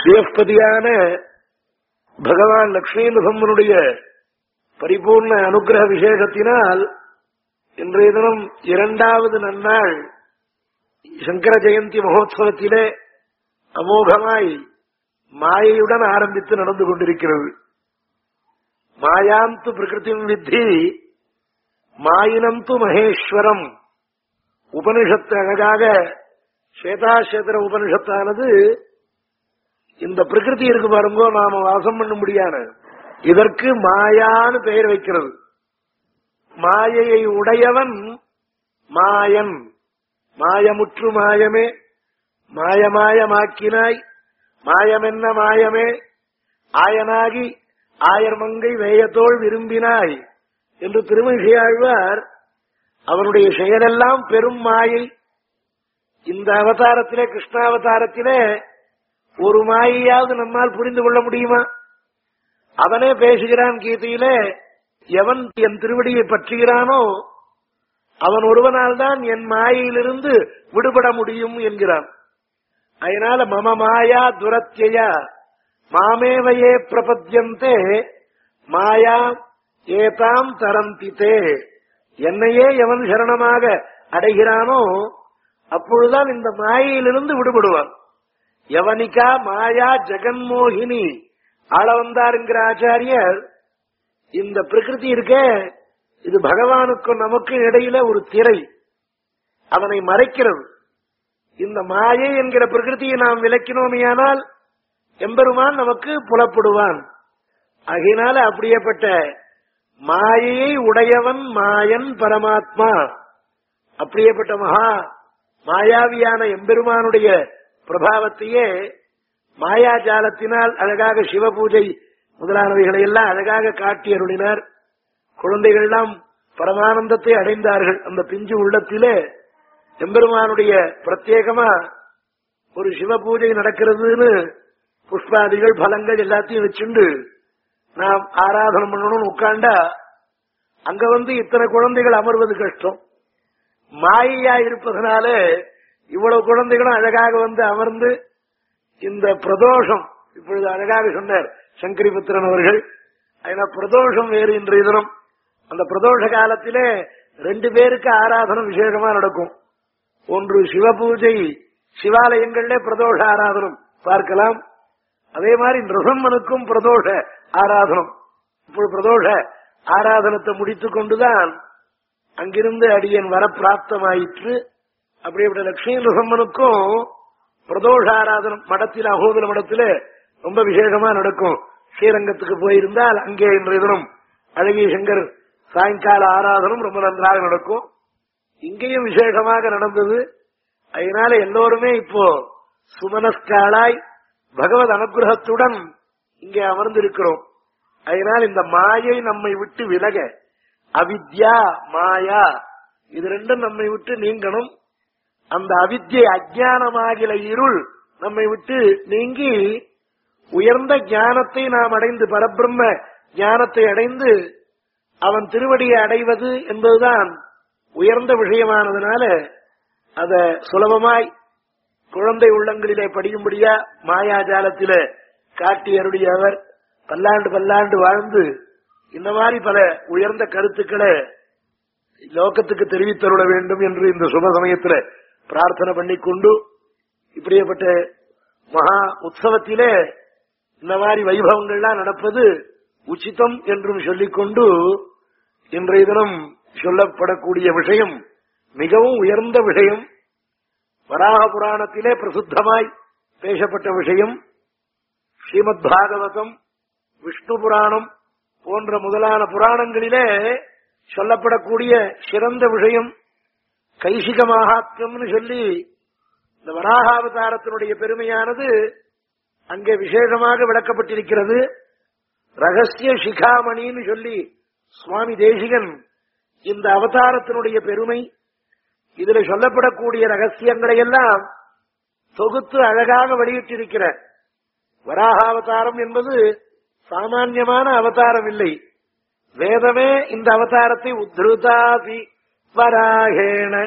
ஸ்ரீயப்பதியான பகவான் லக்ஷ்மி நுகம்மனுடைய பரிபூர்ண அனுகிரக விசேஷத்தினால் இன்றைய தினம் இரண்டாவது நன்னாள் சங்கர ஜெயந்தி மகோத்சவத்திலே அமோகமாய் மாயையுடன் ஆரம்பித்து நடந்து கொண்டிருக்கிறது மாயாந்து பிரகிருதிம் வித்தி மாயினம் து மகேஸ்வரம் உபனிஷத்து அழகாக ஸ்வேதாசேதர உபனிஷத்தானது இந்த பிரகிருதி இருக்கு பாருங்கோ நாம வாசம் பண்ண முடியாது இதற்கு மாயான்னு பெயர் வைக்கிறது மாயையை உடையவன் மாயன் மாயமுற்று மாயமே மாயமாயமாக்கினாய் மாயமென்ன மாயமே ஆயனாகி ஆயர்மங்கை வேயத்தோள் விரும்பினாய் என்று திருமகியாழ்வார் அவனுடைய செயலெல்லாம் பெரும் மாயை இந்த அவதாரத்திலே கிருஷ்ணாவதாரத்திலே ஒரு மாயையாவது நம்மால் புரிந்து கொள்ள முடியுமா அவனே பேசுகிறான் கீதையிலே எவன் என் திருவடியை பற்றுகிறானோ அவன் ஒருவனால் தான் என் மாயையிலிருந்து விடுபட முடியும் என்கிறான் அதனால மம மாயா துரத்தியா மாமேவையே பிரபத்தியந்தே மாயா ஏதாம் தரந்தித்தே என்னையே எவன் சரணமாக அடைகிறானோ அப்பொழுதுதான் இந்த மாயையிலிருந்து விடுபடுவான் யவனிகா மாயா ஜெகன்மோகினி ஆள வந்தார் என்கிற ஆச்சாரியர் இந்த பிரகிருதி இருக்கே இது பகவானுக்கும் நமக்கு இடையில ஒரு திரை அவனை மறைக்கிறது இந்த மாயை என்கிற பிரகிருதியை நாம் விளக்கினோமையானால் எம்பெருமான் நமக்கு புலப்படுவான் ஆகையினால அப்படியேப்பட்ட மாயையை உடையவன் மாயன் பரமாத்மா அப்படியேப்பட்ட மகா மாயாவியான எம்பெருமானுடைய பிரபாவத்தையே மாயாஜாலத்தினால் அழகாக சிவ பூஜை முதலானவைகளை எல்லாம் அழகாக காட்டி அருளினார் குழந்தைகள் எல்லாம் பரமானந்தத்தை அடைந்தார்கள் அந்த பிஞ்சு உள்ளத்திலே எம்பெருமானுடைய பிரத்யேகமா ஒரு சிவ பூஜை நடக்கிறதுன்னு புஷ்பாதிகள் பலங்கள் எல்லாத்தையும் வச்சுண்டு நாம் ஆராதனை பண்ணணும்னு உட்காண்டா அங்க வந்து இத்தனை குழந்தைகள் அமர்வது கஷ்டம் மாயையா இருப்பதனால இவ்வளவு குழந்தைகளும் அழகாக வந்து அமர்ந்து இந்த பிரதோஷம் இப்பொழுது அழகாக சொன்னார் சங்கரிபுத்திரன் அவர்கள் அதனால பிரதோஷம் வேறு இன்றைய தினம் அந்த பிரதோஷ காலத்திலே ரெண்டு பேருக்கு ஆராதனை விசேஷமா நடக்கும் ஒன்று சிவ பூஜை சிவாலயங்களிலே பிரதோஷ ஆராதனம் பார்க்கலாம் அதே மாதிரி நிருசம்மனுக்கும் பிரதோஷ ஆராதனம் இப்பொழுது பிரதோஷ ஆராதனத்தை முடித்துக் கொண்டுதான் அங்கிருந்து அடியன் வர பிராப்தமாயிற்று அப்படிப்பட்ட லட்சுமி நிருசம்மனுக்கும் பிரதோஷ ஆராதனம் மடத்தில் அகோதர மடத்துல ரொம்ப விசேஷமா நடக்கும் ஸ்ரீரங்கத்துக்கு போயிருந்தால் அங்கே இன்றைய தினம் அழகிய சங்கர் சாயங்கால ஆராதனம் ரொம்ப நன்றாக நடக்கும் இங்கேயும் விசேஷமாக நடந்தது அதனால எல்லோருமே இப்போ சுமனஸ்காலாய் பகவத் அனுகிரகத்துடன் இங்கே அமர்ந்திருக்கிறோம் அதனால் இந்த மாயை நம்மை விட்டு விலக அவித்யா மாயா இது ரெண்டும் நம்மை விட்டு நீங்கணும் அந்த அவித்யை அஜானமாகிற இருள் நம்மை விட்டு நீங்கி உயர்ந்த ஞானத்தை நாம் அடைந்து பரபிரம்ம ஞானத்தை அடைந்து அவன் திருவடியை அடைவது என்பதுதான் உயர்ந்த விஷயமானதுனால அத சுலபமாய் குழந்தை உள்ளங்களிலே படியும்படியா மாயாஜாலத்தில காட்டி அருடைய அவர் பல்லாண்டு பல்லாண்டு வாழ்ந்து இந்த மாதிரி பல உயர்ந்த கருத்துக்களை லோகத்துக்கு தெரிவித்தருள வேண்டும் என்று இந்த சுப சமயத்தில் பிரார்த்தனை பண்ணிக்கொண்டு இப்படியேப்பட்ட மகா உற்சவத்திலே இந்த மாதிரி வைபவங்கள்லாம் நடப்பது உச்சிதம் என்றும் சொல்லிக்கொண்டு இன்றைய தினம் சொல்லப்படக்கூடிய விஷயம் மிகவும் உயர்ந்த விஷயம் வராக புராணத்திலே பிரசித்தமாய் பேசப்பட்ட விஷயம் ஸ்ரீமத் பாகவதம் விஷ்ணு புராணம் போன்ற முதலான புராணங்களிலே சொல்லப்படக்கூடிய சிறந்த விஷயம் கைசிக மகாத்மியம்னு சொல்லி இந்த வராகாவதாரத்தினுடைய பெருமையானது அங்கே விசேஷமாக விளக்கப்பட்டிருக்கிறது ரகசிய சிகாமணின்னு சொல்லி சுவாமி தேசிகன் இந்த அவதாரத்தினுடைய பெருமை இதுல சொல்லப்படக்கூடிய ரகசியங்களை எல்லாம் தொகுத்து அழகாக வெளியிட்டிருக்கிற வராகாவதாரம் என்பது சாமான்யமான அவதாரம் இல்லை வேதமே இந்த அவதாரத்தை உத்ருதாதி வராகேண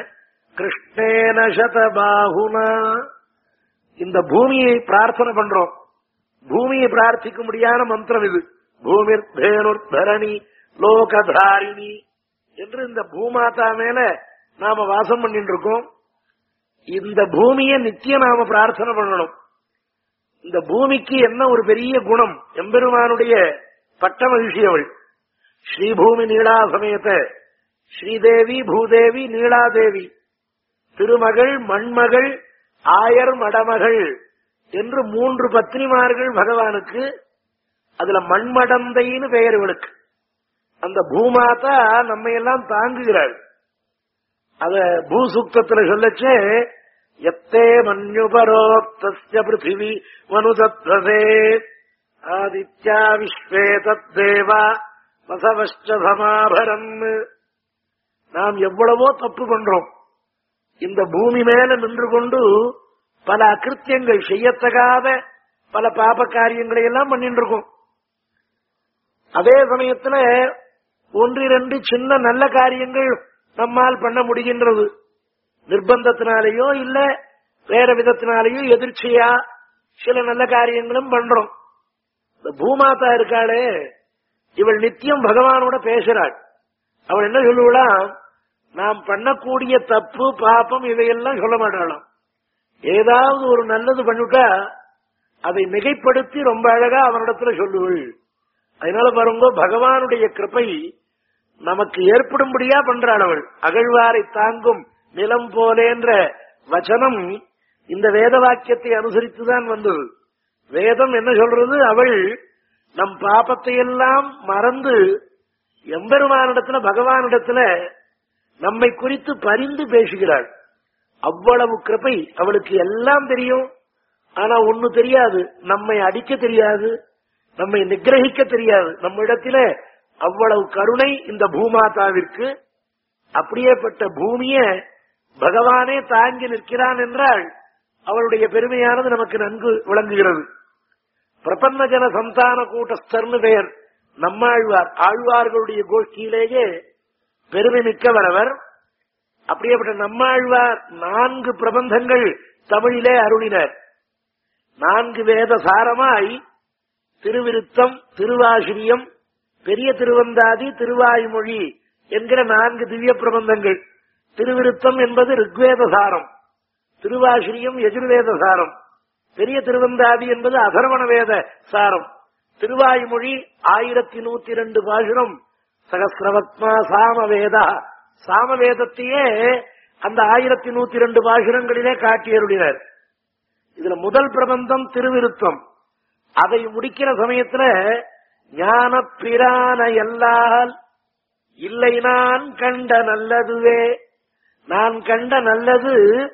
கிருஷ்ணேன சதபாகுனா இந்த பூமியை பிரார்த்தனை பண்றோம் பூமியை பிரார்த்திக்கும்படியான மந்திரம் இது பூமிர் தேனுர் தரணி லோகதாரிணி என்று இந்த பூமாதா மேல நாம வாசம் பண்ணிட்டு இருக்கோம் இந்த பூமியை நித்தியம் நாம பிரார்த்தனை பண்ணணும் இந்த பூமிக்கு என்ன ஒரு பெரிய குணம் எம்பெருமானுடைய பட்ட மகிழ்ச்சி அவள் ஸ்ரீபூமி நீளா சமேத ஸ்ரீதேவி பூதேவி நீளாதேவி திருமகள் மண்மகள் ஆயர் மடமகள் என்று மூன்று பத்னிமார்கள் பகவானுக்கு அதுல மண்மடந்தைன்னு பெயர் இவளுக்கு அந்த பூமாதா நம்ம எல்லாம் தாங்குகிறாள் அத பூசுக்தத்துல சொல்லச்சே எத்தே மன்யுபரோக்தஸ்ய பிருத்திவி மனுதத்வசே ஆதித்யா விஸ்வே தத்தேவா வசவஷ்ட சமாபரம் நாம் எவ்வளவோ தப்பு பண்றோம் இந்த பூமி மேல நின்று கொண்டு பல அகிருத்தியங்கள் செய்யத்தகாத பல பாப காரியங்களை எல்லாம் பண்ணிட்டு இருக்கோம் அதே சமயத்துல ஒன்று இரண்டு சின்ன நல்ல காரியங்கள் நம்மால் பண்ண முடிகின்றது நிர்பந்தத்தினாலேயோ இல்ல வேற விதத்தினாலேயோ எதிர்ச்சியா சில நல்ல காரியங்களும் பண்றோம் இந்த பூமாதா இருக்காளே இவள் நித்தியம் பகவானோட பேசுறாள் அவள் என்ன சொல்லுவலாம் நாம் பண்ணக்கூடிய தப்பு பாப்பம் இதையெல்லாம் சொல்ல மாட்டாளாம் ஏதாவது ஒரு நல்லது பண்ணிவிட்டா அதை மிகைப்படுத்தி ரொம்ப அழகா அவனிடத்துல சொல்லுவள் அதனால பாருங்க பகவானுடைய கிருபை நமக்கு ஏற்படும்படியா பண்றாள் அவள் அகழ்வாரை தாங்கும் நிலம் போலேன்ற வச்சனம் இந்த வேத வாக்கியத்தை அனுசரித்துதான் வந்தது வேதம் என்ன சொல்றது அவள் நம் பாபத்தை எல்லாம் மறந்து எம்பெருமானிடத்துல பகவானிடத்துல நம்மை குறித்து பரிந்து பேசுகிறாள் அவ்வளவு கிருபை அவளுக்கு எல்லாம் தெரியும் ஆனா ஒண்ணு தெரியாது நம்மை அடிக்க தெரியாது நம்மை நிகிரகிக்க தெரியாது நம்ம இடத்துல அவ்வளவு கருணை இந்த பூமாதாவிற்கு அப்படியேப்பட்ட பூமிய பகவானே தாங்கி நிற்கிறான் என்றால் அவளுடைய பெருமையானது நமக்கு நன்கு விளங்குகிறது பிரபன்ன ஜன சந்தான கூட்டஸ்தர்னு பெயர் நம்மாழ்வார் ஆழ்வார்களுடைய கோஷ்டியிலேயே பெருமை மிக்கவர் அவர் அப்படியேப்பட்ட நம்மாழ்வார் நான்கு பிரபந்தங்கள் தமிழிலே அருளினர் நான்கு வேத சாரமாய் திருவிருத்தம் திருவாசிரியம் பெரிய திருவந்தாதி திருவாய்மொழி என்கிற நான்கு திவ்ய பிரபந்தங்கள் திருவிருத்தம் என்பது ரிக்வேத சாரம் திருவாசிரியம் எதிர்வேத சாரம் பெரிய திருவந்தாதி என்பது அதர்வண வேத சாரம் திருவாய்மொழி ஆயிரத்தி நூத்தி ரெண்டு பாசுரம் சகசிரவத்மா சாமவேதா சாமவேதத்தையே அந்த ஆயிரத்தி நூத்தி ரெண்டு பாசுரங்களிலே காட்டியருளினர் இதுல முதல் பிரபந்தம் திருவிருத்தம் அதை முடிக்கிற சமயத்துல ஞான பிரான எல்லால் இல்லை நான் கண்ட நல்லதுவே நான் கண்ட நல்லது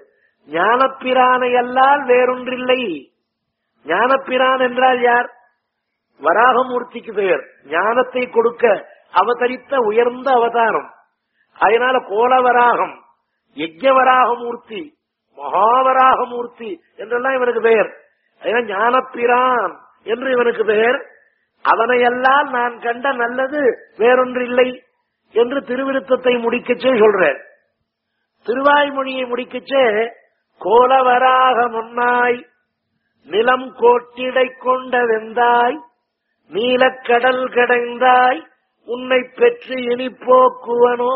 ஞானப்பிரானை அல்லால் வேறொன்றில்லை ஞானப்பிரான் என்றால் யார் வராகமூர்த்திக்கு பெயர் ஞானத்தை கொடுக்க அவதரித்த உயர்ந்த அவதாரம் அதனால கோலவராகம் யஜ்யவராகமூர்த்தி மகாவராகமூர்த்தி என்றெல்லாம் இவனுக்கு பெயர் அதனால ஞானப்பிரான் என்று இவனுக்கு பெயர் அவனையெல்லாம் நான் கண்ட நல்லது வேறொன்றில்லை என்று திருவிருத்தத்தை முடிக்கச்சே சொல்றேன் திருவாய்மொழியை முடிக்கச்சே கோலவராக முன்னாய் நிலம் கோட்டிடை கொண்ட வெந்தாய் நீலக்கடல் கடைந்தாய் உன்னை பெற்று இனி போக்குவனோ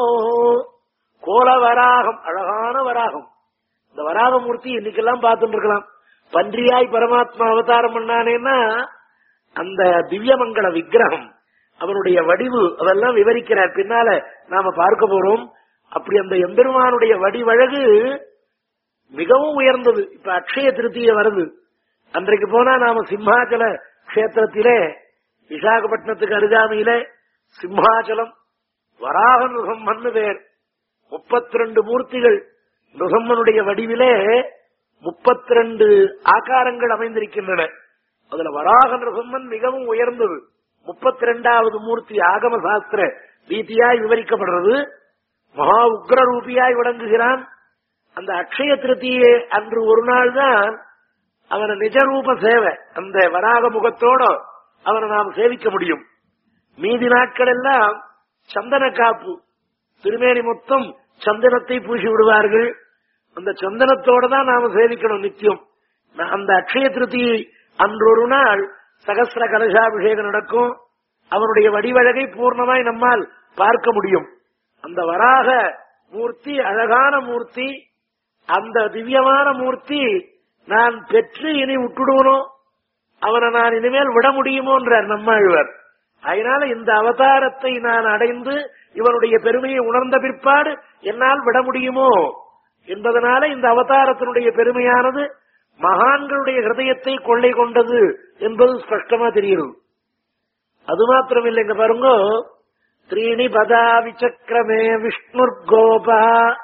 கோலவராகம் அழகான வராகம் இந்த வராகமூர்த்தி இன்னைக்கெல்லாம் பார்த்துட்டு இருக்கலாம் பன்றியாய் பரமாத்மா அவதாரம் பண்ணானேன்னா அந்த திவ்யமங்கல விக்கிரகம் அவனுடைய வடிவு அதெல்லாம் விவரிக்கிறார் பின்னால நாம பார்க்க போறோம் அப்படி அந்த எம்பெருமானுடைய வடிவழகு மிகவும் உயர்ந்தது இப்ப அக்ஷய திருத்திய வருது அன்றைக்கு போனா நாம சிம்மாச்சல கஷேத்திரத்திலே விசாகப்பட்டினத்துக்கு அருகாமையிலே சிம்மாச்சலம் வராக நிருசம்மன் பேர் முப்பத்தி ரெண்டு மூர்த்திகள் நிருசம்மனுடைய வடிவிலே முப்பத்தி ரெண்டு ஆகாரங்கள் அமைந்திருக்கின்றன அதுல வராக நிருசம்மன் மிகவும் உயர்ந்தது முப்பத்தி ரெண்டாவது மூர்த்தி ஆகம சாஸ்திர ரீதியாய் விவரிக்கப்படுறது மகா உக்ர ரூபியாய் விளங்குகிறான் அந்த அக்ஷய திருத்தியே அன்று ஒரு நாள் தான் அவன நிஜரூப சேவை அந்த வராக முகத்தோட அவனை நாம் சேவிக்க முடியும் மீதி நாட்கள் எல்லாம் சந்தன காப்பு திருமேனி மொத்தம் சந்தனத்தை பூசி விடுவார்கள் அந்த சந்தனத்தோட தான் நாம சேவிக்கணும் நித்தியம் அந்த அக்ஷய திருத்தியை அன்றொரு நாள் சகசிர கலசாபிஷேகம் நடக்கும் அவனுடைய வடிவழகை பூர்ணமாய் நம்மால் பார்க்க முடியும் அந்த வராக மூர்த்தி அழகான மூர்த்தி அந்த திவ்யமான மூர்த்தி நான் பெற்று இனி விட்டுடுவனோ அவனை நான் இனிமேல் விட முடியுமோன்றார் நம்மாழ்வார் அதனால இந்த அவதாரத்தை நான் அடைந்து இவனுடைய பெருமையை உணர்ந்த பிற்பாடு என்னால் விட முடியுமோ என்பதனால இந்த அவதாரத்தினுடைய பெருமையானது மகான்களுடைய ஹிருதயத்தை கொள்ளை கொண்டது என்பது ஸ்பஷ்டமா தெரிகிறது அது மாத்திரமில்லை இங்க பாருங்க த்ரீணி பதா விசக்கிரமே விஷ்ணுர் கோபா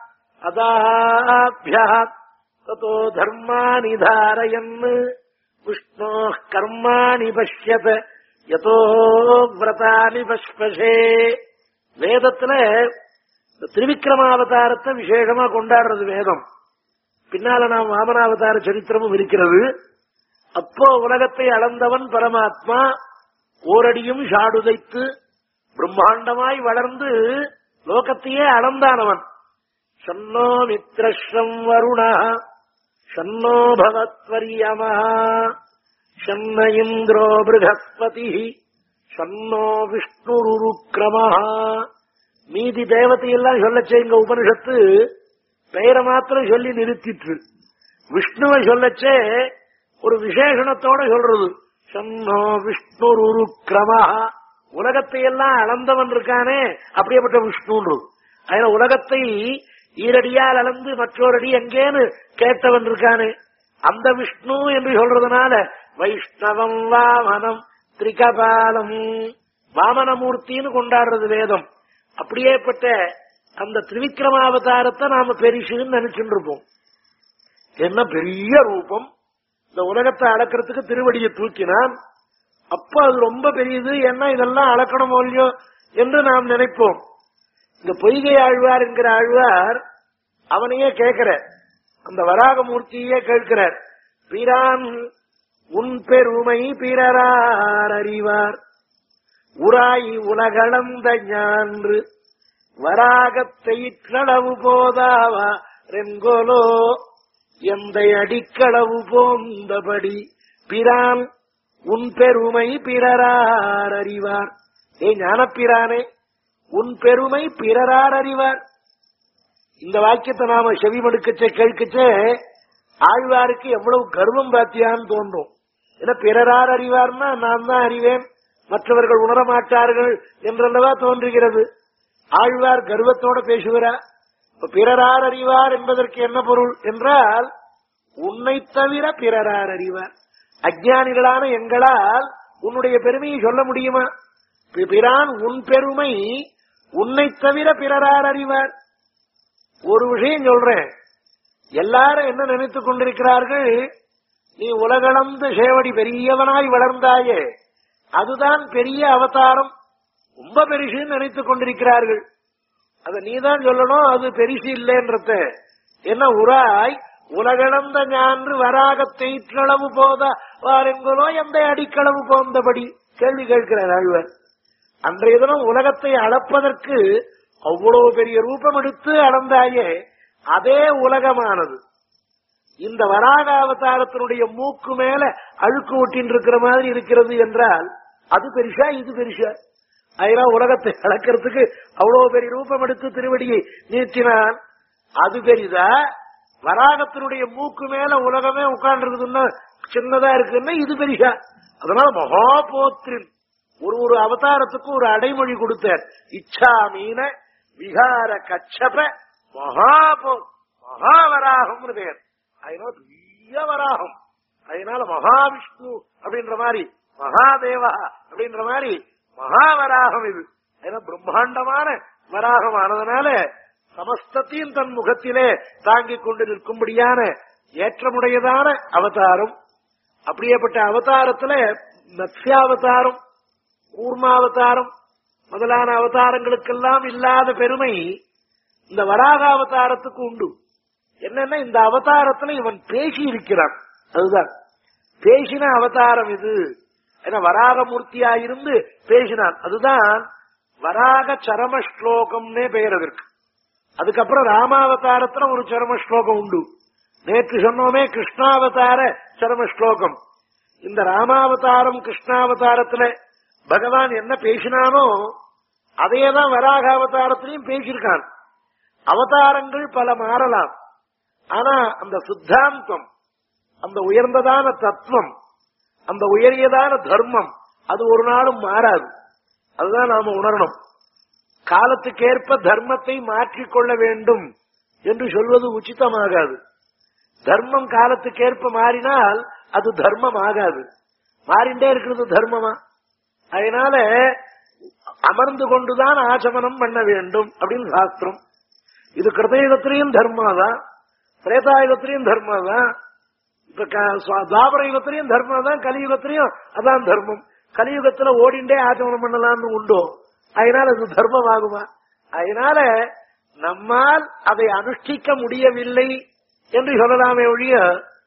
அதாபியா ததோ தர்மானி தாரயன் விஷ்ணோ கர்மாணி பஷ்யத யதோ விரதானி பஷ்பஷே வேதத்துல இந்த திருவிக்கிரமாவதாரத்தை விசேஷமா கொண்டாடுறது வேதம் பின்னால நாம் வாமனாவதார சரித்திரமும் இருக்கிறது அப்போ உலகத்தை அளந்தவன் பரமாத்மா ஓரடியும் ஷாடுதைத்து பிரம்மாண்டமாய் வளர்ந்து லோகத்தையே அளந்தானவன் சன்னோ மித்ரஸ்ரம் வருண சன்னோ பவத்வரியமா சன்ன இந்திரோ பிருகஸ்பதி சன்னோ விஷ்ணுருக்ரமா மீதி தேவதையெல்லாம் சொல்லச்சே இங்க உபனிஷத்து பெயரை மாத்திரம் சொல்லி நிறுத்திற்று விஷ்ணுவை சொல்லச்சே ஒரு விசேஷணத்தோட சொல்றது சன்னோ விஷ்ணுருக்ரமா உலகத்தை எல்லாம் அளந்தவன் இருக்கானே அப்படியேப்பட்ட விஷ்ணுன்றது அதனால உலகத்தை ஈரடியால் அளந்து மற்றொரு எங்கேன்னு கேட்டவன் இருக்கானே அந்த விஷ்ணு என்று சொல்றதுனால வைஷ்ணவம் வாமனம் திரிகபாலம் வாமனமூர்த்தின்னு கொண்டாடுறது வேதம் அப்படியேப்பட்ட அந்த திரிவிக்ரமாவதாரத்தை நாம பெரிசுன்னு நினைச்சுட்டு இருப்போம் என்ன பெரிய ரூபம் இந்த உலகத்தை அளக்கிறதுக்கு திருவடியை தூக்கினான் அப்ப அது ரொம்ப பெரியது என்ன இதெல்லாம் அளக்கணும் இல்லையோ என்று நாம் நினைப்போம் இந்த பொய்கை ஆழ்வார் என்கிற ஆழ்வார் அவனையே கேட்கிற அந்த வராகமூர்த்தியே கேட்கிறார் பிரான் உன் பெருமை பிறரார் அறிவார் உராய் உலகளந்த ஞான்று வராகத்தை களவு போதாவா ரெங்கோலோ எந்த அடிக்களவு போந்தபடி பிரான் உன் பெருமை பிறரார் அறிவார் ஏ ஞானப்பிரானே உன் பெருமை பிறரார் அறிவார் இந்த வாக்கியத்தை நாம செவிமடுக்கச்சே கேட்கச்சே ஆழ்வாருக்கு எவ்வளவு கர்வம் பாத்தியான்னு தோன்றும் ஏன்னா பிறரார் அறிவார்னா நான் தான் அறிவேன் மற்றவர்கள் உணரமாட்டார்கள் என்றல்லவா தோன்றுகிறது ஆழ்வார் கர்வத்தோட பேசுகிறா இப்ப பிறரார் அறிவார் என்பதற்கு என்ன பொருள் என்றால் உன்னை தவிர பிறரார் அறிவார் அஜானிகளான எங்களால் உன்னுடைய பெருமையை சொல்ல முடியுமா பி- பிரான் உன் பெருமை உன்னை தவிர பிறரார் அறிவார் ஒரு விஷயம் சொல்றேன் எல்லாரும் என்ன நினைத்துக் கொண்டிருக்கிறார்கள் நீ உலகளந்த சேவடி பெரியவனாய் வளர்ந்தாயே அதுதான் பெரிய அவதாரம் ரொம்ப பெருசுன்னு நினைத்துக் கொண்டிருக்கிறார்கள் அத நீதான் சொல்லணும் அது பெருசு இல்லைன்றத என்ன உராய் உலகளந்த ஞான்று வராக தெயிற்றளவு போத வாரெங்கலோ எந்த அடிக்களவு போந்தபடி கேள்வி கேட்கிறார் ஆழ்வார் அன்றைய தினம் உலகத்தை அளப்பதற்கு அவ்வளவு பெரிய ரூபம் எடுத்து அளந்தாயே அதே உலகமானது இந்த வராக அவதாரத்தினுடைய மூக்கு மேல அழுக்கு ஒட்டின் இருக்கிற மாதிரி இருக்கிறது என்றால் அது பெருசா இது பெருசா அதெல்லாம் உலகத்தை அளக்கிறதுக்கு அவ்வளவு பெரிய ரூபம் எடுத்து திருவடியை நீட்டினான் அது பெரிதா வராகத்தினுடைய மூக்கு மேல உலகமே உட்கார்ந்து இருக்குதுன்னா சின்னதா இருக்குன்னா இது பெரிசா அதனால மகா போத்திரின் ஒரு ஒரு அவதாரத்துக்கும் ஒரு அடைமொழி கொடுத்தார் இச்சா மீன விகார கச்சப மகாபோ மகாவராகம் பேர் அதனால பெரிய வராகம் அதனால மகாவிஷ்ணு அப்படின்ற மாதிரி மகாதேவா அப்படின்ற மாதிரி மகாவராகம் இது ஏன்னா பிரம்மாண்டமான வராகம் ஆனதுனால சமஸ்தத்தையும் தன் முகத்திலே தாங்கிக் கொண்டு நிற்கும்படியான ஏற்றமுடையதான அவதாரம் அப்படியேப்பட்ட அவதாரத்துல மத்ஸ்யாவதாரம் கூர்மாவதாரம் முதலான அவதாரங்களுக்கெல்லாம் இல்லாத பெருமை இந்த வராக அவதாரத்துக்கு உண்டு என்னன்னா இந்த அவதாரத்துல இவன் பேசி இருக்கிறான் அதுதான் பேசின அவதாரம் இது ஏன்னா வராகமூர்த்தியா இருந்து பேசினான் அதுதான் வராக சரம ஸ்லோகம்னே பெயர் அதற்கு அதுக்கப்புறம் ராமாவதாரத்துல ஒரு சரம ஸ்லோகம் உண்டு நேற்று சொன்னோமே கிருஷ்ணாவதார சரம ஸ்லோகம் இந்த ராமாவதாரம் கிருஷ்ணாவதாரத்துல பகவான் என்ன பேசினானோ அதையேதான் வராக அவதாரத்திலையும் பேசியிருக்கான் அவதாரங்கள் பல மாறலாம் ஆனா அந்த சித்தாந்தம் அந்த உயர்ந்ததான தத்துவம் அந்த உயரியதான தர்மம் அது ஒரு நாளும் மாறாது அதுதான் நாம உணரணும் காலத்துக்கேற்ப தர்மத்தை மாற்றிக்கொள்ள வேண்டும் என்று சொல்வது உச்சிதமாகாது தர்மம் காலத்துக்கேற்ப மாறினால் அது தர்மம் ஆகாது மாறிண்டே இருக்கிறது தர்மமா அதனால அமர்ந்து கொண்டுதான் ஆச்சமனம் பண்ண வேண்டும் அப்படின்னு சாஸ்திரம் இது கிருதயுகத்திலையும் தர்மாதான் திரேதாயுகத்திலையும் தர்மாதான் இப்ப க- சுவா- துவாபர யுகத்திலையும் தர்மம் தான் கலியுகத்திலையும் அதான் தர்மம் கலியுகத்துல ஓடிண்டே ஆச்சமனம் பண்ணலாம்னு உண்டோ அதனால அது தர்மம் ஆகுமா அதனால நம்மால் அதை அனுஷ்டிக்க முடியவில்லை என்று சொல்லலாமே ஒழிய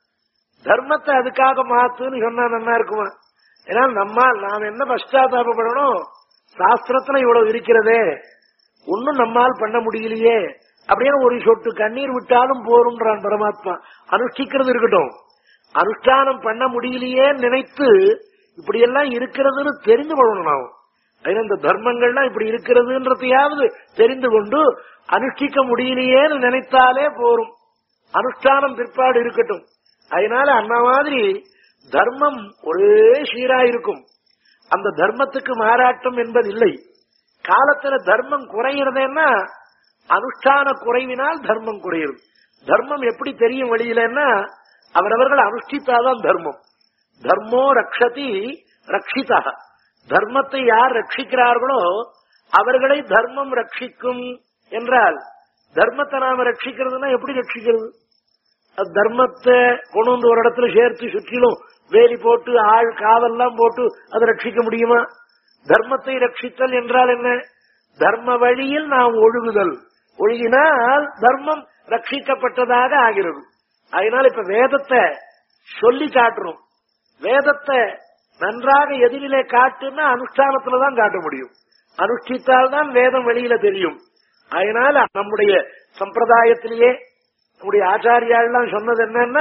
தர்மத்தை அதுக்காக மாத்துன்னு சொன்னா நல்லா இருக்குமா ஏன்னா நம்மால் நாம் என்ன பశ్చాத்தாபப்படணும் சாஸ்திரத்துல இவ்வளவு இருக்கிறதே ஒன்னும் நம்மால் பண்ண முடியலையே அப்படின்னு ஒரு சொட்டு கண்ணீர் விட்டாலும் போரும்ன்றான் பரமாத்மா அனுஷ்டிக்கிறது இருக்கட்டும் அனுஷ்டானம் பண்ண முடியலையே நினைத்து இப்படி எல்லாம் இருக்கிறதுன்னு தெரிந்து கொள்ளணும் நாம் அதனால இந்த தர்மங்கள்லாம் இப்படி இருக்கிறதுன்றதையாவது தெரிந்து கொண்டு அனுஷ்டிக்க முடியலையேன்னு நினைத்தாலே போரும் அனுஷ்டானம் பிற்பாடு இருக்கட்டும் அதனால அந்த மாதிரி தர்மம் ஒரே சீரா இருக்கும் அந்த தர்மத்துக்கு மாறாட்டம் என்பது இல்லை காலத்துல தர்மம் குறையிறதுன்னா அனுஷ்டான குறைவினால் தர்மம் குறையுது தர்மம் எப்படி தெரியும் வழியிலன்னா அவரவர்கள் அனுஷ்டித்தாதான் தர்மம் தர்மோ ரக்ஷதி ரக்ஷிதா தர்மத்தை யார் ரட்சிக்கிறார்களோ அவர்களை தர்மம் ரட்சிக்கும் என்றால் தர்மத்தை நாம ரட்சிக்கிறதுனா எப்படி ரட்சிக்கிறது அது தர்மத்தை கொண்டு வந்து ஒரு இடத்துல சேர்த்து சுற்றிலும் வேலி போட்டு ஆள் காவல்லாம் போட்டு அதை ரட்சிக்க முடியுமா தர்மத்தை ரட்சித்தல் என்றால் என்ன தர்ம வழியில் நாம் ஒழுகுதல் ஒழுகினால் தர்மம் ரட்சிக்கப்பட்டதாக ஆகிறது அதனால இப்ப வேதத்தை சொல்லி காட்டுறோம் வேதத்தை நன்றாக எதிரிலே காட்டுன்னா அனுஷ்டானத்துல தான் காட்ட முடியும் அனுஷ்டித்தால் தான் வேதம் வெளியில தெரியும் அதனால நம்முடைய சம்பிரதாயத்திலேயே நம்முடைய ஆச்சாரியாள்லாம் சொன்னது என்னன்னா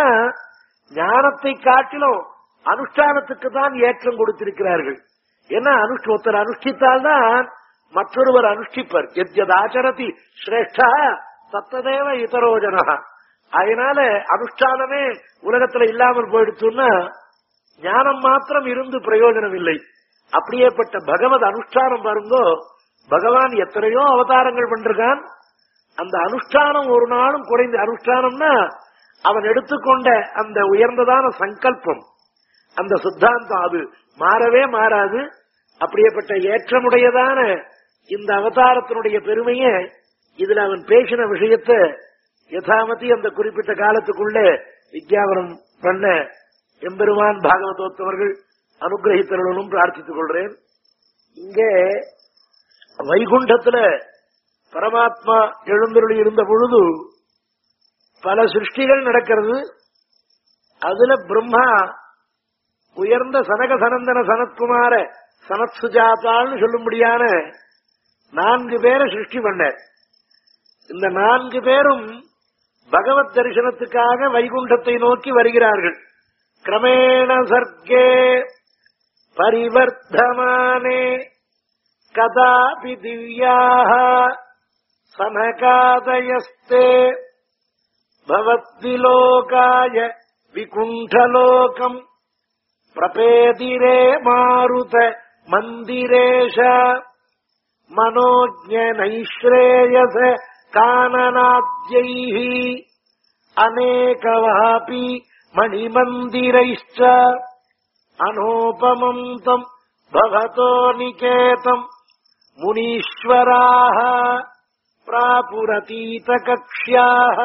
ஞானத்தை காட்டிலும் அனுஷ்டானத்துக்கு தான் ஏற்றம் கொடுத்திருக்கிறார்கள் ஏன்னா அனுஷ்ட ஒருத்தர் அனுஷ்டித்தால் தான் மற்றொருவர் அனுஷ்டிப்பர் எத்யத் ஆச்சரதி சிரேஷ்டா தத்ததேவ இதரோஜனா அதனால அனுஷ்டானமே உலகத்துல இல்லாமல் போயிடுச்சுன்னா ஞானம் மாத்திரம் இருந்து பிரயோஜனம் இல்லை அப்படியேப்பட்ட பகவத் அனுஷ்டானம் பாருங்கோ பகவான் எத்தனையோ அவதாரங்கள் பண்றான் அந்த அனுஷ்டானம் ஒரு நாளும் குறைந்த அனுஷ்டானம்னா அவன் எடுத்துக்கொண்ட அந்த உயர்ந்ததான சங்கல்பம் அந்த சித்தாந்தம் அது மாறவே மாறாது அப்படியேப்பட்ட ஏற்றமுடையதான இந்த அவதாரத்தினுடைய பெருமையை இதுல அவன் பேசின விஷயத்தை யதாமதி அந்த குறிப்பிட்ட காலத்துக்குள்ள வித்யாபனம் பண்ண எம்பெருமான் பாகவதோத்தவர்கள் அனுகிரகித்தவர்களும் பிரார்த்தித்துக் கொள்றேன் இங்கே வைகுண்டத்துல பரமாத்மா எழுந்தருளி இருந்த பொழுது பல சிருஷ்டிகள் நடக்கிறது அதுல பிரம்மா உயர்ந்த சனக சனந்தன சனத்குமார சனத் சுஜாதான்னு சொல்லும்படியான நான்கு பேரை சிருஷ்டி பண்ணார் இந்த நான்கு பேரும் பகவத் தரிசனத்துக்காக வைகுண்டத்தை நோக்கி வருகிறார்கள் கிரமேண சர்க்கே பரிவர்த்தமானே கதாபி திவ்யாக சனகாதயஸ்தே பவத்விலோகாய விகுண்டலோகம் பிரபேதிரே மாருத மந்திரேஷ மனோஜ்ஞ நைஸ்ரேயச கானனாத்யைः அநேகவாபி மணிமந்திரைश्च அனோபமம் தம் பவதோ நிகேதம் முனீஸ்வராः प्रापुरतीतकक्ष्याः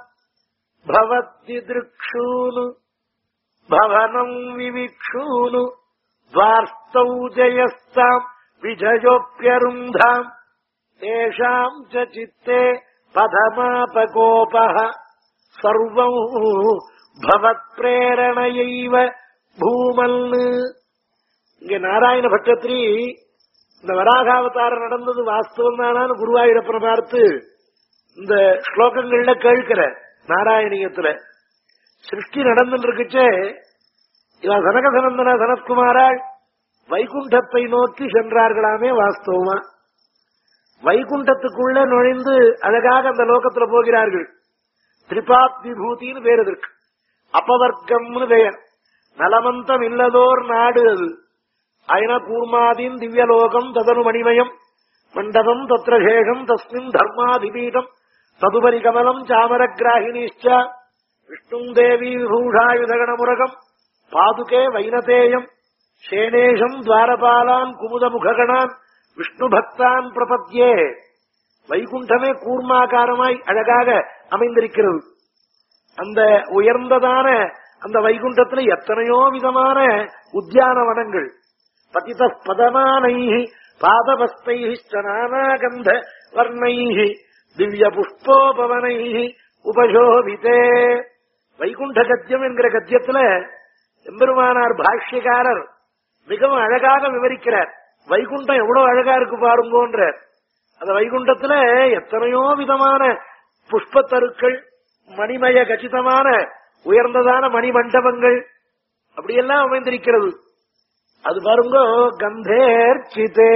भवद्दिदृक्षूनु भवनम् विविक्षूनु द्वार्स्तौ जयस्ताम् विजयोऽप्यरुन्धाम् तेषाम् च चित्ते पदमापकोपः सर्वम् भवत्प्रेरणयैव பூமல்னு இங்க நாராயண பட்டத்திரி இந்த வராகாவதாரம் நடந்தது வாஸ்தவம் தானான்னு குருவாயூரப்பனை பார்த்து இந்த ஸ்லோகங்கள்ல கேட்கிற நாராயணியத்துல சிருஷ்டி நடந்துட்டு இருக்குச்சே இவ சனகசனந்தன சனத்குமாராள் வைகுண்டத்தை நோக்கி சென்றார்களாமே வாஸ்தவமா வைகுண்டத்துக்குள்ள நுழைந்து அழகாக அந்த லோகத்துல போகிறார்கள் திரிபாத் விபூதின்னு பேர் இருக்கு அபவர்க்கம்னு பெயர் நலமந்தம் இல்லதோர் நாடு அது அயன கூர்மாதின் திவ்யலோகம் ததனு மணிமயம் மண்டபம் தத்ரசேஷம் தஸ்மின் தர்மாதிபீடம் ததுபரி கமலம் சாமரகிராகினிஷ்ட விஷ்ணும் தேவி விபூஷாயுதகணமுரகம் பாதுகே வைனதேயம் சேனேஷம் துவாரபாலான் குமுத முககணான் விஷ்ணு பக்தான் பிரபத்யே வைகுண்டமே கூர்மாகாரமாய் அழகாக அமைந்திருக்கிறது அந்த உயர்ந்ததான அந்த வைகுண்டத்துல எத்தனையோ விதமான உத்தியானவனங்கள் பதித பதமானை பாதபஸ்தை நானாகந்த வர்ணை திவ்ய புஷ்போபவனை உபசோபித்தே வைகுண்ட கத்தியம் என்கிற கத்தியத்துல எம்பெருமானார் பாஷ்யக்காரர் மிகவும் அழகாக விவரிக்கிறார் வைகுண்டம் எவ்வளவு அழகா இருக்கு பாருங்கோன்றார் அந்த வைகுண்டத்துல எத்தனையோ விதமான புஷ்பத்தருக்கள் மணிமய கச்சிதமான உயர்ந்ததான மணிமண்டபங்கள் அப்படியெல்லாம் அமைந்திருக்கிறது அது பாருங்க கந்தேர்ச்சிதே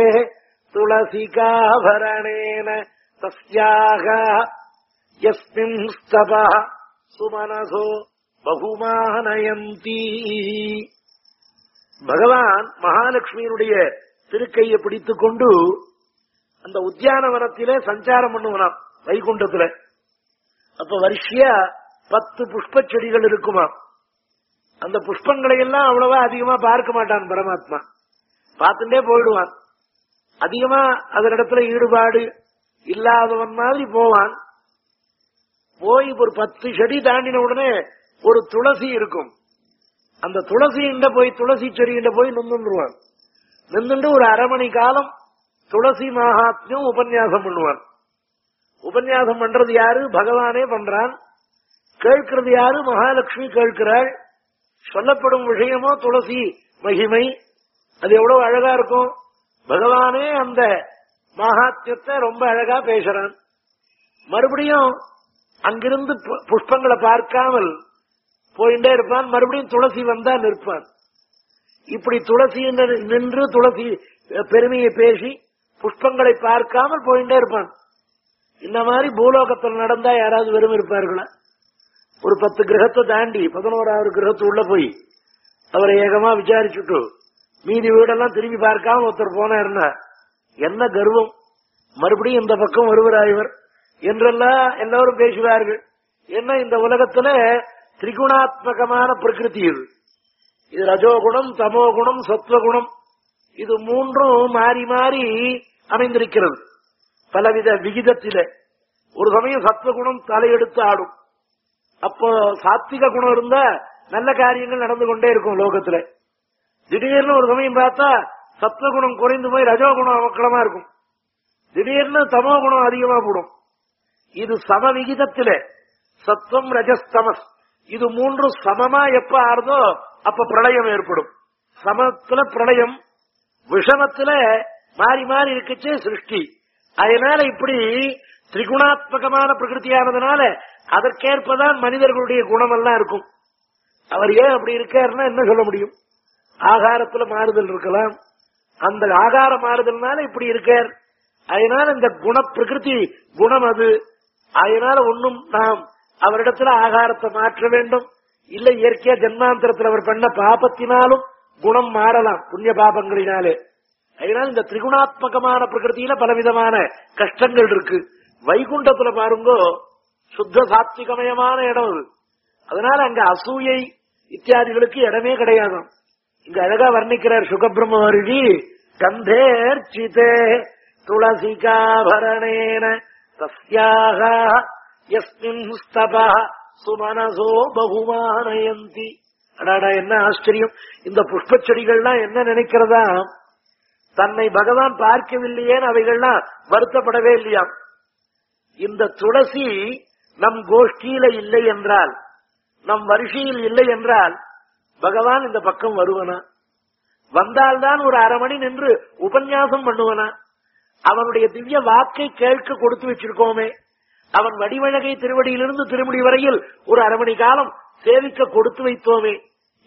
துளசிகாபரணேன தஸ்யாக யஸ்மின் ஸ்தபா சுமனசோ பகுமானயந்தி பகவான் மகாலட்சுமியினுடைய திருக்கையை பிடித்துக் கொண்டு அந்த உத்தியானவனத்திலே சஞ்சாரம் பண்ணுவனாம் வைகுண்டத்துல அப்ப வருஷியா பத்து புஷ்ப செடிகள் இருக்குமா அந்த புஷ்பங்களை எல்லாம் அவ்வளவா அதிகமா பார்க்க மாட்டான் பரமாத்மா பார்த்துட்டே போயிடுவான் அதிகமா அதனிடத்துல ஈடுபாடு இல்லாதவன் மாதிரி போவான் போய் ஒரு பத்து செடி தாண்டின உடனே ஒரு துளசி இருக்கும் அந்த துளசியிண்ட போய் துளசி செடியிண்ட போய் நின்றுருவான் நின்றுட்டு ஒரு அரை மணி காலம் துளசி மகாத்மியம் உபன்யாசம் பண்ணுவான் உபன்யாசம் பண்றது யாரு பகவானே பண்றான் கேட்கிறது யாரு மகாலட்சுமி கேட்கிறாள் சொல்லப்படும் விஷயமோ துளசி மகிமை அது எவ்வளவு அழகா இருக்கும் பகவானே அந்த மகாத்மியத்தை ரொம்ப அழகா பேசுறான் மறுபடியும் அங்கிருந்து பு- புஷ்பங்களை பார்க்காமல் போயிட்டே இருப்பான் மறுபடியும் துளசி வந்தா நிற்பான் இப்படி துளசி நின்று- நின்று துளசி பெருமையை பேசி புஷ்பங்களை பார்க்காமல் போயிட்டே இருப்பான் இந்த மாதிரி பூலோகத்தில் நடந்தா யாராவது வெறும் இருப்பார்களா ஒரு பத்து கிரகத்தை தாண்டி பதினோராவது கிரகத்து உள்ள போய் அவரை ஏகமா விசாரிச்சுட்டு மீதி வீடெல்லாம் திரும்பி பார்க்காம ஒருத்தர் போனாருன்னா என்ன கர்வம் மறுபடியும் இந்த பக்கம் வருவரா இவர் என்றெல்லாம் எல்லாரும் பேசுவார்கள் என்ன இந்த உலகத்துல திரிகுணாத்மகமான பிரகிருதி இது இது ரஜோகுணம் தமோகுணம் சத்வகுணம் இது மூன்றும் மாறி மாறி அமைந்திருக்கிறது பலவித விகிதத்திலே ஒரு சமயம் சத்வகுணம் தலையெடுத்து ஆடும் அப்போ சாத்விக குணம் இருந்தா நல்ல காரியங்கள் நடந்து கொண்டே இருக்கும் லோகத்துல திடீர்னு ஒரு சமயம் பார்த்தா சத்வகுணம் குறைந்து போய் ரஜோகுணம் அமக்களமா இருக்கும் திடீர்னு தமோ குணம் அதிகமா போடும் இது சம விகிதத்திலே சத்வம் ரஜஸ்தமஸ் இது மூன்று சமமா எப்ப ஆறுதோ அப்ப பிரளயம் ஏற்படும் சமத்துல பிரளயம் விஷமத்துல மாறி மாறி இருக்குச்சே சிருஷ்டி அதனால இப்படி திரிகுணாத்மகமான பிரகிருதியானதுனால அதற்கேற்பதான் மனிதர்களுடைய குணம் எல்லாம் இருக்கும் அவர் ஏன் அப்படி இருக்காருன்னா என்ன சொல்ல முடியும் ஆகாரத்துல மாறுதல் இருக்கலாம் அந்த ஆகார மாறுதல்னால இப்படி இருக்கார் அதனால இந்த குண பிரகிருதி குணம் அது அதனால ஒன்னும் நாம் அவரிடத்துல ஆகாரத்தை மாற்ற வேண்டும் இல்ல இயற்கையா ஜென்மாந்தரத்தில் அவர் பண்ண பாபத்தினாலும் குணம் மாறலாம் புண்ணிய பாபங்களினாலே அதனால இந்த திரிகுணாத்மகமான பிரகிருதியில பலவிதமான கஷ்டங்கள் இருக்கு வைகுண்டத்துல பாருங்கோ சுத்த சாத்விகமயமான இடம் அது அதனால அங்க அசூயை இத்தியாதிகளுக்கு இடமே கிடையாது இங்க அழகா வர்ணிக்கிறார் சுகபிரம்ம வருகி கந்தேர்ச்சிதே துளசிகாபரணேன தஸ்யாக யஸ்மின் ஸ்தபா சுமனசோ பகுமானயந்தி அடாடா என்ன ஆச்சரியம் இந்த புஷ்ப செடிகள்லாம் என்ன நினைக்கிறதா தன்னை பகவான் பார்க்கவில்லையேன்னு அவைகள்லாம் வருத்தப்படவே இல்லையாம் இந்த துளசி நம் கோஷ்டியில இல்லை என்றால் நம் வரிசையில் இல்லை என்றால் பகவான் இந்த பக்கம் வருவனா வந்தால்தான் ஒரு அரை மணி நின்று உபன்யாசம் பண்ணுவனா அவனுடைய திவ்ய வாக்கை கேட்க கொடுத்து வச்சிருக்கோமே அவன் வடிவழகை திருவடியிலிருந்து திருமுடி வரையில் ஒரு அரை மணி காலம் சேவிக்க கொடுத்து வைத்தோமே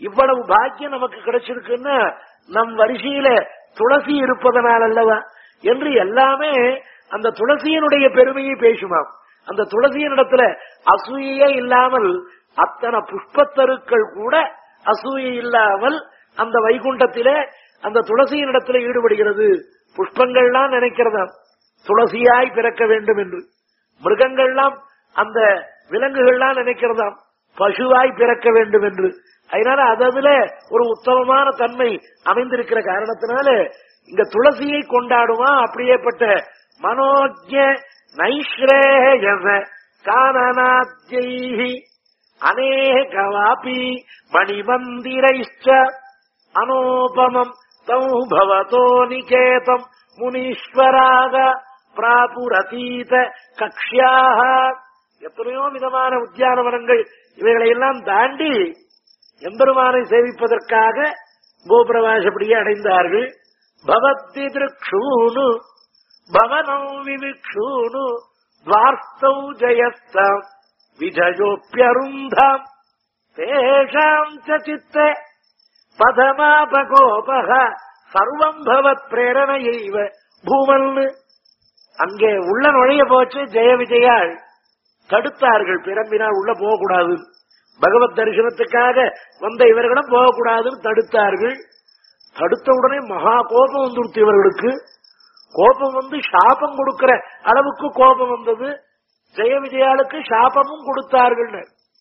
இவ்வளவு பாக்கியம் நமக்கு கிடைச்சிருக்குன்னா நம் வரிசையில துளசி இருப்பதனால் அல்லவா என்று எல்லாமே அந்த துளசியினுடைய பெருமையை பேசுமாம் அந்த துளசியின் இடத்துல அசூயே இல்லாமல் அத்தனை புஷ்பத்தருக்கள் கூட அசூயை இல்லாமல் அந்த வைகுண்டத்திலே அந்த துளசியின் இடத்துல ஈடுபடுகிறது புஷ்பங்கள்லாம் நினைக்கிறதாம் துளசியாய் பிறக்க வேண்டும் என்று மிருகங்கள்லாம் அந்த விலங்குகள்லாம் நினைக்கிறதாம் பசுவாய் பிறக்க வேண்டும் என்று அதனால அதுல ஒரு உத்தமமான தன்மை அமைந்திருக்கிற காரணத்தினால இங்க துளசியை கொண்டாடுமா அப்படியேப்பட்ட மனோஜ நைஸ்ரேயச கானநாத்யைஹி அநேகவாபி மணிமந்திரைச்ச அனோபமம் தௌ பவதோ நிகேதம் முனீஸ்வராக பிராபுரதீத கக்ஷியாக எத்தனையோ விதமான உத்தியானவனங்கள் இவைகளை எல்லாம் தாண்டி எம்பெருமானை சேவிப்பதற்காக கோபுரவாசப்படியே அடைந்தார்கள் பவத்தி திருக்ஷூனு பவனம் விவிக்ஷூனு துவார்த்தௌ ஜயஸ்தாம் விஜயோப்பியருந்தாம் தேஷாம் ச சித்த பதமாபகோபக சர்வம் பவத் பிரேரணையைவ பூமல்னு அங்கே உள்ள நுழைய போச்சு ஜெய விஜயாள் தடுத்தார்கள் பிரம்பினால் உள்ள போகக்கூடாது பகவத் தரிசனத்துக்காக வந்த இவர்களும் போகக்கூடாதுன்னு தடுத்தார்கள் தடுத்த உடனே மகா கோபம் வந்துடுத்து இவர்களுக்கு கோபம் வந்து சாபம் கொடுக்கிற அளவுக்கு கோபம் வந்தது ஜெய விஜயாளுக்கு சாபமும் கொடுத்தார்கள்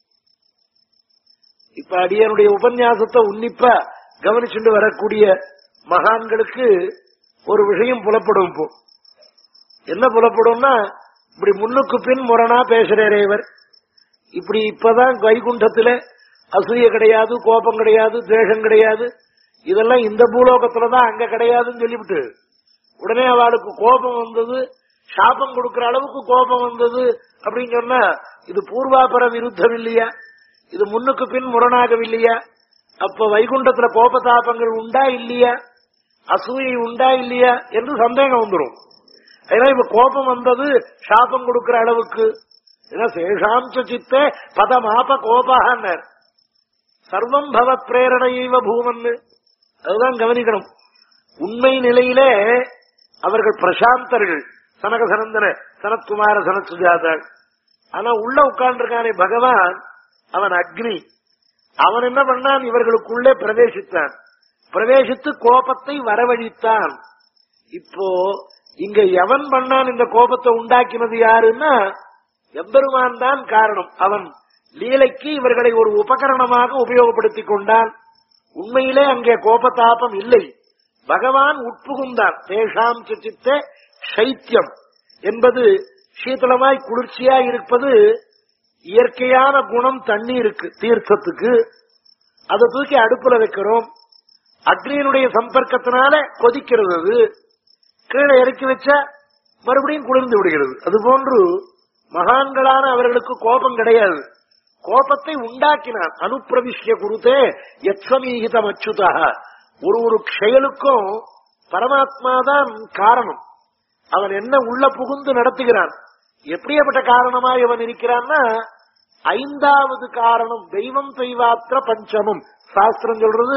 இப்ப அடியனுடைய உபன்யாசத்தை உன்னிப்பா கவனிச்சுட்டு வரக்கூடிய மகான்களுக்கு ஒரு விஷயம் புலப்படும் இப்போ என்ன புலப்படும்னா இப்படி முன்னுக்கு பின் முரணா பேசுறாரே இவர் இப்படி இப்பதான் வைகுண்டத்துல அசூய கிடையாது கோபம் கிடையாது துவேஷம் கிடையாது இதெல்லாம் இந்த பூலோகத்துலதான் அங்க கிடையாதுன்னு சொல்லிவிட்டு உடனே அவளுக்கு கோபம் வந்தது சாபம் கொடுக்கிற அளவுக்கு கோபம் வந்தது அப்படின்னு சொன்னா இது பூர்வாபர விருத்தம் இல்லையா இது முன்னுக்கு பின் முரணாகவில்லையா அப்ப வைகுண்டத்துல கோபதாபங்கள் உண்டா இல்லையா அசூயை உண்டா இல்லையா என்று சந்தேகம் வந்துடும் ஏன்னா இப்ப கோபம் வந்தது சாபம் கொடுக்கிற அளவுக்கு ஏன்னா சேஷாம் ச சித்தே பதமாப கோபான்னார் சர்வம் பவத் பிரேரணையைவ பூமன்னு அதுதான் கவனிக்கணும் உண்மை நிலையிலே அவர்கள் பிரசாந்தர்கள் சனக சனந்தன சனத்குமார சனத் சுஜாதாள் ஆனா உள்ள உட்கார்ந்திருக்கானே பகவான் அவன் அக்னி அவன் என்ன பண்ணான் இவர்களுக்குள்ளே பிரவேசித்தான் பிரவேசித்து கோபத்தை வரவழித்தான் இப்போ இங்க எவன் பண்ணான் இந்த கோபத்தை உண்டாக்கினது யாருன்னா எம்பெருமான் தான் காரணம் அவன் லீலைக்கு இவர்களை ஒரு உபகரணமாக உபயோகப்படுத்திக் கொண்டான் உண்மையிலே அங்கே கோபதாபம் இல்லை பகவான் உட்புகுந்தான் தேஷாம் சித்த சைத்தியம் என்பது சீதளமாய் குளிர்ச்சியாய் இருப்பது இயற்கையான குணம் தண்ணீருக்கு தீர்த்தத்துக்கு அதை தூக்கி அடுப்புல வைக்கிறோம் அக்னியினுடைய சம்பர்க்கத்தினால கொதிக்கிறது அது கீழே இறக்கி வச்சா மறுபடியும் குளிர்ந்து விடுகிறது அது போன்று மகான்களான அவர்களுக்கு கோபம் கிடையாது கோபத்தை உண்டாக்கினான் அனுப்பிரவிஷ்ய குருத்தே எத்சமீகிதம் அச்சுதா ஒரு ஒரு செயலுக்கும் பரமாத்மா தான் காரணம் அவன் என்ன உள்ள புகுந்து நடத்துகிறான் எப்படியப்பட்ட காரணமா இவன் இருக்கிறான்னா ஐந்தாவது காரணம் தெய்வம் தெய்வாத்திர பஞ்சமம் சாஸ்திரம் சொல்றது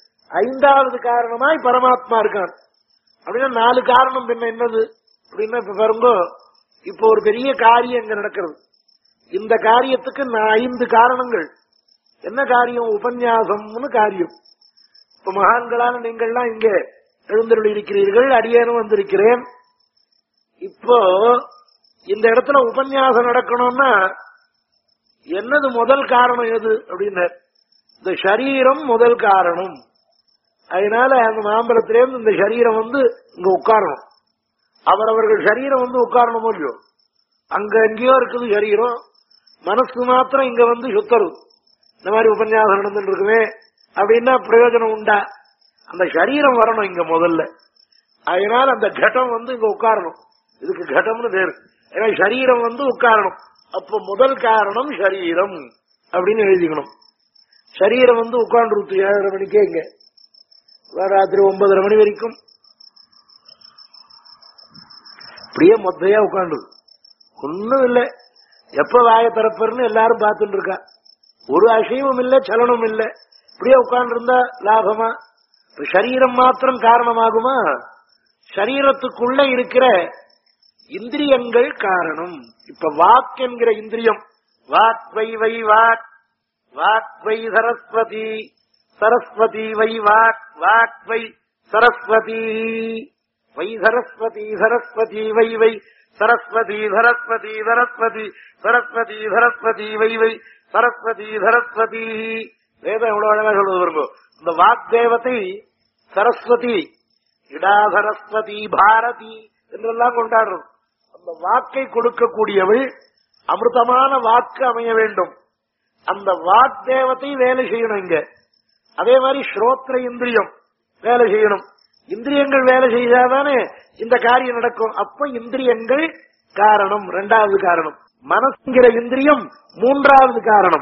ஐந்தாவது காரணமாய் பரமாத்மா இருக்கான் அப்படின்னா நாலு காரணம் பின்ன என்னது அப்படின்னா இப்ப பாருங்க இப்போ ஒரு பெரிய காரியம் இங்க நடக்கிறது இந்த காரியத்துக்கு நான் ஐந்து காரணங்கள் என்ன காரியம் உபன்யாசம்னு காரியம் இப்ப மகான்களான நீங்கள்லாம் இங்க எழுந்தருள் இருக்கிறீர்கள் அடியேனும் வந்திருக்கிறேன் இப்போ இந்த இடத்துல உபன்யாசம் நடக்கணும்னா என்னது முதல் காரணம் எது அப்படின்னார் இந்த சரீரம் முதல் காரணம் அதனால அந்த மாம்பழத்திலேருந்து இந்த சரீரம் வந்து இங்க உட்காரணும் அவரவர்கள் சரீரம் வந்து உட்காரணும் இல்லையோ அங்க எங்கேயோ இருக்குது சரீரம் மனசு மாத்திரம் இங்க வந்து சுத்தரும் இந்த மாதிரி உபன்யாசம் நடந்துட்டு இருக்குமே அப்படின்னா பிரயோஜனம் உண்டா அந்த சரீரம் வரணும் இங்க முதல்ல அதனால அந்த கட்டம் வந்து இங்க உட்காரணும் இதுக்கு கடம்னு பேரு ஏன்னா சரீரம் வந்து உட்காரணும் அப்ப முதல் காரணம் சரீரம் அப்படின்னு எழுதிக்கணும் சரீரம் வந்து உட்கார்ந்து ஏழரை மணிக்கே இங்க ராத்திரி ஒன்பதரை மணி வரைக்கும் அப்படியே மொத்தையா உட்காந்து ஒன்னும் இல்ல எப்ப வாய திறப்பர்னு எல்லாரும் பார்த்துட்டு இருக்கா ஒரு அசைவம் இல்ல சலனம் இல்ல இப்படியே உட்கார்ந்து இருந்தா லாபமா இப்ப சரீரம் மாத்திரம் காரணமாகுமா சரீரத்துக்குள்ள இருக்கிற இந்திரியங்கள் காரணம் இப்ப வாக் என்கிற இந்திரியம் வாக் வை வை வாக் வாக் வை சரஸ்வதி சரஸ்வதி வை வாக் வாக் வை சரஸ்வதி வை சரஸ்வதி சரஸ்வதி வை வை சரஸ்வதி சரஸ்வதி சரஸ்வதி சரஸ்வதி சரஸ்வதி வை வை சரஸ்வதி சரஸ்வதி வேதம் எவ்வளவு அழகா சொல்லுவது பாருங்க இந்த வாக் தேவத்தை சரஸ்வதி இடா சரஸ்வதி பாரதி என்றெல்லாம் கொண்டாடுறோம் அந்த வாக்கை கொடுக்கக்கூடியவள் அமிர்தமான வாக்கு அமைய வேண்டும் அந்த வாக் தேவத்தை வேலை செய்யணும் இங்க அதே மாதிரி ஸ்ரோத்ர இந்திரியம் வேலை செய்யணும் இந்திரியங்கள் வேலை செய்தாதானே இந்த காரியம் நடக்கும் அப்ப இந்திரியங்கள் காரணம் இரண்டாவது காரணம் மனசுங்கிற இந்திரியம் மூன்றாவது காரணம்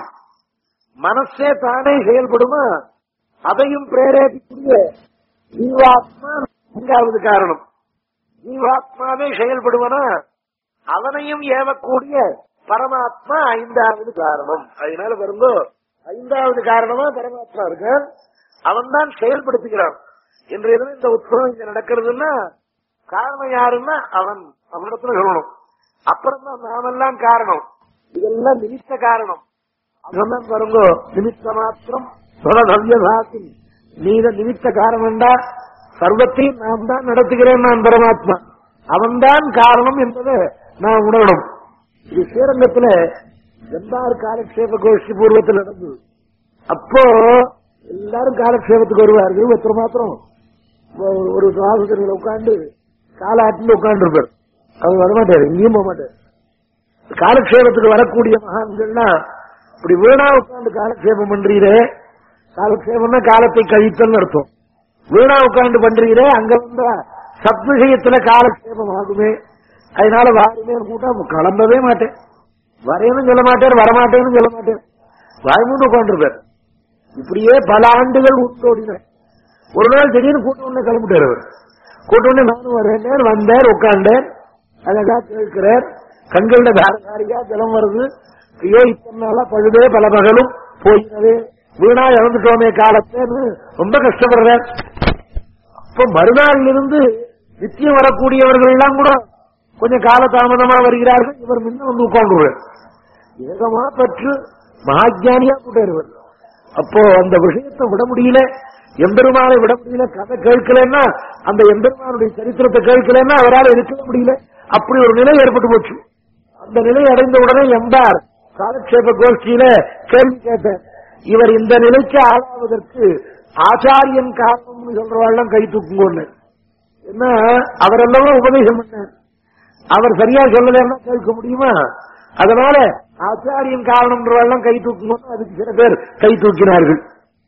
மனசே தானே செயல்படுமா அதையும் பிரேரேபிக்கூடிய ஜீவாத்மா நான்காவது காரணம் ஜீவாத்மாவே செயல்படுவனா அவனையும் ஏவக்கூடிய பரமாத்மா ஐந்தாவது காரணம் அதனால வருங்கோ ஐந்தாவது காரணமா பரமாத்மா இருக்க அவன் தான் செயல்படுத்துகிறான் இன்றைய தினம் இந்த உற்சவம் இங்க நடக்கிறதுன்னா காரணம் யாருன்னா அவன் அவனிடத்துல சொல்லணும் அப்புறம் தான் நாமெல்லாம் காரணம் இதெல்லாம் நிமித்த காரணம் அதெல்லாம் பாருங்கோ நிமித்த மாத்திரம் சுரதவ்யதாசி நீத நிமித்த காரணம்டா சர்வத்தையும் நாம் தான் நடத்துகிறேன் நான் பரமாத்மா அவன்தான் காரணம் என்பதை நான் உணரணும் இது ஸ்ரீரங்கத்துல எந்தார் காலக்ஷேப கோஷ்டி பூர்வத்தில் நடந்தது அப்போ எல்லாரும் காலக்ஷேபத்துக்கு வருவார்கள் ஒருத்தர் மாத்திரம் ஒ- ஒரு ஆசிரியர்கள் உட்கார்ந்து காலாட்டில் உட்கார்ந்து இருப்பார் அவர் வரமாட்டார் எங்கேயும் போக மாட்டார் காலக்ஷேபத்துக்கு வரக்கூடிய மகான்கள்னா இப்படி வீணா உட்கார்ந்து காலக்ஷேபம் பண்றீரே காலக்ஷேபம்னா காலத்தை கழித்தல் அர்த்தம் வீணா உட்கார்ந்து பண்றீரே அங்க வந்தா சத் விஷயத்துல காலக்ஷேபம் ஆகுமே அதனால வாருமே கூட்டா கிளம்பவே மாட்டேன் வரேன்னு சொல்ல மாட்டேன் வரமாட்டேன்னு சொல்ல மாட்டேன் வாய்மூண்டு உட்காந்துருப்பார் இப்படியே பல ஆண்டுகள் உண்டோடின ஒரு நாள் திடீர்னு கூட்ட உடனே கிளம்பிட்டார் அவர் கூட்ட உடனே நானும் வரேன் வந்தார் உட்கார்ந்தார் அழகா கேட்கிறார் கண்கள்ல தாரதாரியா ஜலம் வருது ஐயோ இத்தனை நாளா பழுதே பல பகலும் போயினவே வீணா இழந்துட்டோமே காலத்தேன்னு ரொம்ப கஷ்டப்படுறார் அப்ப மறுநாளில் இருந்து நித்தியம் வரக்கூடியவர்கள் எல்லாம் கூட கொஞ்சம் காலதாமதமா வருகிறார்கள் இவர் முன்ன வந்து உட்கார்ந்துருவார் ஏகமா பற்று மகாஜானியா கூட்டார் அப்போ அந்த விஷயத்தை விட முடியல எம்பெருமானை விட முடியல கதை கேட்கலன்னா அந்த எம்பெருமானுடைய சரித்திரத்தை கேட்கலன்னா அவரால் இருக்கவே முடியல அப்படி ஒரு நிலை ஏற்பட்டு போச்சு அந்த நிலை அடைந்த உடனே எம்பார் காலக்ஷேப கோஷ்டியில கேள்வி கேட்டேன் இவர் இந்த நிலைக்கு ஆளாவதற்கு ஆச்சாரியன் காரணம்னு சொல்றவாள்லாம் கை தூக்குங்கன்னு என்ன அவரெல்லாம் உபதேசம் பண்ணார் அவர் சரியா சொல்லலைன்னா கேட்க முடியுமா அதனால ஆச்சாரியன் காரணம்ன்றவெல்லாம் கை தூக்கணும் அதுக்கு சில பேர் கை தூக்கினார்கள்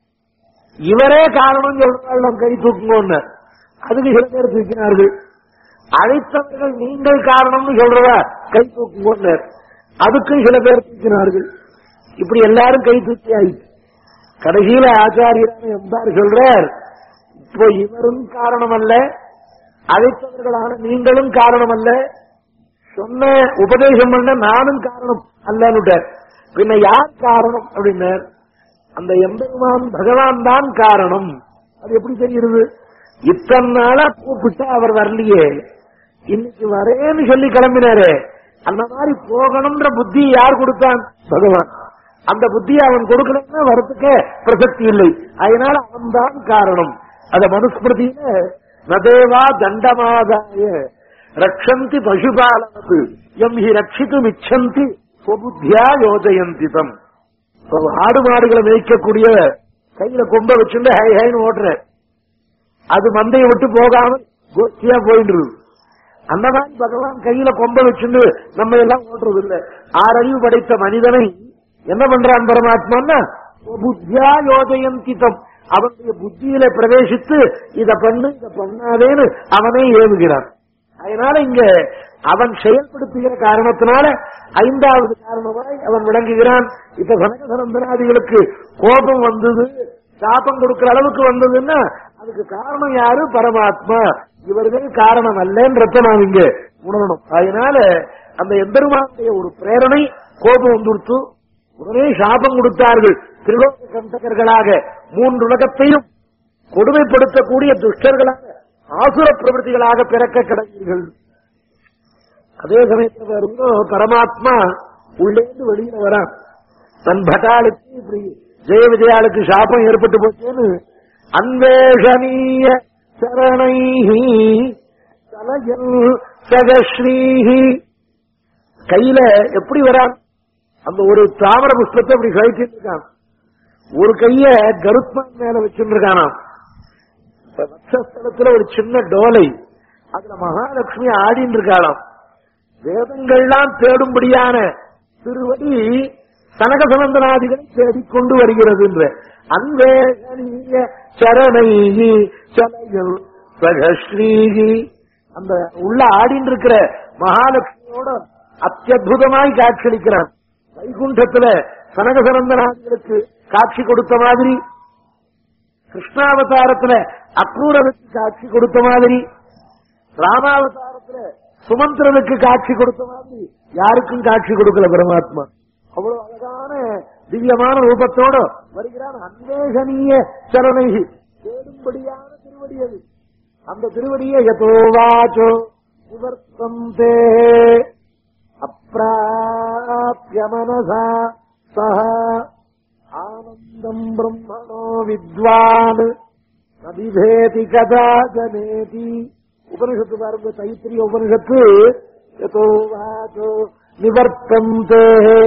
இவரே காரணம் சொல்றவெல்லாம் கை தூக்குங்கன்னு அதுக்கு சில பேர் தூக்கினார்கள் அழைத்தவர்கள் நீங்கள் காரணம்னு சொல்றதா கை தூக்குங்கன்னு அதுக்கும் சில பேர் தூக்கினார்கள் இப்படி எல்லாரும் கை தூக்கி ஆயிடுச்சு கடைசியில ஆச்சாரியரான எம்பார் சொல்றார் இப்போ இவரும் காரணம் அல்ல அழைத்தவர்களான நீங்களும் காரணம் அல்ல சொன்ன உபதேசம் பண்ண நானும் காரணம் அல்லன்னுட்டார் பின்ன யார் காரணம் அப்படின்னார் அந்த எம்பெருமான் பகவான் தான் காரணம் அது எப்படி தெரியுது இத்தனை நாளா கூப்பிட்டா அவர் வரலையே இன்னைக்கு வரேன்னு சொல்லி கிளம்பினாரே அந்த மாதிரி போகணும்ன்ற புத்தி யார் கொடுத்தான் பகவான் அந்த புத்தியை அவன் கொடுக்கணும்னா வரத்துக்கே பிரசக்தி இல்லை அதனால அவன் தான் காரணம் அத மனுஸ்மிருதியில நதேவா தண்டமாதாய ரக்ஷந்தி பசுபாலனத்து எம் ஹி ரட்சித்தும் இச்சந்தி சுபுத்தியா யோஜயந்தி தம் இப்ப ஆடு மாடுகளை மேய்க்கக்கூடிய கையில கொம்ப வச்சுட்டு ஹை ஹைன்னு ஓட்டுற அது மந்தையை விட்டு போகாமல் கோஷ்டியா போயிட்டு இருக்கு. அந்த மாதிரி பகவான் கையில கொம்ப வச்சுட்டு நம்ம எல்லாம் ஓட்டுறது இல்ல ஆறறிவு படைத்த மனிதனை என்ன பண்றான் பரமாத்மான்னா புத்தியா யோஜயந்தி தம் அவனுடைய புத்தியில பிரவேசித்து இத பண்ணு இத பண்ணாதேன்னு அவனே ஏவுகிறான் அதனால இங்க அவன் செயல்படுத்துகிற காரணத்தினால ஐந்தாவது காரணமாய் அவன் விளங்குகிறான் இப்ப சனகசனந்தனாதிகளுக்கு கோபம் வந்தது சாபம் கொடுக்கிற அளவுக்கு வந்ததுன்னா அதுக்கு காரணம் யாரு பரமாத்மா இவர்கள் காரணம் அல்லன்றத நாம் இங்க உணரணும் அதனால அந்த எம்பெருமானுடைய ஒரு பிரேரணை கோபம் வந்துடுத்து உடனே சாபம் கொடுத்தார்கள் திரிலோக கண்டகர்களாக மூன்று உலகத்தையும் கொடுமைப்படுத்தக்கூடிய துஷ்டர்களாக ஆசுர பிரவൃத்திகளாக பிறக்க கிடந்தீர்கள் அதே சமயத்தில் வரும்போ பரமாத்மா உள்ளேந்து வெளியில வரான் தன் பட்டாளுக்கு இப்படி ஜெய விஜயாளுக்கு சாபம் ஏற்பட்டு போச்சேன்னு அன்வேஷணீய சரணைஹி தலையில் சகஸ்ரீஹி கையில எப்படி வரான் அந்த ஒரு தாமர புஷ்பத்தை அப்படி கழிச்சுட்டு இருக்கான் ஒரு கைய கருத்மான் மேல வச்சுட்டு இருக்கானாம் இப்ப வட்சஸ்தலத்துல ஒரு சின்ன டோலை அதுல மகாலட்சுமி ஆடின்னு இருக்காளாம் வேதங்கள்லாம் தேடும்படியான திருவடி சனக சனந்தனாதிகளை தேடிக்கொண்டு வருகிறது என்ற அன்வேஷணீய சரணை சலைகள் சகஸ்ரீகி அந்த உள்ள ஆடின்னு இருக்கிற மகாலட்சுமியோட அத்தியுதமாய் காட்சியளிக்கிறான் வைகுண்டத்துல சனக சனந்தனாதிகளுக்கு காட்சி கொடுத்த மாதிரி கிருஷ்ணாவதாரத்துல அக்ரூரனுக்கு காட்சி கொடுத்த மாதிரி ராமாவதாரத்துல சுமந்திரனுக்கு காட்சி கொடுத்த மாதிரி யாருக்கும் காட்சி கொடுக்கல பரமாத்மா அவ்வளவு அழகான திவ்யமான ரூபத்தோட வருகிறான் அன்வேஷணீய சரணை தேடும்படியான திருவடி அது அந்த திருவடியை யதோவாச்சோ நிவர்த்தம் தே அப்பிராப்ய மனசா சஹ ஆனந்தம் பிரம்மணோ வித்வான் நபிபேதி கதா ஜனேதி உபனிஷத்து பாருங்க தைத்திரிய உபனிஷத்து யதோ வாச்சோ நிவர்த்தந்தே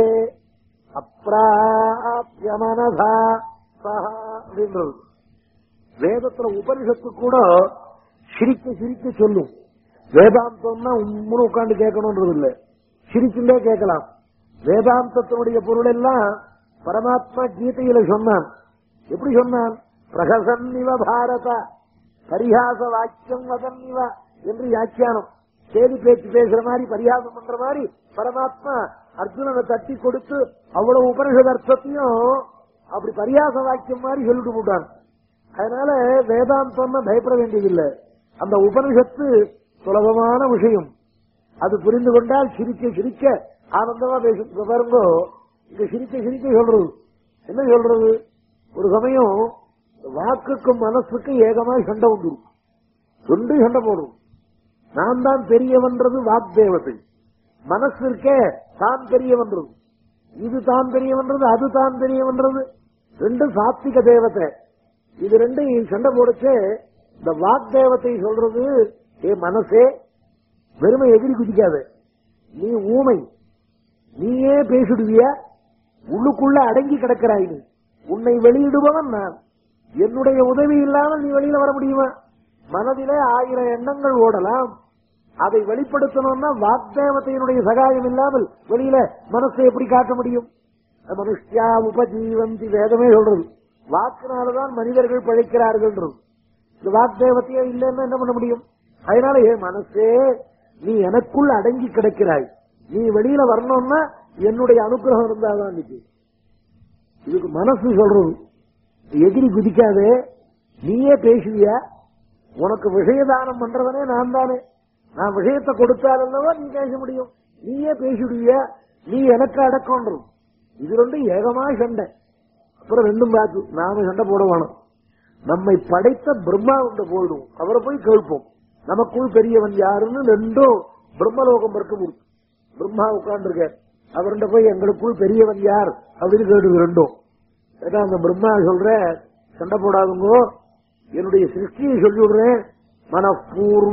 அப்பிராப்ய மனசா சஹ அப்படின்றது வேதத்துல உபனிஷத்து கூட சிரிக்க சிரிக்க சொல்லும் வேதாந்தம்னா உம்முன்னு உட்கார்ந்து கேட்கணும்ன்றது இல்ல சிரிச்சுட்டே கேட்கலாம் வேதாந்தத்தினுடைய பொருள் எல்லாம் பரமாத்மா கீதையில சொன்னான் எப்படி சொன்னான் பிரகசன்னிவ பாரத பரிகாச வாக்கியம் வதன்னிவ என்று வியாக்கியானம் சேதி பேச்சு பேசுற மாதிரி பரிகாசம் பண்ற மாதிரி பரமாத்மா அர்ஜுனனை தட்டி கொடுத்து அவ்வளவு உபனிஷத அர்த்தத்தையும் அப்படி பரிகாச வாக்கியம் மாதிரி சொல்லிட்டு போட்டான் அதனால வேதாந்தம்னா பயப்பட வேண்டியதில்லை அந்த உபனிஷத்து சுலபமான விஷயம் அது புரிந்து கொண்டால் சிரிக்க சிரிக்க ஆனந்தமா பேசும் இப்ப பாருங்க இங்க சிரிக்க சிரிக்க சொல்றது என்ன சொல்றது ஒரு சமயம் வாக்குக்கும் மனசுக்கும் ஏகமா சண்டை வந்துடும் ரெண்டு சண்டை போடும் நான் தான் பெரியவன்றது வாக் தேவதை மனசு இருக்கே தான் பெரியவன்றது இது தான் பெரியவன்றது அது தான் பெரியவன்றது ரெண்டும் சாத்விக தேவதை இது ரெண்டும் சண்டை போடுச்சு இந்த வாக் தேவத்தை சொல்றது ஏ மனசே வெறுமை எதிரி குதிக்காத நீ ஊமை நீயே பேசிடுவிய உள்ளுக்குள்ள அடங்கி கிடக்கிறாய் நீ உன்னை வெளியிடுபவன் நான் என்னுடைய உதவி இல்லாமல் நீ வெளியில வர முடியுமா மனதிலே ஆயிரம் எண்ணங்கள் ஓடலாம் அதை வெளிப்படுத்தணும்னா வாக்தேவத்தையினுடைய சகாயம் இல்லாமல் வெளியில மனசை எப்படி காட்ட முடியும் மனுஷ்யா உபஜீவந்தி வேதமே சொல்றது வாக்குனாலதான் மனிதர்கள் பழைக்கிறார்கள் இந்த வாக்தேவத்தையே இல்லைன்னா என்ன பண்ண முடியும் அதனால ஏன் மனசே நீ எனக்குள் அடங்கி கிடக்கிறாய் நீ வெளியில வரணும்னா என்னுடைய அனுகிரகம் இருந்தாதான் இன்னைக்கு இதுக்கு மனசு சொல்றது எதிரி குதிக்காதே நீயே பேசுவியா உனக்கு விஷயதானம் பண்றவனே நான் தானே நான் விஷயத்தை கொடுத்தாலல்லவா நீ பேச முடியும் நீயே பேசிடுவியா நீ எனக்கு அடக்கம்ன்றது இது ரெண்டும் ஏகமா சண்டை அப்புறம் ரெண்டும் பார்த்து நாம சண்டை போட வேணும் நம்மை படைத்த பிரம்மா உண்ட போயிடும் அவரை போய் கேட்போம் நமக்குள் பெரியவன் யாருன்னு ரெண்டும் பிரம்மலோகம் இருக்க முடியும் பிரம்மா உட்கார்ந்து அவர்கிட்ட போய் எங்களுக்குள் பெரியவன் யார் அப்படின்னு கேட்டு ரெண்டும் ஏன்னா அந்த பிரம்மா சொல்ற சண்டை போடாதுங்கோ என்னுடைய சிருஷ்டியை சொல்லி விடுறேன் மனப்பூர்வ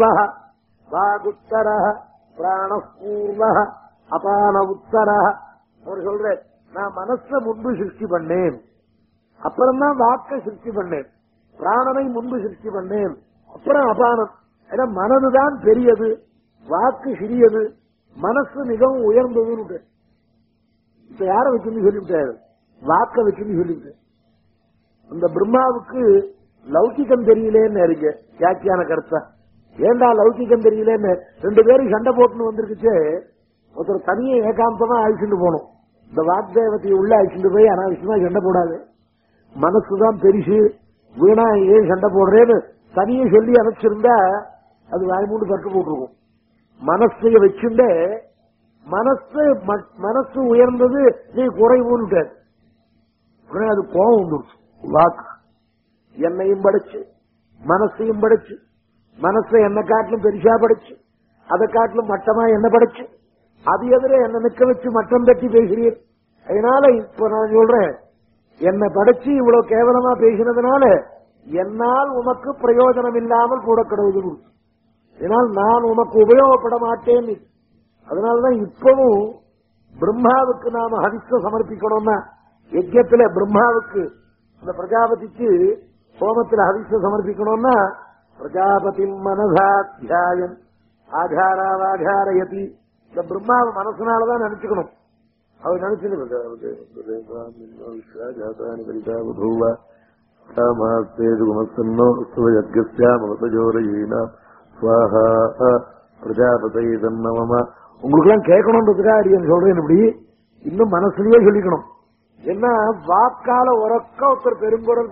வாகுத்தர பிராணப்பூர்வ அபான உத்தர அவர் சொல்ற நான் மனச முன்பு சிருஷ்டி பண்ணேன் அப்புறம் தான் வாக்க சிருஷ்டி பண்ணேன் பிராணனை முன்பு சிருஷ்டி பண்ணேன் அப்புறம் அபானம் ஏன்னா மனதுதான் பெரியது வாக்கு சிறியது மனசு மிகவும் உயர்ந்ததுன்னு இப்ப யார வச்சுன்னு சொல்லிவிட்டாரு வாக்க வச்சுன்னு சொல்லிவிட்டு அந்த பிரம்மாவுக்கு லௌகிகம் தெரியலேன்னு இருக்க வியாக்கியான கருத்தா ஏண்டா லௌகிகம் தெரியலேன்னு ரெண்டு பேரும் சண்டை போட்டுன்னு வந்திருக்குச்சு ஒருத்தர் தனியை ஏகாந்தமா அழிச்சுட்டு போகணும் இந்த வாக்தேவத்தை உள்ள அழிச்சுட்டு போய் அனாவசியமா சண்டை போடாது மனசுதான் பெருசு வீணா ஏன் சண்டை போடுறேன்னு தனியை சொல்லி அமைச்சிருந்தா அது வாய்மூண்டு கட்டு போட்டிருக்கும் மனசைய வச்சுட்டு மனசு ம- மனசு உயர்ந்தது நீ குறைவுன்னு உடனே அது கோபம் வந்துருச்சு வாக்கு என்னையும் படைச்சு மனசையும் படைச்சு மனசை என்ன காட்டிலும் பெருசா படைச்சு அதை காட்டிலும் மட்டமா என்ன படைச்சு அது எதிர என்ன நிக்க வச்சு மட்டம் தட்டி பேசுறீர் அதனால இப்ப நான் சொல்றேன் என்னை படைச்சு இவ்வளவு கேவலமா பேசினதுனால என்னால் உமக்கு பிரயோஜனம் இல்லாமல் கூட கிடவுது இதனால் நான் உமக்கு உபயோகப்பட மாட்டேன் அதனாலதான் இப்பவும் பிரம்மாவுக்கு நாம ஹரித்த சமர்ப்பிக்கணும்னா யஜ்யத்துல பிரம்மாவுக்கு இந்த பிரஜாபதிக்கு ஹோமத்துல ஹரித்த சமர்ப்பிக்கணும்னா பிரஜாபதி மனசாத்தியாயம் ஆதாராவாதாரயதி இந்த பிரம்மாவை மனசுனாலதான் நினைச்சுக்கணும் அவர் நினைச்சு உங்களுக்கு எல்லாம் கேட்கணும்ன்றதுக்காக அடியன் சொல்றேன் இப்படி இன்னும் மனசுலயே சொல்லிக்கணும் என்ன வாக்கால உறக்க ஒருத்தர் பெருங்குரல்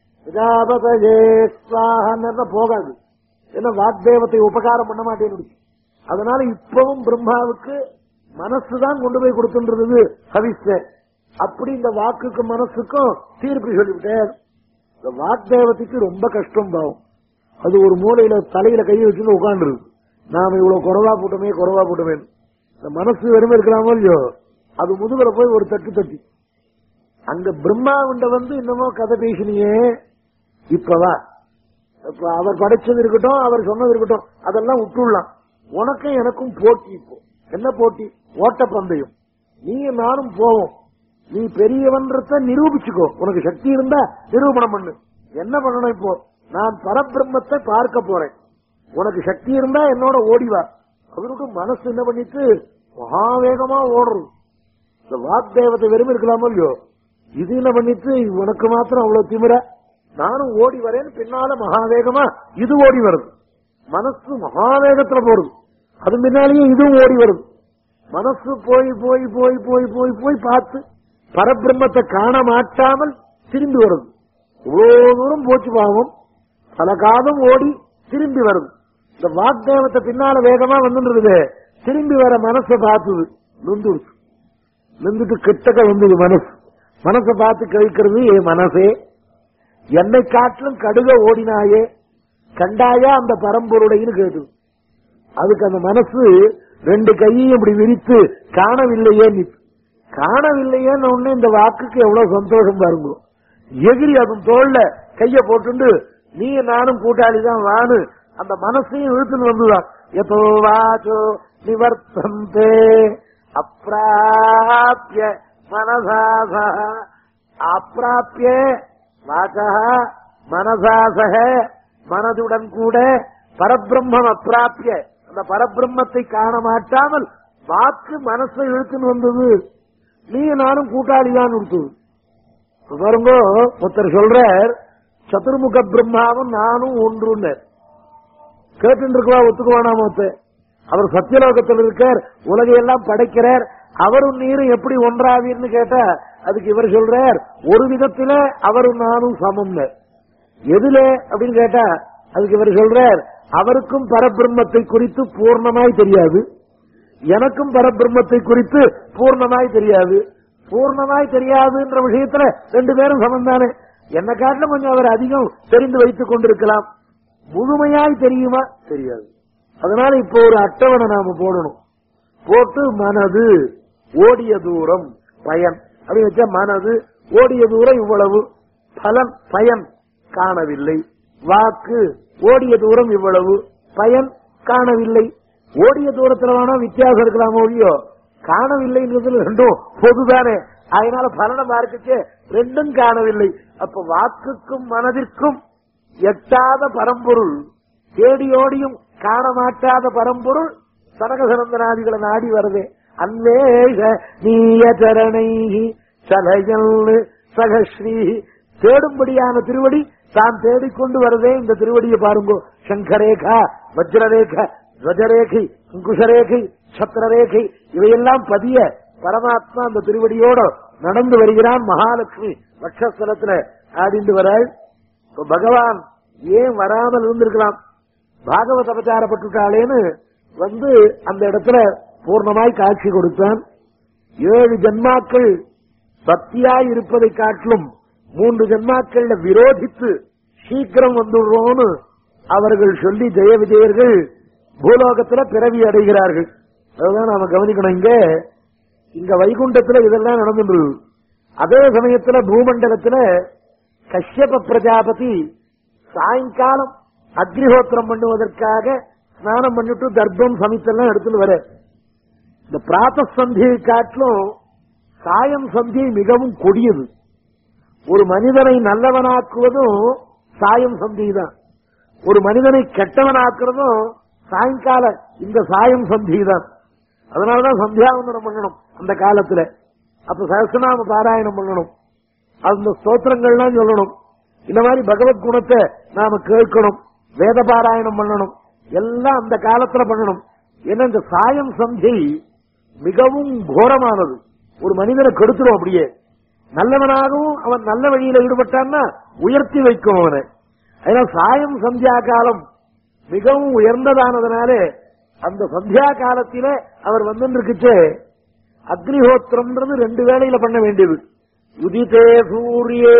பிரஜாபதேஸ்வாகன்னு போகாது என்ன வாக்தேவத்தை உபகாரம் பண்ண மாட்டேன்னு அதனால இப்பவும் பிரம்மாவுக்கு மனசுதான் கொண்டு போய் கொடுத்துன்றது ஹவிஸ்த அப்படி இந்த வாக்குக்கு மனசுக்கும் தீர்ப்பு சொல்லிவிட்டேன் இந்த வாக்தேவத்துக்கு ரொம்ப கஷ்டம் பாவம் அது ஒரு மூலையில தலையில கையை வச்சுன்னு உட்காந்துருக்கு நாம இவ்வளவு குறவா போட்டோமே குறவா போட்டோமே இந்த மனசு வெறுமை இருக்கலாமோ இல்லையோ அது முதுகுல போய் ஒரு தட்டு தட்டி அங்க பிரம்மாவிண்ட வந்து இன்னமோ கதை பேசினியே இப்பவா இப்ப அவர் படைச்சது இருக்கட்டும் அவர் சொன்னது இருக்கட்டும் அதெல்லாம் விட்டுடலாம் உனக்கும் எனக்கும் போட்டி இப்போ என்ன போட்டி ஓட்ட பந்தயம் நீ நானும் போவோம் நீ பெரியவன்றத நிரூபிச்சுக்கோ உனக்கு சக்தி இருந்தா நிரூபணம் பண்ணு என்ன பண்ணணும் இப்போ நான் பரபிரம்மத்தை பார்க்க போறேன் உனக்கு சக்தி இருந்தா என்னோட ஓடிவா அவருக்கு மனசு என்ன பண்ணிட்டு மகாவேகமா ஓடுறது இந்த வாக்தேவத்தை வெறும் இருக்கலாமோ இல்லையோ இது என்ன பண்ணிட்டு உனக்கு மாத்திரம் அவ்வளவு திமிர நானும் ஓடி வரேன் பின்னால மகாவேகமா இது ஓடி வருது மனசு மகாவேகத்துல போறது அது முன்னாலேயே இதுவும் ஓடி வருது மனசு போய் போய் போய் போய் போய் போய் பார்த்து பரபிரம்மத்தை காண மாட்டாமல் திரும்பி வருது இவ்வளவு தூரம் போச்சு பாவம் பல காலம் ஓடி திரும்பி வருது இந்த வாக்தேவத்தை பின்னால வேகமா வந்துருது திரும்பி வர மனசை பார்த்தது நொந்துருச்சு நொந்துட்டு கிட்டக்க வந்தது மனசு மனசை பார்த்து கழிக்கிறது ஏ மனசே என்னை காட்டிலும் கடுக ஓடினாயே கண்டாயா அந்த பரம்பொருடைன்னு கேட்டு அதுக்கு அந்த மனசு ரெண்டு கையையும் இப்படி விரித்து காணவில்லையே காணவில்லையேன்னு ஒண்ணு இந்த வாக்குக்கு எவ்வளவு சந்தோஷம் பாருங்க எகிரி அதுவும் தோல்ல கைய போட்டுண்டு நீ நானும் கூட்டாளி தான் வானு அந்த மனசையும் இழுத்துன்னு வந்துதான் எப்போ வாச்சோ நிவர்த்தந்தே அப்பிராபிய மனசாச அப்பிராபிய வாசா மனசாசக மனதுடன் கூட பரபிரம்மம் அப்பிராபிய அந்த பரபிரம்மத்தை காண மாட்டாமல் வாக்கு மனசை இழுத்துன்னு வந்தது நீ நானும் கூட்டாளிதான் கொடுத்தது பாருங்க ஒருத்தர் சொல்றார் சதுர்முக பிரம்மாவும் நானும் ஒன்றுன்னு கேட்டு இருக்கவா ஒத்துக்குவானாம ஒருத்தர் அவர் சத்தியலோகத்தில் இருக்கார் உலகையெல்லாம் படைக்கிறார் அவரும் நீரும் எப்படி ஒன்றாவீர்னு கேட்டா அதுக்கு இவர் சொல்றார் ஒரு விதத்தில அவரும் நானும் சமம்னு எதுல அப்படின்னு கேட்டா அதுக்கு இவர் சொல்றார் அவருக்கும் பரபிரம்மத்தை குறித்து பூர்ணமாய் தெரியாது எனக்கும் பரபிரம்மத்தை குறித்து பூர்ணமாய் தெரியாது பூர்ணமாய் தெரியாதுன்ற விஷயத்துல ரெண்டு பேரும் சமம் தானே என்ன காட்டிலும் கொஞ்சம் அவர் அதிகம் தெரிந்து வைத்துக் கொண்டிருக்கலாம் முழுமையாய் தெரியுமா தெரியாது அதனால இப்போ ஒரு அட்டவணை நாம போடணும் போட்டு மனது ஓடிய தூரம் பயன் அப்படின்னு வச்சா மனது ஓடிய தூரம் இவ்வளவு பலன் பயன் காணவில்லை வாக்கு ஓடிய தூரம் இவ்வளவு பயன் காணவில்லை ஓடிய தூரத்துல வேணா வித்தியாசம் இருக்கலாமோ இல்லையோ காணவில்லைன்றது ரெண்டும் பொதுதானே அதனால பலனை பார்க்கச்சே ரெண்டும் காணவில்லை அப்ப வாக்குக்கும் மனதிற்கும் எட்டாத பரம்பொருள் தேடியோடியும் காண மாட்டாத பரம்பொருள் சனகசனந்தனாதிகளை நாடி வருதே அன்வேஷ நீய சரணை சலயல் சகஸ்ரீ தேடும்படியான திருவடி தான் தேடிக்கொண்டு வருதே இந்த திருவடியை பாருங்க சங்கரேகா வஜ்ரரேகா துவஜரேகை அங்குஷரேகை சத்திரரேகை இவையெல்லாம் பதிய பரமாத்மா அந்த திருவடியோட நடந்து வருகிறான் மகாலட்சுமி வட்சஸ்தலத்துல ஆடிண்டு வராள் இப்ப பகவான் ஏன் வராமல் இருந்திருக்கலாம் பாகவத அபச்சாரப்பட்டுட்டாளேன்னு வந்து அந்த இடத்துல பூர்ணமாய் காட்சி கொடுத்தான் ஏழு ஜன்மாக்கள் பக்தியாய் இருப்பதை காட்டிலும் மூன்று ஜென்மாக்கள்ல விரோதித்து சீக்கிரம் வந்துடுறோம்னு அவர்கள் சொல்லி ஜெய விஜயர்கள் பூலோகத்துல பிறவி அடைகிறார்கள் அதுதான் நாம கவனிக்கணும் இங்க இங்க வைகுண்டத்துல இதெல்லாம் நடந்துட்டு அதே சமயத்துல பூமண்டலத்துல கஷ்யப பிரஜாபதி சாயங்காலம் அக்னிஹோத்திரம் பண்ணுவதற்காக ஸ்நானம் பண்ணிட்டு தர்ப்பம் சமித்தெல்லாம் எடுத்துட்டு வர இந்த பிராத்த சந்தியை காட்டிலும் சாயம் சந்தியை மிகவும் கொடியது ஒரு மனிதனை நல்லவனாக்குவதும் சாயம் சந்தி தான் ஒரு மனிதனை கெட்டவனாக்குறதும் சாயங்கால இந்த சாயம் சந்தி தான் அதனாலதான் சந்தியாவந்தனம் பண்ணணும் அந்த காலத்துல அப்ப சகசநாம பாராயணம் பண்ணணும் அந்த ஸ்தோத்திரங்கள்லாம் சொல்லணும் இந்த மாதிரி பகவத் குணத்தை நாம கேட்கணும் வேத பாராயணம் பண்ணணும் எல்லாம் அந்த காலத்துல பண்ணணும் ஏன்னா இந்த சாயம் சந்தி மிகவும் கோரமானது ஒரு மனிதனை கெடுத்துரும் அப்படியே நல்லவனாகவும் அவன் நல்ல வழியில ஈடுபட்டான்னா உயர்த்தி வைக்கும் அவனை அதனால சாயம் சந்தியா காலம் மிகவும் உயர்ந்ததானதுனாலே அந்த சந்தியா காலத்திலே அவர் வந்துருக்குச்சே அக்னிஹோத்திரம்ன்றது ரெண்டு வேளையில பண்ண வேண்டியது உதிதே சூரியே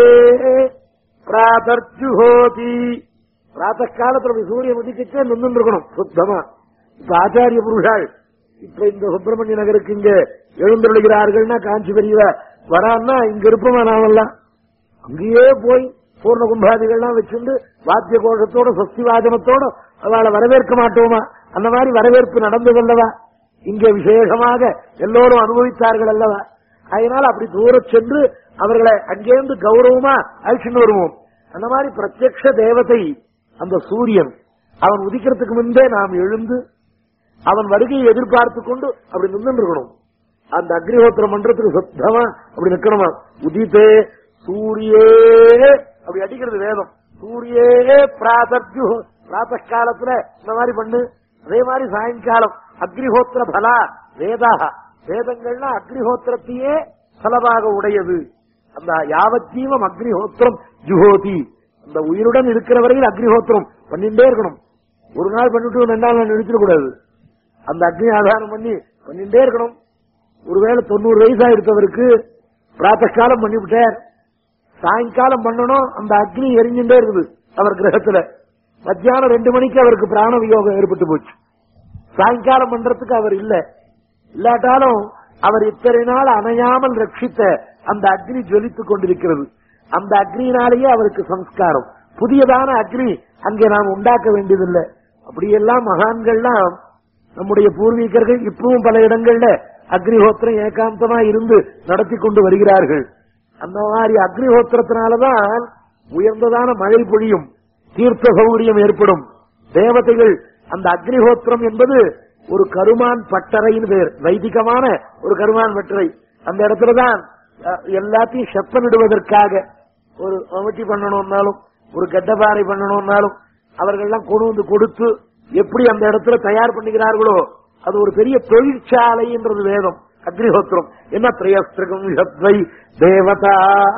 பிராதர்ஜுஹோதி பிராத்த காலத்துல அப்படி சூரியன் உதிக்கச்சே நின்று இருக்கணும் சுத்தமா இப்ப ஆச்சாரிய புருஷாள் இப்ப இந்த சுப்பிரமணிய நகருக்கு இங்க எழுந்தருளுகிறார்கள்னா காஞ்சி பெரியவ வரான்னா இங்க இருப்போமா நாமெல்லாம் அங்கேயே போய் பூர்ண கும்பாதிகள்லாம் வச்சிருந்து வாத்திய கோஷத்தோட சஸ்தி வாதனத்தோட அவளை வரவேற்க மாட்டோமா அந்த மாதிரி வரவேற்பு நடந்ததல்லவா இங்கே விசேஷமாக எல்லோரும் அனுபவித்தார்கள் அல்லவா அதனால அப்படி தூரச் சென்று அவர்களை அங்கேருந்து கௌரவமா அழிச்சுன்னு வருவோம் அந்த மாதிரி பிரத்யக்ஷ தேவதை அந்த சூரியன் அவன் உதிக்கிறதுக்கு முன்பே நாம் எழுந்து அவன் வருகையை எதிர்பார்த்து கொண்டு அப்படி நின்று இருக்கணும் அந்த அக்னிஹோத்திரம் பண்றதுக்கு சுத்தமா அப்படி நிக்கணுமா உதித்தே சூரியே அப்படி அடிக்கிறது வேதம் சூரியே பிராதர்ஜு பிராத்த காலத்துல இந்த மாதிரி பண்ணு அதே மாதிரி சாயங்காலம் அக்னிஹோத்திர பலா வேதாக வேதங்கள்னா அக்னிஹோத்திரத்தையே பலமாக உடையது அந்த யாவத்தீவம் அக்னிஹோத்திரம் ஜுஹோதி அந்த உயிருடன் இருக்கிற வரையில் அக்னிஹோத்திரம் பண்ணிட்டே இருக்கணும் ஒரு நாள் பண்ணிட்டு ரெண்டாம் நாள் நிறுத்திடக்கூடாது அந்த அக்னி ஆதாரம் பண்ணி பண்ணிட்டே இருக்கணும் ஒருவேளை தொண்ணூறு வயசா எடுத்தவருக்கு பிராத்தகாலம் பண்ணிவிட்டார் சாயங்காலம் பண்ணணும் அந்த அக்னி எரிஞ்சுட்டே இருக்குது அவர் கிரகத்துல மத்தியானம் ரெண்டு மணிக்கு அவருக்கு பிராண வியோகம் ஏற்பட்டு போச்சு சாயங்காலம் பண்றதுக்கு அவர் இல்ல இல்லாட்டாலும் அவர் இத்தனை நாள் அணையாமல் ரட்சித்த அந்த அக்னி ஜொலித்துக் கொண்டிருக்கிறது அந்த அக்னியினாலேயே அவருக்கு சம்ஸ்காரம் புதியதான அக்னி அங்கே நாம் உண்டாக்க வேண்டியதில்லை அப்படியெல்லாம் மகான்கள்லாம் நம்முடைய பூர்வீகர்கள் இப்பவும் பல இடங்கள்ல அக்னிஹோத்திரம் ஏகாந்தமா இருந்து நடத்தி கொண்டு வருகிறார்கள் அந்த மாதிரி அக்னிஹோத்திரத்தினாலதான் உயர்ந்ததான மழை பொழியும் தீர்த்த சௌகரியம் ஏற்படும் தேவதைகள் அந்த அக்னிஹோத்திரம் என்பது ஒரு கருமான் பட்டறைன்னு பேர் வைதிகமான ஒரு கருமான் பட்டறை அந்த இடத்துலதான் அஹ், எல்லாத்தையும் செப்பனிடுவதற்காக ஒரு மமட்டி பண்ணணும்னாலும் ஒரு கட்டபாறை பண்ணணும்னாலும் அவர்கள்லாம் கொண்டு வந்து கொடுத்து எப்படி அந்த இடத்துல தயார் பண்ணுகிறார்களோ அது ஒரு பெரிய தொழிற்சாலை என்றது வேதம் அக்னிஹோத்திரம் என்ன பிரயஸ்திரகம் ஷத்வை தேவதா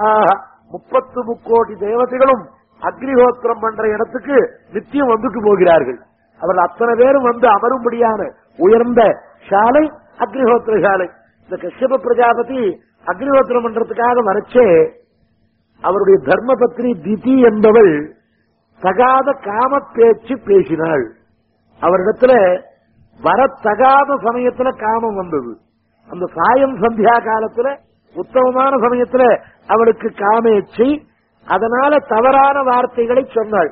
முப்பத்து முக்கோடி தேவதைகளும் அக்னிஹோத்திரம் பண்ற இடத்துக்கு நித்தியம் வந்துட்டு போகிறார்கள் அவர்கள் அத்தனை பேரும் வந்து அமரும்படியான உயர்ந்த சாலை அக்னிஹோத்திர சாலை இந்த கஷ்யப பிரஜாபதி அக்னிஹோத்திரம் பண்றதுக்காக வரச்சே அவருடைய தர்மபத்னி திதி என்பவள் தகாத காம பேச்சு பேசினாள் அவரிடத்துல வரத்தகாத சமயத்துல காமம் வந்தது அந்த சாயம் சந்தியா காலத்துல உத்தமமான சமயத்துல அவளுக்கு காமேச்சை அதனால தவறான வார்த்தைகளை சொன்னாள்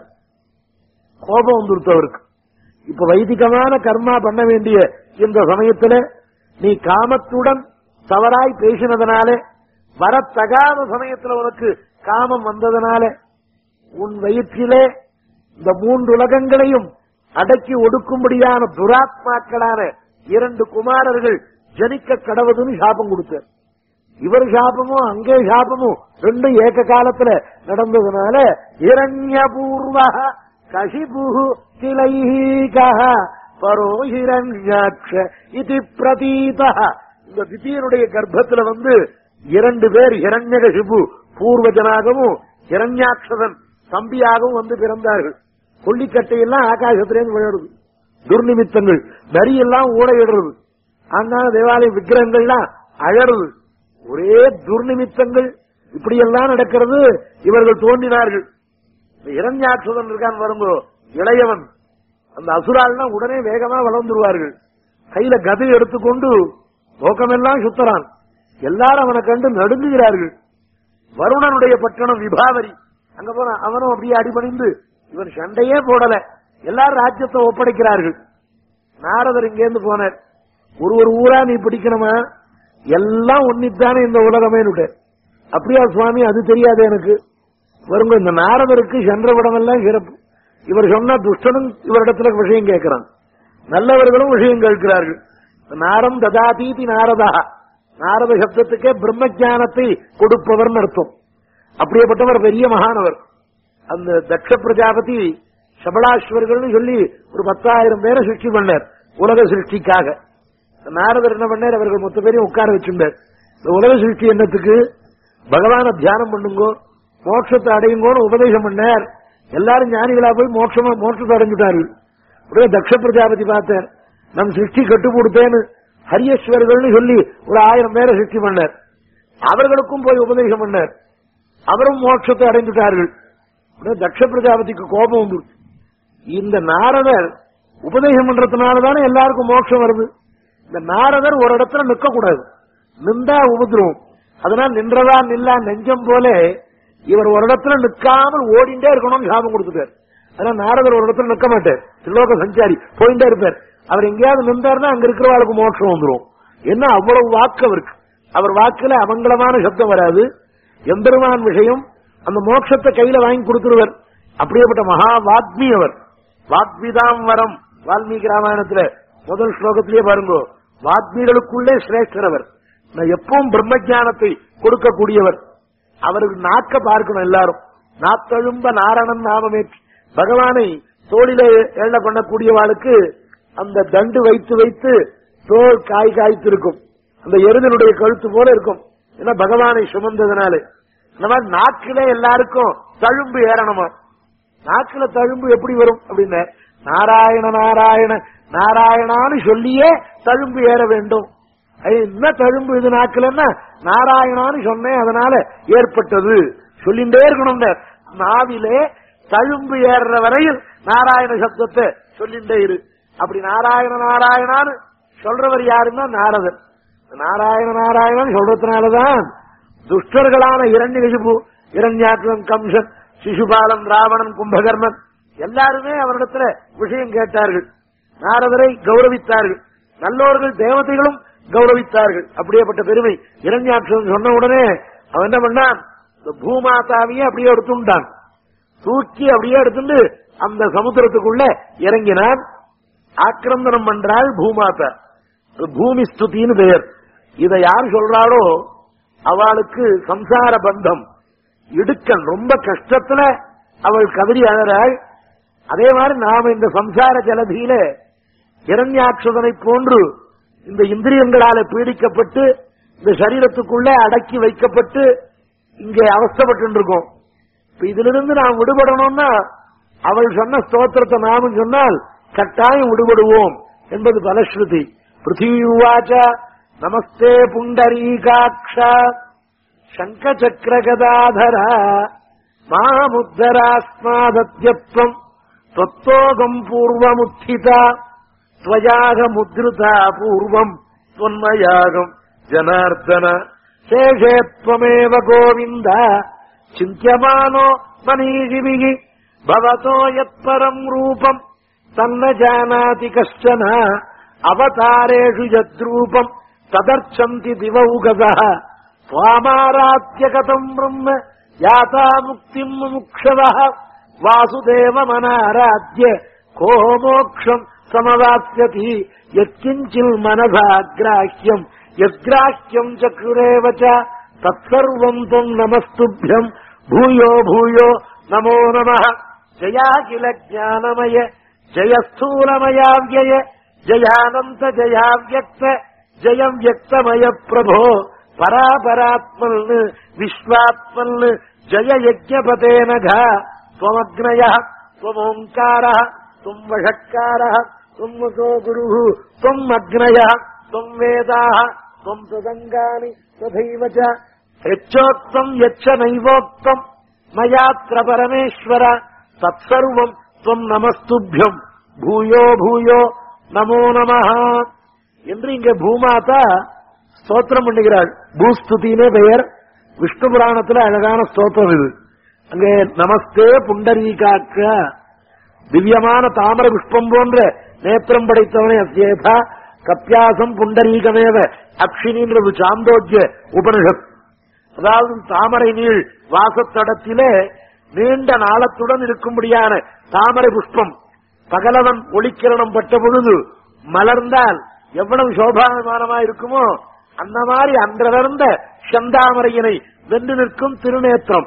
கோபம் வந்துருத்து அவருக்கு இப்ப வைதிகமான கர்மா பண்ண வேண்டிய இந்த சமயத்துல நீ காமத்துடன் தவறாய் பேசினதனாலே வரத்தகாத சமயத்துல உனக்கு காமம் வந்ததனால உன் வயிற்றிலே இந்த மூன்று உலகங்களையும் அடக்கி ஒடுக்கும்படியான துராத்மாக்களான இரண்டு குமாரர்கள் ஜனிக்க கடவுதுன்னு சாபம் கொடுத்தார் இவர் சாபமும் அங்கே சாபமும் ரெண்டும் ஏக காலத்துல நடந்ததுனால இரண்யபூர்வ கசிபு கிளைகா பரோ ஹிரண்யாட்ச இது பிரதீத இந்த திதியனுடைய கர்ப்பத்துல வந்து இரண்டு பேர் இரண்யகசிபு பூர்வஜனாகவும் இரண்யாட்சதன் தம்பியாகவும் வந்து பிறந்தார்கள் கொல்லிக்கட்டையெல்லாம் ஆகாசத்திலேருந்து விழுறது துர்நிமித்தங்கள் நரியெல்லாம் ஊடையிடுறது அதனால தேவாலய விக்கிரகங்கள்லாம் அழறது ஒரே துர்நிமித்தங்கள் இப்படியெல்லாம் நடக்கிறது இவர்கள் தோன்றினார்கள் இந்த இரண்யாட்சுதன் இருக்கான் வரும்போ இளையவன் அந்த அசுரால்னா உடனே வேகமா வளர்ந்துருவார்கள் கையில கதை எடுத்துக்கொண்டு லோகமெல்லாம் சுத்தறான் எல்லாரும் அவனை கண்டு நடுங்குகிறார்கள் வருணனுடைய பட்டணம் விபாவரி அங்க போன அவனும் அப்படியே அடிபணிந்து இவன் சண்டையே போடல எல்லாரும் ராஜ்யத்தை ஒப்படைக்கிறார்கள் நாரதர் இங்கேருந்து போனார் ஒரு ஒரு ஊரா நீ பிடிக்கணுமா எல்லாம் ஒன்னித்தானே இந்த உலகமே அப்படியா சுவாமி அது தெரியாது எனக்கு வருங்க இந்த நாரதருக்கு சென்றவிடம் எல்லாம் சிறப்பு இவர் சொன்னா துஷ்டனும் இவரிடத்துல விஷயம் கேட்கிறான் நல்லவர்களும் விஷயம் கேட்கிறார்கள் நாரம் ததாதீதி நாரதா நாரத சப்தத்துக்கே பிரம்ம ஞானத்தை கொடுப்பவர் அர்த்தம் அப்படியேப்பட்டவர் பெரிய மகானவர் அந்த தக்ஷ பிரஜாபதி சபலாஸ்வர்கள் சொல்லி ஒரு பத்தாயிரம் பேரை சிருஷ்டி பண்ணார் உலக சிருஷ்டிக்காக நாரதர் என்ன பண்ணார் அவர்கள் மொத்த பேரையும் உட்கார வச்சிருந்தார் இந்த உலக சிருஷ்டி என்னத்துக்கு பகவான தியானம் பண்ணுங்கோ மோட்சத்தை அடையுங்கோன்னு உபதேசம் பண்ணார் எல்லாரும் ஞானிகளா போய் மோட்சமா மோட்சத்தை அடைஞ்சுட்டார்கள் உடனே தக்ஷ பிரஜாபதி பார்த்தார் நம் சிருஷ்டி கட்டு கொடுத்தேன்னு ஹரியஸ்வர்கள் சொல்லி ஒரு ஆயிரம் பேரை சிருஷ்டி பண்ணார் அவர்களுக்கும் போய் உபதேசம் பண்ணார் அவரும் மோட்சத்தை அடைந்துட்டார்கள் உடனே தக்ஷ பிரஜாபதிக்கு கோபம் வந்து இந்த நாரதர் உபதேசம் பண்றதுனாலதானே எல்லாருக்கும் மோட்சம் வருது இந்த நாரதர் ஒரு இடத்துல நிற்க கூடாது நின்றா உபதிரவம் அதனால நின்றதா நில்லா நெஞ்சம் போல இவர் ஒரு இடத்துல நிற்காமல் ஓடிண்டே இருக்கணும்னு சாபம் கொடுத்துட்டார் அதனால நாரதர் ஒரு இடத்துல நிற்க மாட்டார் திரிலோக சஞ்சாரி போயிட்டே இருப்பார் அவர் எங்கேயாவது நின்றாருன்னா அங்க இருக்கிறவர்களுக்கு மோட்சம் வந்துடும் என்ன அவ்வளவு வாக்கு அவருக்கு அவர் வாக்குல அமங்கலமான சப்தம் வராது எம்பெருமான் விஷயம் அந்த மோட்சத்தை கையில வாங்கி கொடுத்துருவர் அப்படியேப்பட்ட மகா வாத்மி அவர் வாத்மிதாம் வரம் வால்மீகி ராமாயணத்துல முதல் ஸ்லோகத்திலேயே பாருங்க வாத்மீகளுக்குள்ளே சிரேஷ்டர் அவர் நான் எப்பவும் பிரம்ம ஞானத்தை கொடுக்கக்கூடியவர் அவருக்கு நாக்க பார்க்கணும் எல்லாரும் நாத்தழும்ப நாரணன் நாமமேற்றி பகவானை தோளிலே எழ பண்ணக்கூடியவாளுக்கு அந்த தண்டு வைத்து வைத்து தோல் காய் காய்த்திருக்கும் அந்த எருதனுடைய கழுத்து போல இருக்கும் ஏன்னா பகவானை சுமந்ததுனால இந்த மாதிரி நாக்கிலே எல்லாருக்கும் தழும்பு ஏறணுமா நாக்குல தழும்பு எப்படி வரும் அப்படின்னு நாராயண நாராயண நாராயணான்னு சொல்லியே தழும்பு ஏற வேண்டும் ஐய, என்ன தழும்பு இது நாக்குலன்னா நாராயணான்னு சொன்னேன் அதனால ஏற்பட்டது சொல்லிண்டே இருக்கணும் நாவிலே தழும்பு ஏறுற வரையில் நாராயண சப்தத்தை சொல்லிண்டே இரு அப்படி நாராயண நாராயணான்னு சொல்றவர் யாருன்னா நாரதர் நாராயண நாராயணன் சொல்றதுனாலதான் துஷ்டர்களான இரண்யகசிபு இரண்யாட்சன் கம்சன் சிசுபாலன் ராவணன் கும்பகர்ணன் எல்லாருமே அவரிடத்துல விஷயம் கேட்டார்கள் நாரதரை கௌரவித்தார்கள் நல்லோர்கள் தேவதைகளும் கௌரவித்தார்கள் அப்படியேப்பட்ட பெருமை இரண்யாட்சன் சொன்ன உடனே அவன் என்ன பண்ணான் இந்த பூமாதாவையே அப்படியே எடுத்துட்டான் தூக்கி அப்படியே எடுத்துட்டு அந்த சமுத்திரத்துக்குள்ள இறங்கினான் ஆக்கிரந்தனம் பண்றாள் பூமாதா அது பூமி ஸ்துதின்னு பெயர் இதை யார் சொல்றாளோ அவளுக்கு சம்சார பந்தம் இடுக்கன் ரொம்ப கஷ்டத்துல அவள் கதறி அழறாள் அதே மாதிரி நாம இந்த சம்சார ஜலதியில இரண்யாட்சதனை போன்று இந்த இந்திரியங்களால பீடிக்கப்பட்டு இந்த சரீரத்துக்குள்ள அடக்கி வைக்கப்பட்டு இங்கே அவஸ்தப்பட்டு இருக்கோம் இப்ப இதிலிருந்து நாம் விடுபடணும்னா அவள் சொன்ன ஸ்தோத்திரத்தை நாமும் சொன்னால் கட்டாயம் விடுபடுவோம் என்பது பலஸ்ருதி பிருத்திவிவாச்ச நமஸ்தே புண்டரீகாட்ச சங்கச்சக்கரகதாதர மாமுத்தராஸ்மாதத்யத்வம் त्वत्तोगम् पूर्वमुत्थिता त्वयागमुद्रुता पूर्वम् त्वन्मयागम् जनार्दन शेषे त्वमेव गोविन्द चिन्त्यमानो मनीषिभिः भवतो यत्परम् रूपम् तन्न जानाति कश्चन अवतारेषु यद्रूपम् तदर्चन्ति दिवौगतः त्वामाराध्य कथम् ब्रह्म याता मुक्तिम् मुमुक्षवः वासुदेवमनाराध्य को मोक्षम् समवाप्स्यति यत्किञ्चिन् मनसाग्राह्यम् यद्ग्राह्यम् चक्रुरेव च तत्सर्वम् त्वम् नमस्तुभ्यम् भूयो भूयो नमो नमः जया किल ज्ञानमय जय स्थूलमयाव्यय जयानन्त जयाव्यक्त जयम् व्यक्तमय प्रभो परापरात्मन् विश्वात्मन् जय यज्ञपते नघा त्वमग्नयः त्वमोङ्कारः त्वम् वषट्कारः त्वम् वसो गुरुः त्वम् अग्नयः त्वम् वेदाः त्वम् तदङ्गानि तथैव च यच्चोक्तम् यच्च नैवोक्तम् मयात्र परमेश्वर तत्सर्वम् त्वम् நமஸ்துபியம் பூயோ பூயோ நமோ நமஹ என்று இங்க பூமாதா ஸ்தோத்திரம் பண்ணுகிறாள் பூஸ்துதினே பெயர் விஷ்ணு புராணத்துல அழகான ஸ்தோத்திரம் இது அங்கே நமஸ்தே புண்டரீகாக்க திவ்யமான தாமர புஷ்பம் போன்ற நேத்திரம் படைத்தவனே அத்தியேதா கப்பியாசம் புண்டரீகமேவ அக்ஷினின்றது சாந்தோக்கிய உபனிஷத் அதாவது தாமரை நீள் வாசத்தடத்திலே நீண்ட நாளத்துடன் இருக்கும்படியான தாமரை புஷ்பம் பகலவன் ஒளிக்கிரணம் பட்ட பொழுது மலர்ந்தால் எவ்வளவு சோபானமானமா இருக்குமோ அந்த மாதிரி அன்றளர்ந்த செந்தாமரையினை வென்று நிற்கும் திருநேத்திரம்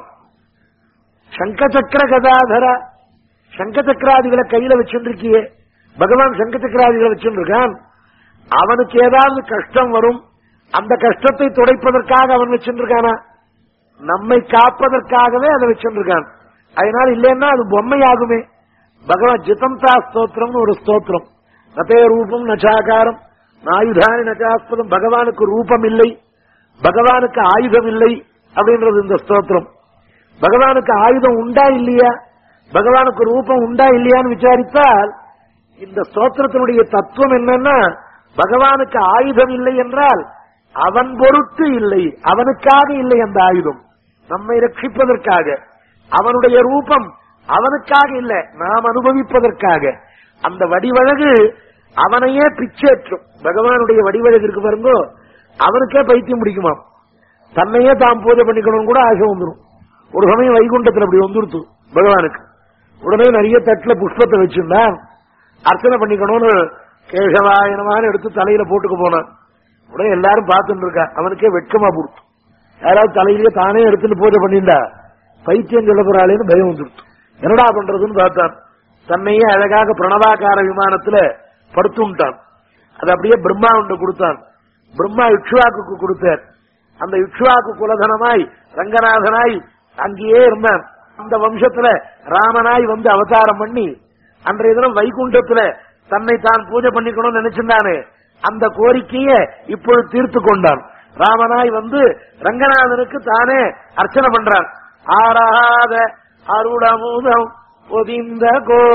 சங்கச்சக்கர கதாதர சங்கச்சக்கராதிகளை கையில வச்சுருக்கியே பகவான் சங்கச்சக்கராதிகளை வச்சுருக்கான் அவனுக்கு ஏதாவது கஷ்டம் வரும் அந்த கஷ்டத்தை துடைப்பதற்காக அவன் வச்சுருக்கானா நம்மை காப்பதற்காகவே அதை வச்சுருக்கான் அதனால இல்லைன்னா அது பொம்மையாகுமே பகவான் ஜிதந்தா ஸ்தோத்திரம் ஒரு ஸ்தோத்திரம் நதே ரூபம் நச்சாகாரம் நாயுதானி நச்சாஸ்பதம் பகவானுக்கு ரூபம் இல்லை பகவானுக்கு ஆயுதம் இல்லை அப்படின்றது இந்த ஸ்தோத்திரம் பகவானுக்கு ஆயுதம் உண்டா இல்லையா பகவானுக்கு ரூபம் உண்டா இல்லையான்னு விசாரித்தால் இந்த ஸ்தோத்திரத்தினுடைய தத்துவம் என்னன்னா பகவானுக்கு ஆயுதம் இல்லை என்றால் அவன் பொருட்டு இல்லை அவனுக்காக இல்லை அந்த ஆயுதம் நம்மை ரட்சிப்பதற்காக அவனுடைய ரூபம் அவனுக்காக இல்லை நாம் அனுபவிப்பதற்காக அந்த வடிவழகு அவனையே பிச்சேற்றும் பகவானுடைய வடிவழகு இருக்கு பாருங்கோ அவனுக்கே பைத்தியம் பிடிக்குமாம் தன்னையே தாம் பூஜை பண்ணிக்கணும்னு கூட ஆசை வந்துடும் ஒரு சமயம் வைகுண்டத்தில் அப்படி வந்துருத்து பகவானுக்கு உடனே நிறைய தட்டுல புஷ்பத்தை வச்சிருந்தான் அர்ச்சனை பண்ணிக்கணும்னு கேசவாயனமான எடுத்து தலையில போட்டுக்க போனான் உடனே எல்லாரும் பார்த்துட்டு இருக்கா அவனுக்கே வெட்கமா கொடுத்து யாராவது தலையிலேயே தானே எடுத்துட்டு பூஜை பண்ணிண்டா பைத்தியம் சொல்ல போறாளேன்னு பயம் வந்துருத்து என்னடா பண்றதுன்னு பார்த்தான் தன்னையே அழகாக பிரணவாகார விமானத்துல படுத்துட்டான் அது அப்படியே பிரம்மா ஒன்று கொடுத்தான் பிரம்மா இக்ஷுவாக்கு கொடுத்தார் அந்த இக்ஷுவாக்கு குலதனமாய் ரங்கநாதனாய் அங்கேயே இருந்தான் அந்த வம்சத்துல ராமனாய் வந்து அவதாரம் பண்ணி அன்றைய தினம் வைகுண்டத்துல தன்னை தான் பூஜை பண்ணிக்கணும்னு நினைச்சிருந்தானே அந்த கோரிக்கையை இப்பொழுது தீர்த்து கொண்டான் ராமனாய் வந்து ரங்கநாதனுக்கு தானே அர்ச்சனை பண்றான் ஆறாத அருடமுதம் பொதிந்த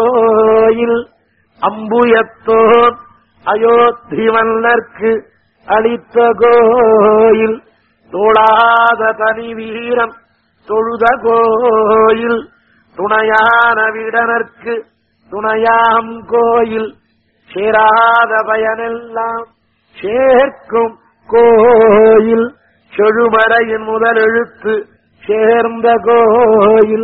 கோயில் அம்புயத்தோன் அயோத்தி மன்னர்க்கு அளித்த கோயில் தோளாத தனி வீரன் தொழுத கோயில் துணையான விடனர்க்கு துணையாம் கோயில் சேராத பயனெல்லாம் சேர்க்கும் கோயில் செழுமறையின் முதல் எழுத்து சேர்ந்த கோயில்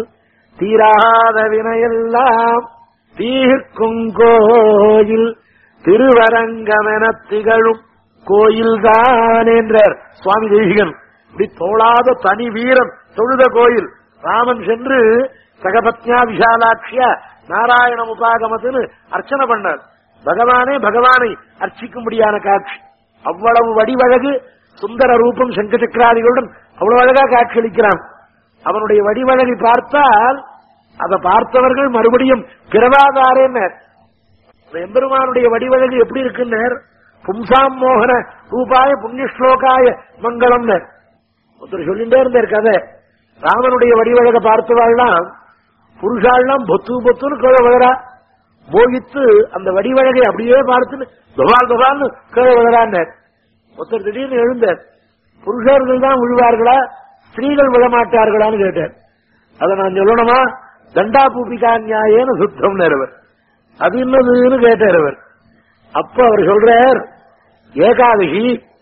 தீராத வினையெல்லாம் தீர்க்கும் கோயில் திருவரங்கமென திகழும் கோயில்தான் என்றார் சுவாமி தேசிகன் இப்படி தோளாத தனி வீரன் தொழுத கோயில் ராமன் சென்று சகபத்யா விஷாலாட்சியா நாராயண உபாகமத்தில் அர்ச்சனை பண்ணார் பகவானே பகவானை அர்ச்சிக்கும்படியான காட்சி அவ்வளவு வடிவழகு சுந்தர ரூபம் சங்க சக்கராதிகளுடன் அவ்வளவு அழகா காட்சியளிக்கிறான் அவனுடைய வடிவழகை பார்த்தால் அதை பார்த்தவர்கள் மறுபடியும் பிறவாதாரேன்னர் எம்பெருமானுடைய வடிவழகு எப்படி இருக்குன்னர் பும்சாம் மோகன ரூபாய புண்ணியஸ்லோகாய மங்களம் ஒருத்தர் சொல்லிட்டே இருந்தார் கதை ராமனுடைய வடிவழக பார்த்தவாள்லாம் புருஷாள்லாம் பொத்து பொத்துன்னு கீழே விழறா மோகித்து அந்த வடிவழகை அப்படியே பார்த்துன்னு துபால் துபால்னு கீழே விழறான்னார் ஒருத்தர் திடீர்னு எழுந்தார் புருஷர்கள் தான் விழுவார்களா ஸ்திரீகள் விழமாட்டார்களான்னு கேட்டார் அதை நான் சொல்லணுமா தண்டா பூபிகா நியாயேன்னு சுத்தம் அவர் அது என்னதுன்னு கேட்டார் அவர் அப்ப அவர் சொல்றார் ஏகாதசி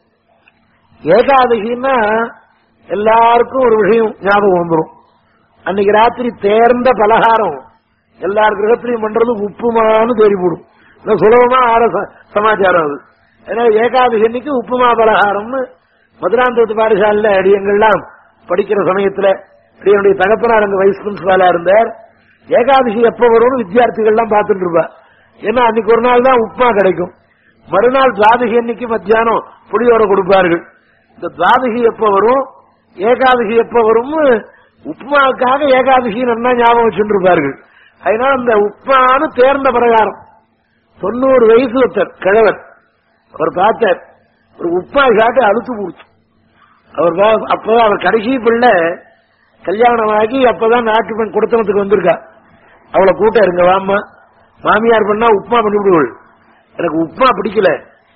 ஏகாதசின்னா எல்லாருக்கும் ஒரு விஷயம் ஞாபகம் வந்துடும் அன்னைக்கு ராத்திரி தேர்ந்த பலகாரம் எல்லார் கிரகத்திலையும் பண்றது உப்புமான்னு தேடி போடும் இன்னும் சுலபமா ஆற ச- சமாச்சாரம் அது ஏன்னா ஏகாதசி அன்னைக்கு உப்புமா பலகாரம்னு மதுராந்தத்து பாடசாலையில அடியங்கள்லாம் படிக்கிற சமயத்துல என்னுடைய தகப்பனார் அங்க வைஸ் பிரின்சிபாலா இருந்தார் ஏகாதசி எப்ப வரும்னு வித்தியார்த்திகள்லாம் பார்த்துட்டு இருப்பா ஏன்னா அன்னைக்கு ஒரு நாள் தான் உப்புமா கிடைக்கும் மறுநாள் துவாதசி அன்னைக்கு மத்தியானம் புளியோர கொடுப்பார்கள் இந்த துவாதசி எப்ப வரும் ஏகாதசி எப்ப வரும் உப்புமாவுக்காக ஏகாதசி நல்லா ஞாபகம் வச்சுட்டு இருப்பார்கள் அதனால அந்த உப்மான்னு தேர்ந்த பிரகாரம் தொண்ணூறு வயசு ஒருத்தர் கிழவர் அவர் பார்த்தார் ஒரு உப்பா சாட்டு அழுத்து கொடுத்து அவர் பா- அப்போ அவர் கடைசி பிள்ளை கல்யாணமாகி அப்பதான் நாட்டு பெண் குடுத்தனத்துக்கு வந்திருக்கா அவளை கூட்ட இருங்க வாம்மா மாமியார் பண்ணா உப்புமா பண்ணி விடுவள் எனக்கு உப்புமா பிடிக்கல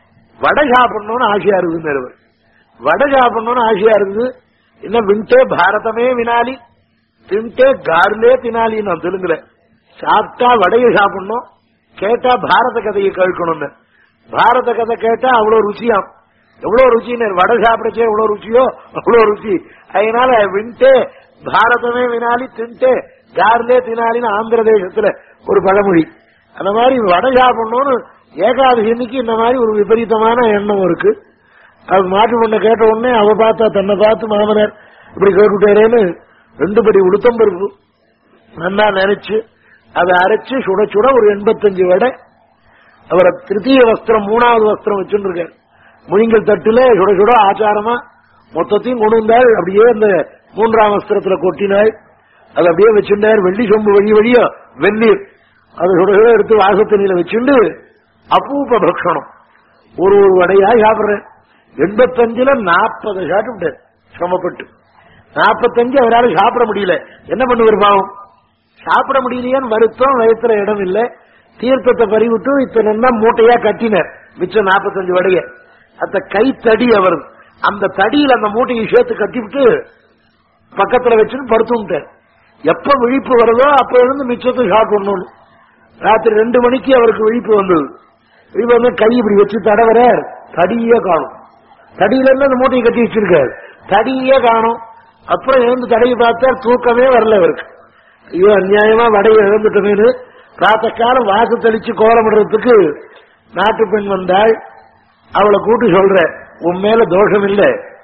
வடை சாப்பிடணும்னு ஆசையா இருக்குதுன்னு அவர். வடை சாப்பிடணும்னு ஆசையா இருக்குது என்ன விண்டே பாரதமே வினாலி தின்ட்டே கார்லே தினாலி நான் தெலுங்குல சாப்பிட்டா வடையை சாப்பிடணும் கேட்டா பாரத கதையை கேட்கணும்னு பாரத கதை கேட்டா அவ்வளவு ருசியாம் எவ்வளவு ருச்சின்னு வடை சாப்பிடச்சே எவ்வளவு ருச்சியோ அவ்வளவு ருச்சி அதனால விண்டே பாரதமே வினாலி தின்ட்டே கார்லே தினாலின்னு ஆந்திர தேசத்துல ஒரு பழமொழி அந்த மாதிரி வடை சாப்பிடணும்னு ஏகாதசி அன்னைக்கு இந்த மாதிரி ஒரு விபரீதமான எண்ணம் இருக்கு அது மாட்டு பொண்ணை கேட்ட உடனே அவ பார்த்தா தன்னை பார்த்து மாமனார் இப்படி கேட்டுட்டாரேன்னு ரெண்டு படி உளுத்தம்பருப்பு நல்லா நினைச்சு அதை அரைச்சு சுட சுட ஒரு எண்பத்தஞ்சு வடை அவரை திருத்தீய வஸ்திரம் மூணாவது வஸ்திரம் வச்சுருக்காரு முழிங்கல் தட்டுல சுட சுட ஆச்சாரமா மொத்தத்தையும் கொண்டு வந்தாள் அப்படியே அந்த மூன்றாம் வஸ்திரத்துல கொட்டினாள் அதை அப்படியே வச்சுட்டார் வெள்ளி சொம்பு வழி வழியோ வெந்நீர் அதை சுட சுட எடுத்து வாசத்தண்ணியில வச்சுண்டு அபூப பக்ஷணம் ஒரு ஒரு வடையா சாப்பிடுறேன் எண்பத்தஞ்சுல நாற்பது சாப்பிட்டு சிரமப்பட்டு நாற்பத்தஞ்சு அவரால் சாப்பிட முடியல என்ன பண்ணுவார் பாவம் சாப்பிட முடியலையான்னு வருத்தம் வயத்துல இடம் இல்ல தீர்த்தத்தை பறிவிட்டு இத்தனை தான் மூட்டையா கட்டினார் மிச்சம் நாற்பத்தஞ்சு வடைய அந்த கைத்தடி அவர் அந்த தடியில் அந்த மூட்டையை சேர்த்து கட்டிவிட்டு பக்கத்துல வச்சுன்னு படுத்துட்டார் எப்ப விழிப்பு வருதோ அப்ப இருந்து மிச்சத்தை சாப்பிடணும் ராத்திரி ரெண்டு மணிக்கு அவருக்கு விழிப்பு வந்தது விழிப்பு வந்து கை இப்படி வச்சு தடவர தடியே காணும் தடியில இருந்து அந்த மூட்டையை கட்டி வச்சிருக்காரு தடியே காணும் அப்புறம் எழுந்து தடையை பார்த்தா தூக்கமே வரல அவருக்கு ஐயோ அநியாயமா வடையை இழந்துட்டோமேனு பிராத்த காலம் வாசு தெளிச்சு கோலமிடுறதுக்கு நாட்டு பெண் வந்தாள் அவளை கூட்டி சொல்ற உன் மேல தோஷம் இல்ல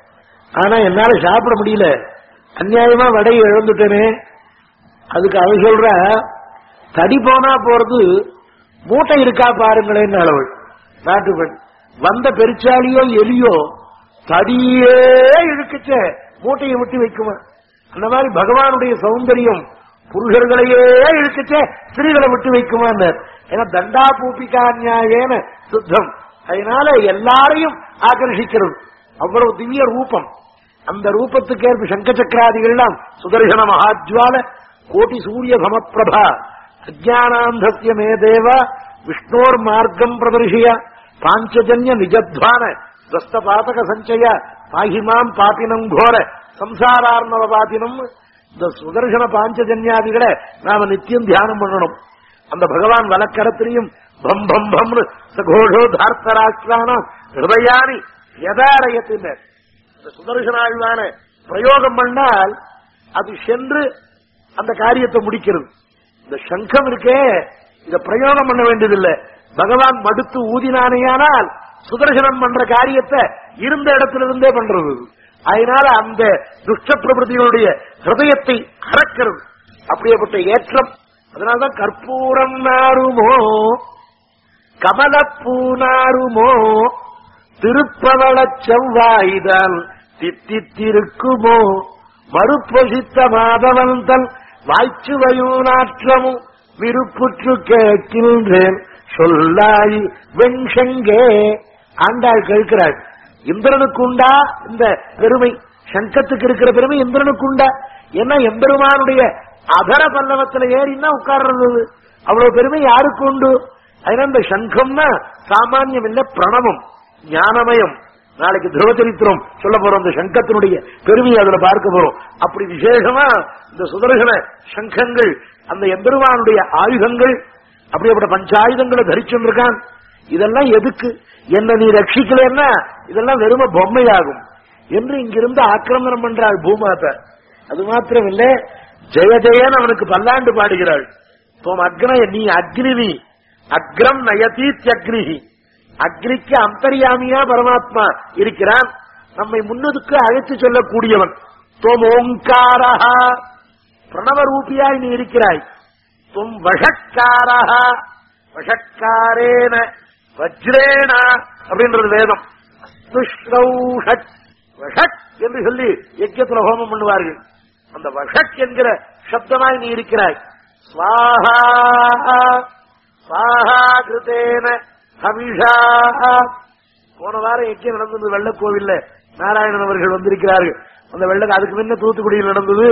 ஆனா என்னால சாப்பிட முடியல அநியாயமா வடையை இழந்துட்டேனே அதுக்கு அவ சொல்ற தடி போனா போறது மூட்டை இருக்கா பாருங்களேன்னு அளவள் நாட்டு பெண் வந்த பெருச்சாலியோ எலியோ தடியே இழுக்குச்சே மூட்டையை விட்டு வைக்குமா அந்த மாதிரி பகவானுடைய சௌந்தரியம் புருஷர்களையே இழுக்குச்சே ஸ்திரீகளை விட்டு வைக்குமான்னார் ஏன்னா தண்டா பூப்பிக்கா நியாயேன சுத்தம் அதனால எல்லாரையும் ஆகர்ஷிக்கிறது அவ்வளவு திவ்ய ரூபம் அந்த ரூபத்துக்கேற்ப சங்க சக்கராதிகள்லாம் சுதர்சன மகாஜ்வால கோட்டி சூரிய சமப்பிரபா அஜானாந்தஸ்ய மே தேவ விஷ்ணோர் மார்க்கம் பிரதர்ஷிய பாஞ்சஜன்ய நிஜத்வான ஸ்வஸ்த பாதக சஞ்சய பாகிமாம் பாப்பினம் கோர சம்சாரார்ணவ பாத்தினம் இந்த சுதர்சன பாஞ்சஜன்யாதிகளை நாம நித்தியம் தியானம் பண்ணணும் அந்த பகவான் வலக்கரத்திலையும் பம் பம் பம் சகோஷோ தார்த்தராஷ்டிரானாம் ஹிருதயானி யதாரயத்தினர் இந்த சுதர்சனாழ்வான பிரயோகம் பண்ணால் அது சென்று அந்த காரியத்தை முடிக்கிறது இந்த சங்கம் இருக்கே இத பிரயோகம் பண்ண வேண்டியதில்லை பகவான் மடுத்து ஊதினானேயானால் சுதர்சனம் பண்ற காரியத்தை இருந்த இடத்திலிருந்தே பண்றது அதனால அந்த துஷ்ட பிரபதிகளுடைய ஹிருதயத்தை அறக்கிறது அப்படியேப்பட்ட ஏற்றம் அதனால்தான் கற்பூரம் நாருமோ கமலப்பூ நாருமோ திருப்பவள செவ்வாய்தான் தித்தித்திருக்குமோ மறுப்பொசித்த மாதவன் தன் வாய்ச்சுவையும் நாற்றமும் விருப்புற்று கேட்கின்றேன் சொல்லாய் வெண்சங்கே ஆண்டாள் கேட்கிறாள் இந்திரனுக்கு உண்டா இந்த பெருமை சங்கத்துக்கு இருக்கிற பெருமை இந்திரனுக்கு உண்டா ஏன்னா எம்பெருமானுடைய அதர பல்லவத்துல ஏறினா உட்கார்றது அவ்வளவு பெருமை யாருக்கு உண்டு அதனால இந்த சங்கம்னா சாமானியம் இல்ல பிரணவம் ஞானமயம் நாளைக்கு துருவச்சரித்திரம் சொல்ல போறோம் இந்த சங்கத்தினுடைய பெருமையை அதுல பார்க்க போறோம் அப்படி விசேஷமா இந்த சுதர்சன சங்கங்கள் அந்த எம்பெருமானுடைய ஆயுதங்கள் அப்படிப்பட்ட பஞ்சாயுதங்களை தரிச்சுருக்கான் இதெல்லாம் எதுக்கு என்ன நீ ரட்சிக்கலன்னா இதெல்லாம் வெறும பொம்மையாகும் என்று இங்கிருந்து ஆக்கிரமணம் பண்றாள் பூமாதா அது மாத்திரம் இல்ல ஜெய ஜெயன் அவனுக்கு பல்லாண்டு பாடுகிறாள் தோம் அக்னய நீ அக்னிவி அக்ரம் நயதீத்யக்னிஹி அக்னிக்கு அந்தரியாமியா பரமாத்மா இருக்கிறான் நம்மை முன்னதுக்கு அழைத்து சொல்லக்கூடியவன் தோம் ஓங்காரஹா பிரணவ ரூபியாய் நீ இருக்கிறாய் தும் வஷக்காரஹா வஷக்காரேன வஜ்ரேன அப்படின்றது வேதம் துஷ்ரௌஷட் வஷட் என்று சொல்லி யஜ்யத்துல ஹோமம் பண்ணுவார்கள் அந்த வஷட் என்கிற சப்தமாய் நீ இருக்கிறாய் ஸ்வாஹா ஸ்வாஹா கிருதேன ஹவிஷா போன வாரம் யஜ்யம் நடந்தது வெள்ளக்கோவில்ல நாராயணன் அவர்கள் வந்திருக்கிறார்கள் அந்த வெள்ளம் அதுக்கு முன்ன தூத்துக்குடியில் நடந்தது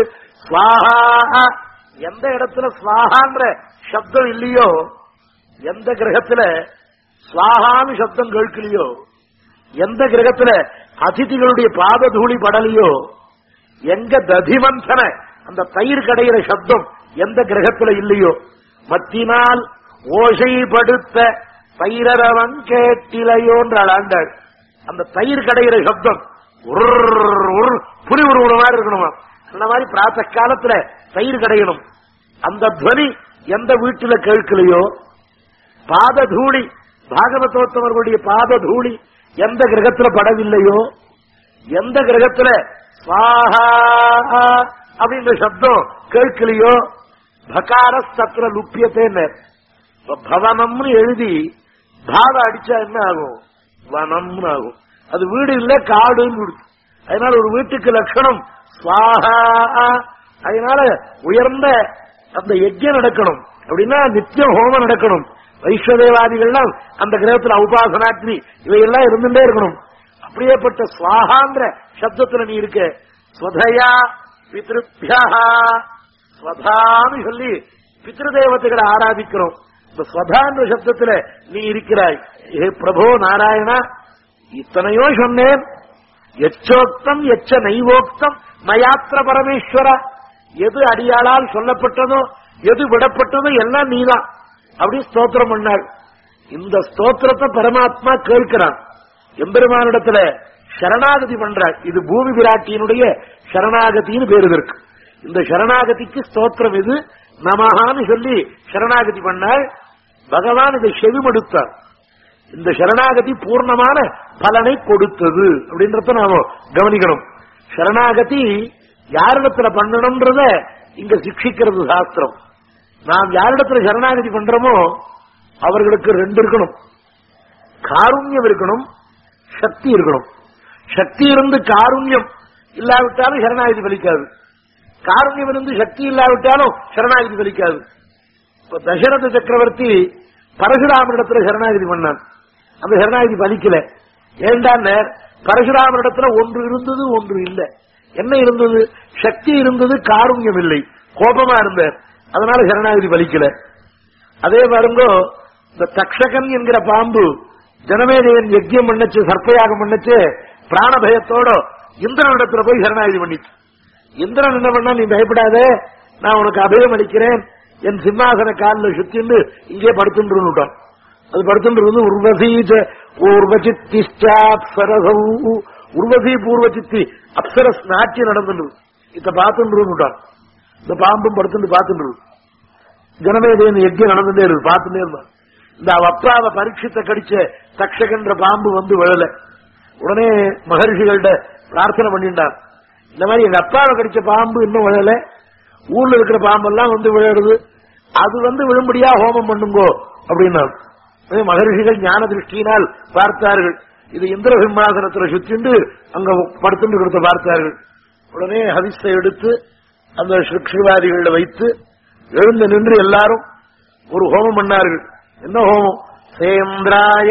ஸ்வாஹா எந்த இடத்துல ஸ்வாஹான்ற சப்தம் இல்லையோ எந்த கிரகத்துல ஸ்வாஹான்னு சப்தம் கேட்கலையோ எந்த கிரகத்துல அதிதிகளுடைய பாத தூளி படலையோ எங்க ததிமந்தன அந்த தயிர் கடையிற சப்தம் எந்த கிரகத்துல இல்லையோ மத்தினால் ஓசைப்படுத்த பயிரவன் கேட்டிலையோன்றாள் ஆண்டாள் அந்த தயிர் கடையிற சப்தம் உர்ர் உர்ர் புரி உருவன மாதிரி இருக்கணுமா அந்த மாதிரி பிராத்த காலத்துல தயிர் கடையணும் அந்த துவனி எந்த வீட்டுல கேட்கலையோ பாத தூளி பாகவதோத்தமர்களுடைய பாத தூளி எந்த கிரகத்துல படவில்லையோ எந்த கிரகத்துல ஸ்வாஹா அப்படின்ற சப்தம் கேட்கலையோ பகார சத்திர லுப்பியத்தேன்னு இப்ப பவனம்னு எழுதி பாவ அடிச்சா என்ன ஆகும் வனம்னு ஆகும் அது வீடு இல்ல காடுன்னு இருக்கு அதனால ஒரு வீட்டுக்கு லட்சணம் ஸ்வாஹா அதனால உயர்ந்த அந்த யஜ்யம் நடக்கணும் அப்படின்னா நித்தியம் ஹோமம் நடக்கணும் வைஸ்வதேவாதிகள்லாம் அந்த கிரகத்துல உபாசனாக்னி இவையெல்லாம் இருந்துட்டே இருக்கணும் அப்படியேப்பட்ட ஸ்வாகாங்கிற சப்தத்துல நீ இருக்க ஸ்வதயா பித்ருபியா ஸ்வதான்னு சொல்லி பித்ருதேவதைகளை ஆராதிக்கிறோம் இந்த ஸ்வதான்ற சப்தத்துல நீ இருக்கிறாய் ஏ பிரபோ நாராயணா இத்தனையோ சொன்னேன் எச்சோக்தம் எச்ச நைவோக்தம் மயாத்திர பரமேஸ்வர எது அடியாளால் சொல்லப்பட்டதோ எது விடப்பட்டதோ எல்லாம் நீதான் அப்படி ஸ்தோத்திரம் பண்ணாள் இந்த ஸ்தோத்திரத்தை பரமாத்மா கேட்கிறான் எம்பெருமானிடத்துல சரணாகதி பண்றாள் இது பூமி விராட்டியினுடைய சரணாகதின்னு பேரு இருக்கு இந்த சரணாகதிக்கு ஸ்தோத்திரம் இது நமஹான்னு சொல்லி சரணாகதி பண்ணாள் பகவான் இதை செவிமடுத்தார் இந்த சரணாகதி பூர்ணமான பலனை கொடுத்தது அப்படின்றத நாம கவனிக்கணும் சரணாகதி யாரிடத்துல பண்ணணும்ன்றத இங்க சிக்ஷிக்கிறது சாஸ்திரம் நாம் யாரிடத்துல சரணாகதி பண்றோமோ அவர்களுக்கு ரெண்டு இருக்கணும் காருண்யம் இருக்கணும் சக்தி இருக்கணும் சக்தி இருந்து காருண்யம் இல்லாவிட்டாலும் சரணாகதி பலிக்காது காருண்யம் இருந்து சக்தி இல்லாவிட்டாலும் சரணாகதி பலிக்காது இப்ப தசரத சக்கரவர்த்தி பரசுராமனிடத்துல சரணாகதி பண்ணான் அந்த சரணாகதி பலிக்கல ஏண்டான்னு பரசுராமனிடத்துல ஒன்று இருந்தது ஒன்று இல்லை என்ன இருந்தது சக்தி இருந்தது காருண்யம் இல்லை கோபமா இருந்தார் அதனால சரணாகதி பலிக்கல அதே பாருங்க இந்த தக்ஷகன் என்கிற பாம்பு ஜனமேஜயன் யஜ்யம் பண்ணச்சு சர்ப்பயாகம் பண்ணச்சு பிராணபயத்தோட இந்திரனிடத்துல போய் சரணாகதி பண்ணிச்சு இந்திரன் என்ன பண்ணா நீ பயப்படாத நான் உனக்கு அபயம் அளிக்கிறேன் என் சிம்மாசன காலில் சுத்தின்னு இங்கே படுத்துட்டான் அது படுத்துட்டு உர்வசீஜ பூர்வச்சித்திஷ்டாப்சரசௌ உர்வசி பூர்வச்சித்தி அப்சரஸ் நாட்சி நடந்துட்டு இத பார்த்துட்டான் இந்த பாம்பும் படுத்துட்டு பார்த்துட்டு ஜனமேதேன் யஜ்யம் நடந்துட்டே இருக்கு பார்த்துட்டே இருந்தான் இந்த அவ அப்பாவை பரீட்சத்தை கடிச்ச தக்ஷகன்ற பாம்பு வந்து விழல உடனே மகர்ஷிகள்ட பிரார்த்தனை பண்ணிட்டான் இந்த மாதிரி எங்க அப்பாவை கடிச்ச பாம்பு இன்னும் விழல ஊர்ல இருக்கிற பாம்பெல்லாம் வந்து விழுறது அது வந்து விழும்படியா ஹோமம் பண்ணுங்கோ அப்படின்னா மகர்ஷிகள் ஞான திருஷ்டியினால் பார்த்தார்கள் இது இந்திர சிம்மாசனத்துல சுத்திண்டு அங்க படுத்துட்டு கொடுத்த பார்த்தார்கள் உடனே ஹவிஸை எடுத்து அந்த சிக்ஷிவாதிகள வைத்து எழுந்து நின்று எல்லாரும் ஒரு ஹோமம் பண்ணார்கள் என்ன ஹோமம் சேந்திராய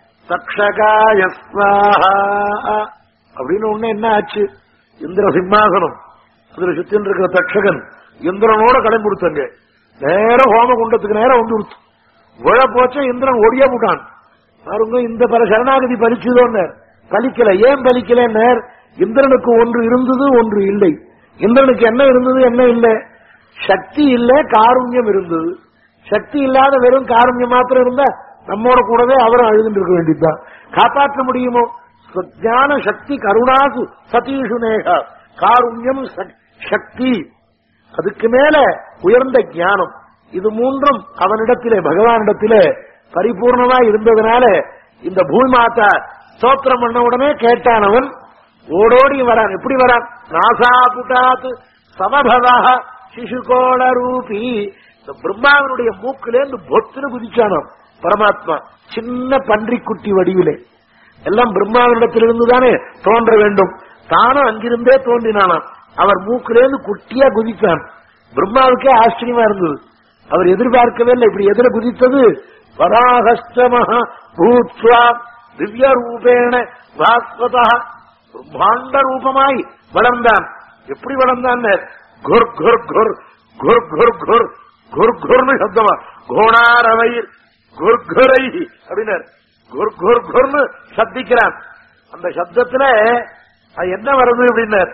தக்ஷகாய ஸ்வாஹா அப்படின்னு ஒண்ணு என்ன ஆச்சு இந்திர சிம்மாசனம் அதுல சுத்தின்னு இருக்கிற தக்ஷகன் இந்திரனோட கிளம்பி கொடுத்தாங்க நேரம் ஹோம குண்டத்துக்கு நேரம் வந்து கொடுத்து விழ போச்ச இந்திரன் ஒடியா போட்டான் பாருங்க இந்த பல சரணாகதி பலிச்சதோன்னு பலிக்கல ஏன் பலிக்கல இந்திரனுக்கு ஒன்று இருந்தது ஒன்று இல்லை இந்திரனுக்கு என்ன இருந்தது என்ன இல்லை சக்தி இல்ல காருண்யம் இருந்தது சக்தி இல்லாத வெறும் காருண்யம் மாத்திரம் இருந்தா நம்மோட கூடவே அவரும் அழுதுட்டு இருக்க வேண்டியதுதான் காப்பாற்ற முடியுமோ ஞான சக்தி கருணாசு சதீஷு நேகா காருண்யம் சக்தி அதுக்கு மேல உயர்ந்த ஞானம் இது மூன்றும் அவனிடத்திலே பகவானிடத்திலே பரிபூர்ணமா இருந்ததுனால இந்த பூமாத்தா ஸ்தோத்திரம் பண்ண உடனே கேட்டான் அவன் ஓடோடி வரான் எப்படி வரான் நாசா புட்டாத் சமபவா சிசுகோள ரூபி இந்த பிரம்மாவனுடைய மூக்கிலேருந்து பொத்துன்னு குதிச்சானாம் பரமாத்மா சின்ன பன்றிக்குட்டி வடிவிலே எல்லாம் பிரம்மாவினிடத்திலிருந்து தானே தோன்ற வேண்டும் தானும் அங்கிருந்தே தோன்றினானாம் அவர் மூக்கிலேருந்து குட்டியா குதித்தான் பிரம்மாவுக்கே ஆச்சரியமா இருந்தது அவர் எதிர்பார்க்கவே இல்லை இப்படி எதிர குதித்தது வராகஸ்டமஹ பூத்வா திவ்ய ரூபேண பாஸ்வதா பிரம்மாண்ட ரூபமாய் வளர்ந்தான் எப்படி வளர்ந்தான் குர் குர் குர் குர் குர் குர் குர் குர்னு சப்தமா கோணாரவை குர்குரை அப்படின்னார் குர் குர் குர்னு சப்திக்கிறான் அந்த சப்தத்துல அது என்ன வருது அப்படின்னார்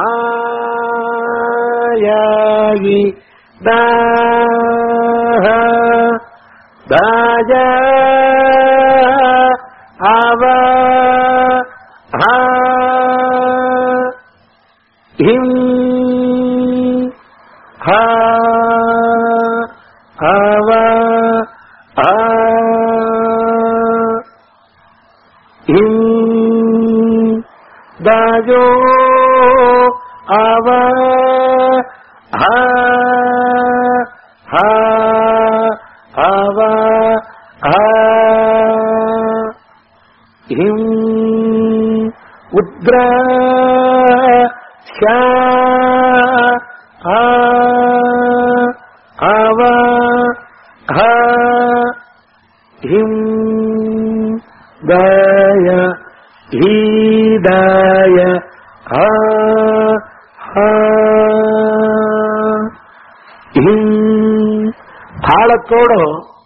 ஆயாகி தாஹ தாஜ அவ ஹிம் ஹ அவ ஹிம் தாஜோ அவ ஹ ஹ அவ ஹ हिं उद्र स्या आव ह हिं दय ஈதாய ஆ ஆ தாளத்தோட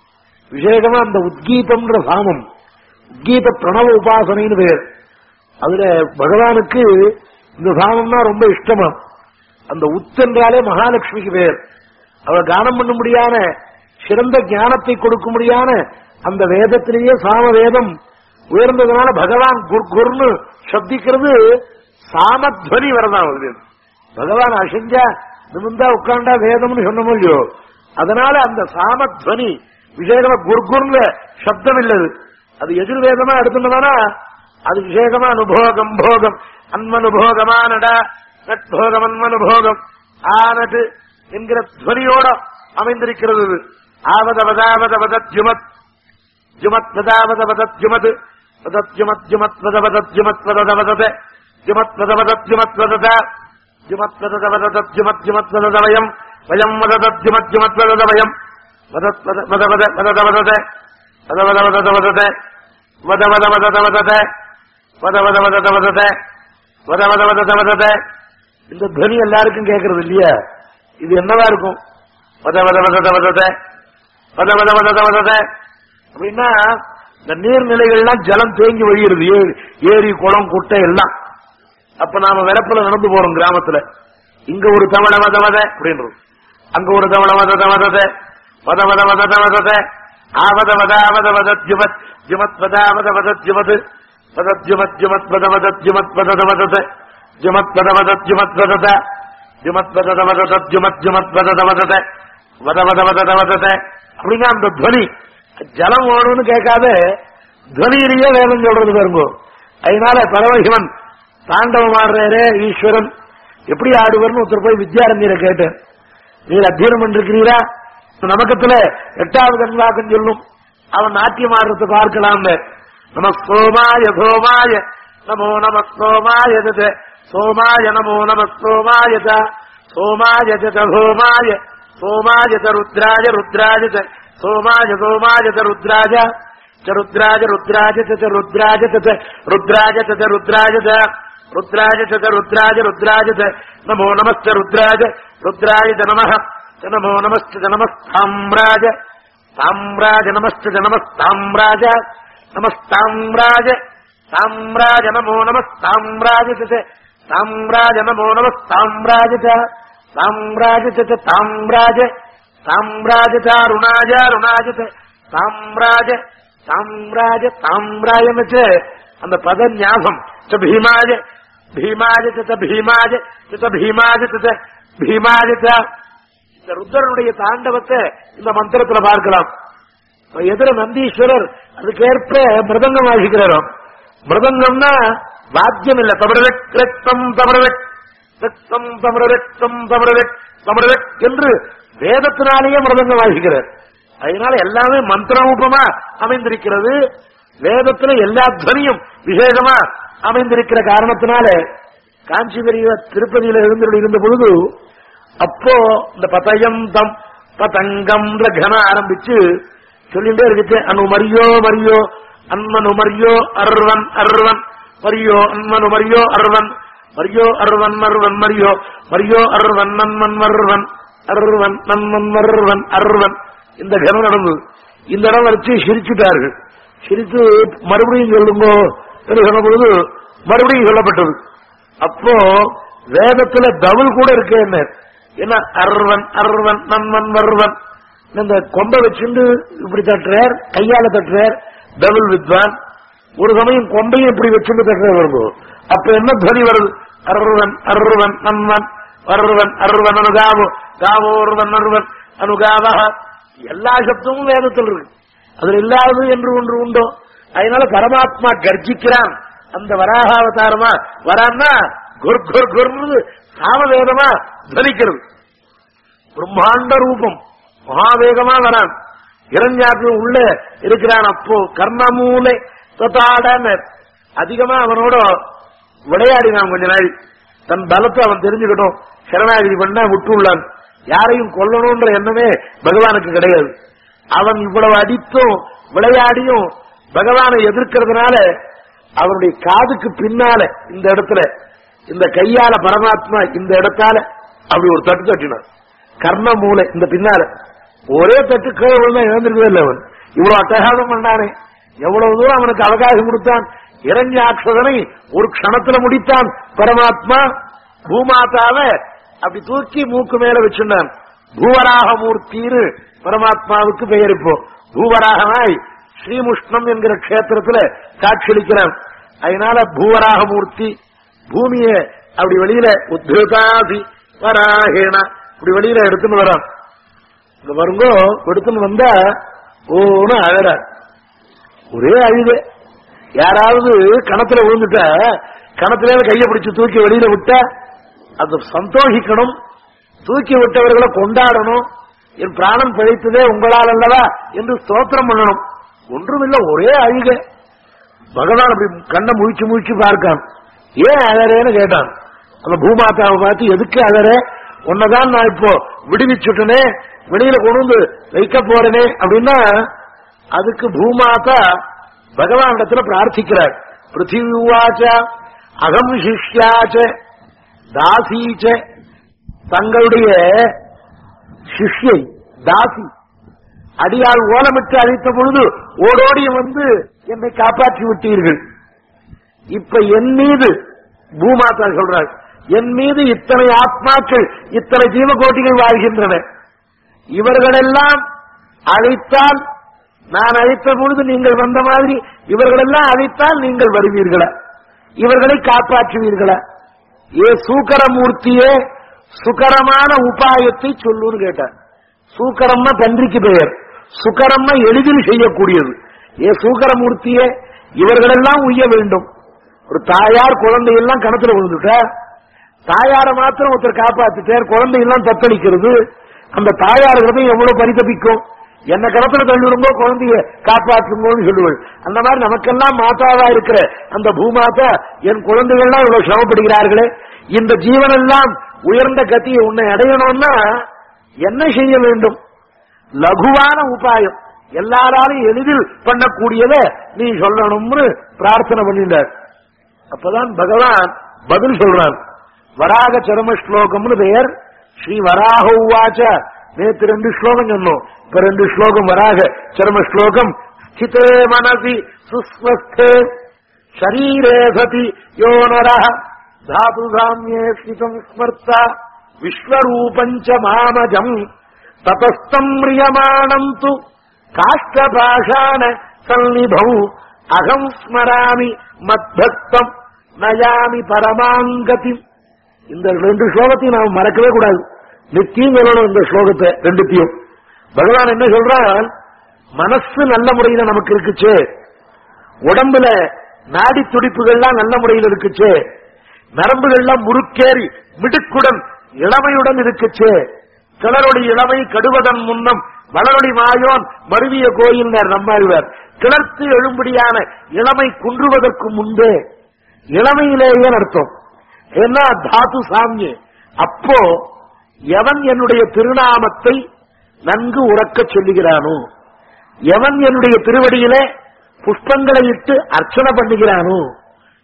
விசேஷமா அந்த உத்கீதம்ன்ற சாமம் உத்கீத பிரணவ உபாசனைன்னு பேர் அதுல பகவானுக்கு இந்த சாமம்னா ரொம்ப இஷ்டமா அந்த உத்தென்றாலே மகாலட்சுமிக்கு பேர் அவ கானம் பண்ண முடியாத சிறந்த ஞானத்தை கொடுக்க முடியாத அந்த வேதத்திலேயே சாம வேதம் உயர்ந்ததுனால பகவான் குர் குர்னு சப்திக்கிறது சாமத்வனி வரதான் வருது பகவான் அசைஞ்சா நிமிந்தா உட்காண்டா வேதம்னு சொன்னமோ இல்லையோ அதனால அந்த சாமத்வனி விசேகமா குர்குர்ல சப்தம் இல்லது அது எதிர்வேதமா எடுத்துட்டோம்னா அது விசேகமா அனுபோகம் போகம் அன்மனுபோகமானடா நட்போகம் அன்மனுபோகம் ஆனது என்கிற துவனியோட அமைந்திருக்கிறது இது. ஆவதவதாவத வதத்யுமத் ஜுமத் வதாவத வதத்யுமத் வதத்யுமத் ஜுமத் வத வதத்யுமத் வதத வதத ஜுமத் வத வதத்யுமத் வதத ஜுமத் வதத வததத்யுமத் ஜுமத் வதத வயம் வயம் வததத்யுமத் ஜுமத் வதத வயம் வதத் வத வத வத வதத வதத வத வத வதத வதத வத வத வதத வதத வத வத வதத வதத வத வத வதத வதத இந்த துவனி எல்லாருக்கும் கேட்கறது இல்லையா இது என்னவா இருக்கும் வத வத வதத வதத வத வத வதத வதத அப்படின்னா இந்த நீர்நிலைகள்லாம் ஜலம் தேங்கி வழியிறது ஏரி ஏரி குளம் குட்டை எல்லாம் அப்ப நாம விரப்புல நடந்து போறோம் கிராமத்துல இங்க ஒரு தவணை வத வத அப்படின்றது அங்க ஒரு தவணை வத வதத வத வத வதத வதத ஆவத வதாவத வதத் ஜுமத் ஜுமத் வதாவத வதத் ஜுமத் வதத் ஜுமத் ஜுமத் வத வதத் ஜுமத் வதத வதத ஜுமத் வத வதத் ஜுமத் வதத ஜுமத் வதத வததத் ஜுமத் ஜுமத் வதத வதத வத வத வதத வதத அப்படின்னா அந்த துவனி ஜலம் ஓணும்னு கேட்காத துவனியிலேயே வேதம் சொல்றது பாருங்க அதனால பரமசிவன் தாண்டவம் ஆடுறாரே ஈஸ்வரன் எப்படி ஆடுவார்னு ஒருத்தர் போய் வித்யாரண்யரை கேட்டேன் நீர் அத்தியனம் பண்ணிருக்கிறீரா நமக்கத்துல எட்டாவது அன்வாக்கம் சொல்லும் அவன் நாட்டியம் ஆடுறத பார்க்கலாம் நம சோமாய சோமாய நமோ நம சோமாய தத. சோமாய நமோ நம சோமாய த. சோமாய ஜத சோமாய சோமாய த ருத்ராஜ ருத்ராஜ த. சோமாய சோமாய த ருத்ராஜ च रुद्राज रुद्राज च च रुद्राज च च रुद्राज च च रुद्राज च रुद्राज च च रुद्राज रुद्राज च नमो नमश्च रुद्राज रुद्राय च नमः च नमो नमश्च च नमः साम्राज साम्राज नमश्च च नमः साम्राज नमस्ताम्राज साम्राज नमो नमः साम्राज च च साम्राज नमो नमः साम्राज च साम्राज च च साम्राज साम्राज च अरुणाज अरुणाज च साम्राज சாம்ராஜ சாம்ராயம் வச்சு அந்த பத ஞாபகம் ச பீமாஜ பீமாஜ ச பீமாஜ ச பீமாஜ ச பீமாஜ ச. இந்த ருத்ரனுடைய தாண்டவத்தை இந்த மந்திரத்துல பார்க்கலாம் இப்ப எதிர நந்தீஸ்வரர் அதுக்கேற்ப மிருதங்கம் வாசிக்கிறாராம் மிருதங்கம்னா வாத்தியம் இல்ல தமிழக் ரத்தம் தமிழக் ரத்தம் தமிழக் தம் தமிழக் தமிழக் என்று வேதத்தினாலேயே மிருதங்கம் வாசிக்கிறார் அதனால எல்லாமே மந்திரரூபமா அமைந்திருக்கிறது வேதத்துல எல்லா துவனியும் விசேஷமா அமைந்திருக்கிற காரணத்தினால காஞ்சி பெரிய திருப்பதியில இருந்து இருந்த பொழுது அப்போ இந்த பதயம் தம் பதங்கம் கன ஆரம்பிச்சு சொல்லிட்டே இருந்துச்சு அனு மரியோ மரியோ அன்மனு மரியோ அர்வன் அர்வன் மரியோ அன்மனு மரியோ அருவன் மரியோ அருவன் மருவன் மரியோ மரியோ அருவன் நன்மன் மருவன் அருவன் நன்மன் மருவன் அருவன் இந்த கனம் நடந்தது இந்த இடம் வச்சு சிரிச்சுட்டார்கள் சிரித்து மறுபடியும் சொல்லுங்கோ என்று சொன்ன பொழுது மறுபடியும் சொல்லப்பட்டது அப்போ வேதத்துல டபுள் கூட இருக்கே என்ன என்ன அருவன் அருவன் நன்மன் மருவன் இந்த கொம்பை வச்சுண்டு இப்படி தட்டுறார் கையால தட்டுறார் டபுள் வித்வான் ஒரு சமயம் கொம்பையும் இப்படி வச்சுட்டு தட்டுறார் வரும்போது அப்ப என்ன துவனி வருது அருவன் அருவன் நன்மன் அருவன் அருவன் அனுகாவோ காவோ ஒருவன் அருவன் அனுகாவா எல்லா சப்தமும் வேதத்தில் இருக்கு அதுல இல்லாதது என்று ஒன்று உண்டோ அதனால பரமாத்மா கர்ஜிக்கிறான் அந்த வராக அவதாரமா வரான்னா குர் குர் குர்னு சாமவேதமா தரிக்கிறது பிரம்மாண்ட ரூபம் மகாவேகமா வரான் இரண்யாக்கு உள்ள இருக்கிறான் அப்போ கர்ணமூலை தொத்தாடன்னு அதிகமா அவனோட விளையாடினான் கொஞ்ச நாள் தன் பலத்தை அவன் தெரிஞ்சுக்கட்டும் சரணாகிதி பண்ண விட்டுள்ளான் யாரையும் கொல்லணும்ன்ற எண்ணமே பகவானுக்கு கிடையாது அவன் இவ்வளவு அடித்தும் விளையாடியும் பகவானை எதிர்க்கிறதுனால அவனுடைய காதுக்கு பின்னால இந்த இடத்துல இந்த கையால பரமாத்மா இந்த இடத்தால அப்படி ஒரு தட்டு தட்டினான் கர்ண மூளை இந்த பின்னால ஒரே தட்டு கீழே விழுந்தா இழந்திருக்கவே இல்லை அவன் இவ்வளவு அட்டகாசம் பண்ணானே எவ்வளவு தூரம் அவனுக்கு அவகாசம் கொடுத்தான் இறங்கிய ஆட்சதனை ஒரு க்ஷணத்துல முடித்தான் பரமாத்மா பூமாதாவை அப்படி தூக்கி மூக்கு மேல வச்சுட்டான் பூவராக மூர்த்தின்னு பரமாத்மாவுக்கு பெயர் இப்போ பூவராகனாய் ஸ்ரீமுஷ்ணம் என்கிற கஷேத்திரத்துல காட்சியளிக்கிறான் அதனால பூவராக மூர்த்தி பூமிய அப்படி வெளியில உத்ருதாதி வராகேனா இப்படி வெளியில எடுத்துன்னு வரான் இங்க வருங்கோ எடுத்துன்னு வந்தா ஓன்னு அழற ஒரே அழுது யாராவது கணத்துல விழுந்துட்டா கணத்துல கையை பிடிச்சு தூக்கி வெளியில விட்டா அது சந்தோஷிக்கணும் தூக்கி விட்டவர்களை கொண்டாடணும் என் பிராணம் பிழைத்ததே உங்களால் அல்லவா என்று ஸ்தோத்திரம் பண்ணணும் ஒன்றுமில்ல ஒரே அழுக பகவான் அப்படி கண்ணை முழிச்சு முழிச்சு பார்க்கான் ஏன் அழறேன்னு கேட்டான் அந்த பூமாதாவை பார்த்து எதுக்கு அழற உன்னதான் நான் இப்போ விடுவிச்சுட்டனே வெளியில கொண்டு வந்து வைக்க போறேனே அப்படின்னா அதுக்கு பூமாதா பகவான் இடத்துல பிரார்த்திக்கிறார் பிருத்திவிவாச்ச அகம் சிஷ்யாச்ச தாசீச்ச தங்களுடைய சிஷ்யை தாசி அடியால் ஓலமிட்டு அழைத்த பொழுது ஓடோடி வந்து என்னை காப்பாற்றி விட்டீர்கள் இப்ப என் மீது பூமாதா சொல்றாள் என் மீது இத்தனை ஆத்மாக்கள் இத்தனை ஜீவகோட்டிகள் வாழ்கின்றன இவர்களெல்லாம் அழைத்தால் நான் அழைத்த பொழுது நீங்கள் வந்த மாதிரி இவர்களெல்லாம் அழைத்தால் நீங்கள் வருவீர்களா இவர்களை காப்பாற்றுவீர்களா ஏ சூக்கரமூர்த்தியே சுகரமான உபாயத்தை சொல்லுன்னு கேட்டார் சூக்கரம்னா பன்றிக்கு பெயர் சுகரம்னா எளிதில் செய்யக்கூடியது ஏ சூக்கரமூர்த்தியே இவர்களெல்லாம் உய்ய வேண்டும் ஒரு தாயார் குழந்தையெல்லாம் கணத்துல விழுந்துட்டா தாயார மாத்திரம் ஒருத்தர் காப்பாத்திட்டார் குழந்தையெல்லாம் தத்தளிக்கிறது அந்த தாயார் ஹிருதயம் எவ்வளவு பரிதபிக்கும் என்ன கணத்துல தள்ளிடுங்கோ குழந்தைய காப்பாற்றுங்கோன்னு சொல்லுவள் அந்த மாதிரி நமக்கெல்லாம் மாதாவா இருக்கிற அந்த பூமாதா என் குழந்தைகள்லாம் இவ்வளவு சிரமப்படுகிறார்களே இந்த ஜீவனெல்லாம் உயர்ந்த கத்தியை உன்னை அடையணும்னா என்ன செய்ய வேண்டும் லகுவான உபாயம் எல்லாராலும் எளிதில் பண்ணக்கூடியதை நீ சொல்லணும்னு பிரார்த்தனை பண்ணிட்டார் அப்பதான் பகவான் பதில் சொல்றான் வராக சரம ஸ்லோகம்னு பெயர் ஸ்ரீ வராக உவாச்ச நேத்து ரெண்டு ஸ்லோகம் சொன்னோம் இப்ப ரெண்டு ஸ்லோகம் வராக சரம ஸ்லோகம் ஸ்திதே மனசி சுஸ்வஸ்தே ஷரீரே சதி யோ நர தாது சாமியே ஸ்திதம் ஸ்மர்த்தா விஸ்வரூபஞ்ச மாமஜம் ததஸ்தம் மிரியமாணம் து காஷ்டபாஷான சந்நிபௌ அகம் ஸ்மராமி மத்பக்தம் நயாமி பரமாங்கதி இந்த ரெண்டு ஸ்லோகத்தையும் நாம் மறக்கவே கூடாது நித்தியம் சொல்லணும் இந்த ஸ்லோகத்தை ரெண்டுத்தையும் பகவான் என்ன சொல்றான் மனசு நல்ல முறையில நமக்கு இருக்குச்சு உடம்புல நாடி துடிப்புகள்லாம் நல்ல முறையில் இருக்குச்சு நரம்புகள்லாம் முறுக்கேறி மிடுக்குடன் இளமையுடன் இருக்குச்சு கிளறொடி இளமை கடுவதன் முன்னம் வளரொடி மாயோன் மருவிய கோயில் நம்மாழ்வார் கிளர்த்து எழும்படியான இளமை குன்றுவதற்கு முன்பே இளமையிலேயே அர்த்தம் ஏன்னா தாத்து சாமியே அப்போ எவன் என்னுடைய திருநாமத்தை நன்கு உறக்க சொல்லுகிறானோ எவன் என்னுடைய திருவடியிலே புஷ்பங்களை இட்டு அர்ச்சனை பண்ணுகிறானோ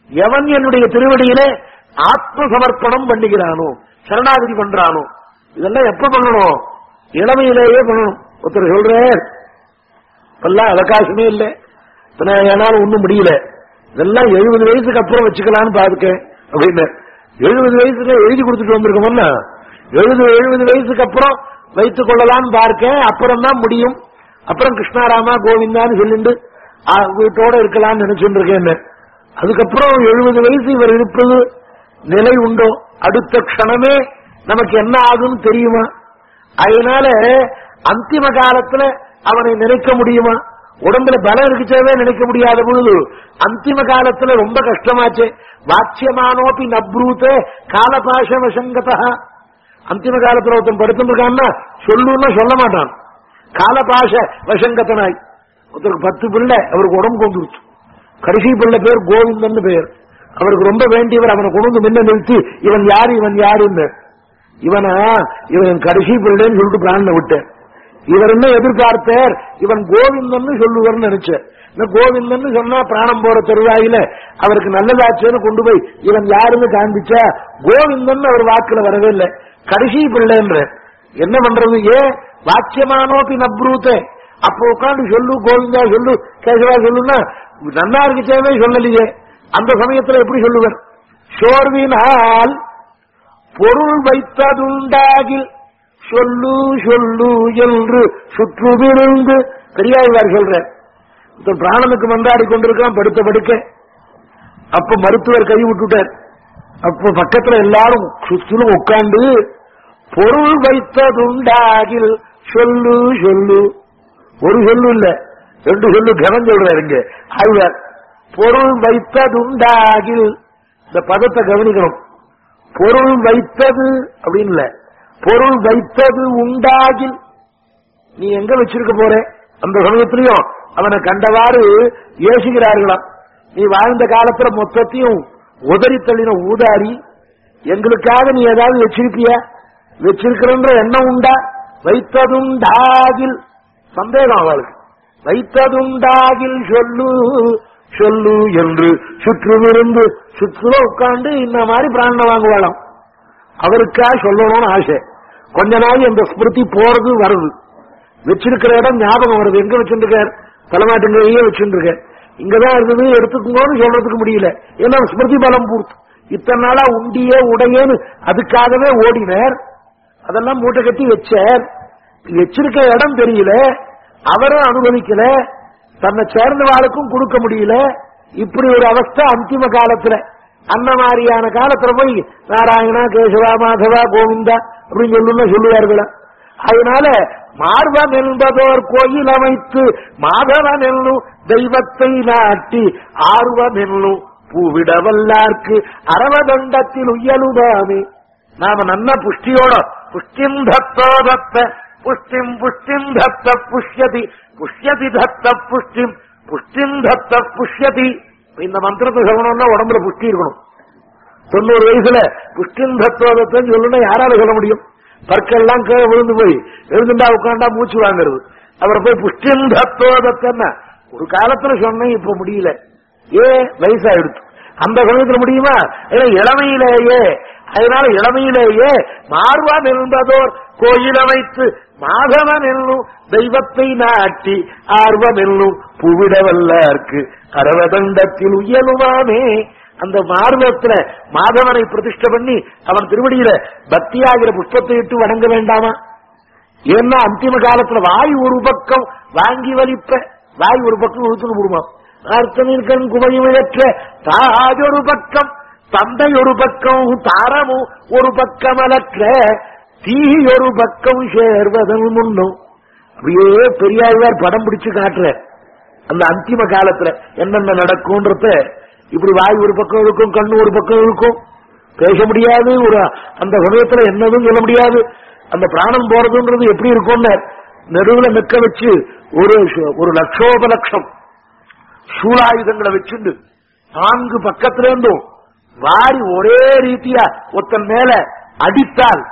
எவன் என்னுடைய திருவடியிலே ஆத்ம சமர்ப்பணம் பண்ணுகிறானோ சரணாகதி பண்றானோ இதெல்லாம் எப்ப பண்ணணும் இளமையிலேயே பண்ணணும் ஒருத்தர் சொல்றார் இப்பெல்லாம் அவகாசமே இல்லை இத்தனை ஏனாலும் ஒண்ணும் முடியல இதெல்லாம் எழுபது வயசுக்கு அப்புறம் வச்சுக்கலாம்னு பாத்துக்கேன் அப்படின்னு எழுபது வயசுல எழுதி கொடுத்துட்டு வந்திருக்கோம்னா எழுபது எழுபது வயசுக்கு அப்புறம் வைத்துக் கொள்ளலாம்னு பார்க்க அப்புறம் தான் முடியும் அப்புறம் கிருஷ்ணாராமா கோவிந்தான்னு சொல்லிட்டு ஆ, வீட்டோட இருக்கலாம்னு நினைச்சுட்டு இருக்கேன் அதுக்கப்புறம் எழுபது வயசு இவர் இருப்பது நிலை உண்டோ அடுத்த க்ஷணமே நமக்கு என்ன ஆகும்னு தெரியுமா அதனால அந்திம காலத்துல அவனை நினைக்க முடியுமா உடம்புல பலம் இருக்குச்சவே நினைக்க முடியாத பொழுது அந்திம காலத்துல ரொம்ப கஷ்டமாச்சே வாட்சியமானோபி நப்ரூத்தே காலபாஷ வசங்கதா அந்திம காலத்துல ஒருத்தன் படுத்துருக்கான்னா சொல்லுன்னா சொல்ல மாட்டான் காலபாஷ வசங்கத்தனாய் ஒருத்தருக்கு பத்து பிள்ளை அவருக்கு உடம்பு கொண்டுருச்சு கடைசி பிள்ளை பேர் கோவிந்தன் பேர் அவருக்கு ரொம்ப வேண்டியவர் அவனை கொண்டு வந்து முன்ன நிறுத்தி இவன் யாரு இவன் யாருன்னு இவனா இவன் கடைசி பிள்ளைன்னு சொல்லிட்டு பிராணனை விட்டேன் இவர் என்ன எதிர்பார்த்தார் இவன் கோவிந்தன் சொல்லுவார்னு நினைச்சார் இந்த கோவிந்தன் சொன்னா பிராணம் போற தருவாயில அவருக்கு நல்லதாச்சேன்னு கொண்டு போய் இவன் யாருன்னு காண்பிச்சா கோவிந்தன் அவர் வாக்குல வரவே இல்லை கடைசி பிள்ளைன்ற என்ன பண்றது ஏன் வாக்கியமானோப்பி நப்ரூத்தே அப்போ உட்காந்து சொல்லு கோவிந்தா சொல்லு கேசவா சொல்லுன்னா நன்னா இருக்குச்சேவே சொல்லலையே அந்த சமயத்துல எப்படி சொல்லுவர் சோர்வினால் பொருள் வைத்ததுண்டாகில் சொல்லு சொல்லு என்று சுற்றுவிருந்து பெரியாழ்வார் சொல்ற இப்ப பிராணனுக்கு மன்றாடி கொண்டிருக்கான் படுத்த படுக்க அப்ப மருத்துவர் கை விட்டுட்டார் அப்ப பக்கத்துல எல்லாரும் சுற்றிலும் உட்கார்ந்து பொருள் வைத்ததுண்டாகில் சொல்லு சொல்லு ஒரு சொல்லு இல்ல ரெண்டு சொல்லு கனம் சொல்றாரு இங்க ஆழ்வார் பொருள் வைத்ததுண்டாகில் இந்த பதத்தை கவனிக்கணும் பொருள் வைத்தது அப்படின்னு இல்ல பொருள் வைத்தது உண்டாகில் நீ எங்க வச்சிருக்க போற அந்த சமயத்திலையும் அவனை கண்டவாறு ஏசுகிறார்களாம் நீ வாழ்ந்த காலத்துல மொத்தத்தையும் உதறி தள்ளின ஊதாரி எங்களுக்காக நீ ஏதாவது வச்சிருப்பியா வச்சிருக்கிறன்ற எண்ணம் உண்டா வைத்ததுண்டாகில் சந்தேகம் அவளுக்கு வைத்ததுண்டாகில் சொல்லு சொல்லு என்று சுற்றுமிருந்து சுற்றுல உட்கார்ந்து இந்த மாதிரி பிராணம் வாங்குவாளாம் அவருக்கா சொல்லணும்னு ஆசை கொஞ்ச நாள் அந்த ஸ்மிருதி போறது வருது வச்சிருக்கிற இடம் ஞாபகம் வருது எங்க வச்சிருக்கார் தலைமாட்டுங்கையே வச்சிருக்க இங்கதான் இருந்தது எடுத்துக்கோன்னு சொல்றதுக்கு முடியல ஏன்னா ஸ்மிருதி பலம் பூர்த்து இத்தனை நாளா உண்டியே உடையேன்னு அதுக்காகவே ஓடினார் அதெல்லாம் மூட்டை கட்டி வச்சார் வச்சிருக்க இடம் தெரியல அவரும் அனுபவிக்கல தன்னை சேர்ந்தவாளுக்கும் கொடுக்க முடியல இப்படி ஒரு அவஸ்தை அந்திம காலத்துல அந்த மாதிரியான காலத்துல போய் நாராயணா கேசவா மாதவா கோவிந்தா அப்படின்னு சொல்லுன்னு சொல்லுவார்களா அதனால மார்பன் என்பதோர் கோயில் அமைத்து மாதவன் என்னும் தெய்வத்தை நாட்டி ஆர்வம் என்னும் பூவிடவல்லார்க்கு அரவதண்டத்தில் உயலுதாமே நாம நல்ல புஷ்டியோட புஷ்டிம் தத்தோ தத்த புஷ்டிம் புஷ்டிம் தத்த புஷ்யதி புஷ்யதி தத்த புஷ்டிம் புஷ்டிம் தத்த புஷ்யதி இந்த மந்திரத்தை சொல்லணும்னா உடம்புல புஷ்டி இருக்கணும் தொண்ணூறு வயசுல புஷ்டின் தத்துவத்தை சொல்லணும்னா யாரால சொல்ல முடியும் பற்கெல்லாம் கீழே விழுந்து போய் எழுந்துண்டா உட்காண்டா மூச்சு வாங்குறது அவரை போய் புஷ்டின் தத்துவதத்தன்னா ஒரு காலத்துல சொன்னேன் இப்ப முடியல ஏ வயசாயிடுச்சு அந்த சமயத்துல முடியுமா ஏன்னா இளமையிலேயே அதனால இளமையிலேயே மார்வான் என்பதோர் கோயில் அமைத்து மாதவன் என்னும் தெய்வத்தை நாட்டி ஆர்வம் என்னும் புவிடவல்லார்க்கு அரவதண்டத்தில் உயலுவாமே அந்த மார்வத்துல மாதவனை பிரதிஷ்டை பண்ணி அவன் திருவடியில பக்தியாகிற புஷ்பத்தை இட்டு வணங்க வேண்டாமா ஏன்னா அந்திம காலத்துல வாய் ஒரு பக்கம் வாங்கி வலிப்ப வாய் ஒரு பக்கம் ஊத்துன்னு விடுமா அர்த்தனிற்கண் குமையுமையற்ற தாஜ் ஒரு பக்கம் தந்தை ஒரு பக்கம் தாரமும் ஒரு பக்கம் அலற்ற தீ ஒரு பக்கம் சேர்வதன் முன்னும் அப்படியே பெரியாழ்வார் படம் பிடிச்சு காட்டுற அந்த அந்திம காலத்துல என்னென்ன நடக்கும்ன்றத இப்படி வாய் ஒரு பக்கம் இருக்கும் கண்ணு ஒரு பக்கம் இருக்கும் பேச முடியாது ஒரு அந்த சமயத்துல என்னதும் சொல்ல முடியாது அந்த பிராணம் போறதுன்றது எப்படி இருக்கும்னு நடுவுல நிக்க வச்சு ஒரு ஒரு லட்சோப லட்சம் சூலாயுதங்களை வச்சுண்டு நான்கு பக்கத்துல இருந்தும் வாரி ஒரே ரீதியா ஒருத்தன் மேல அடித்தால்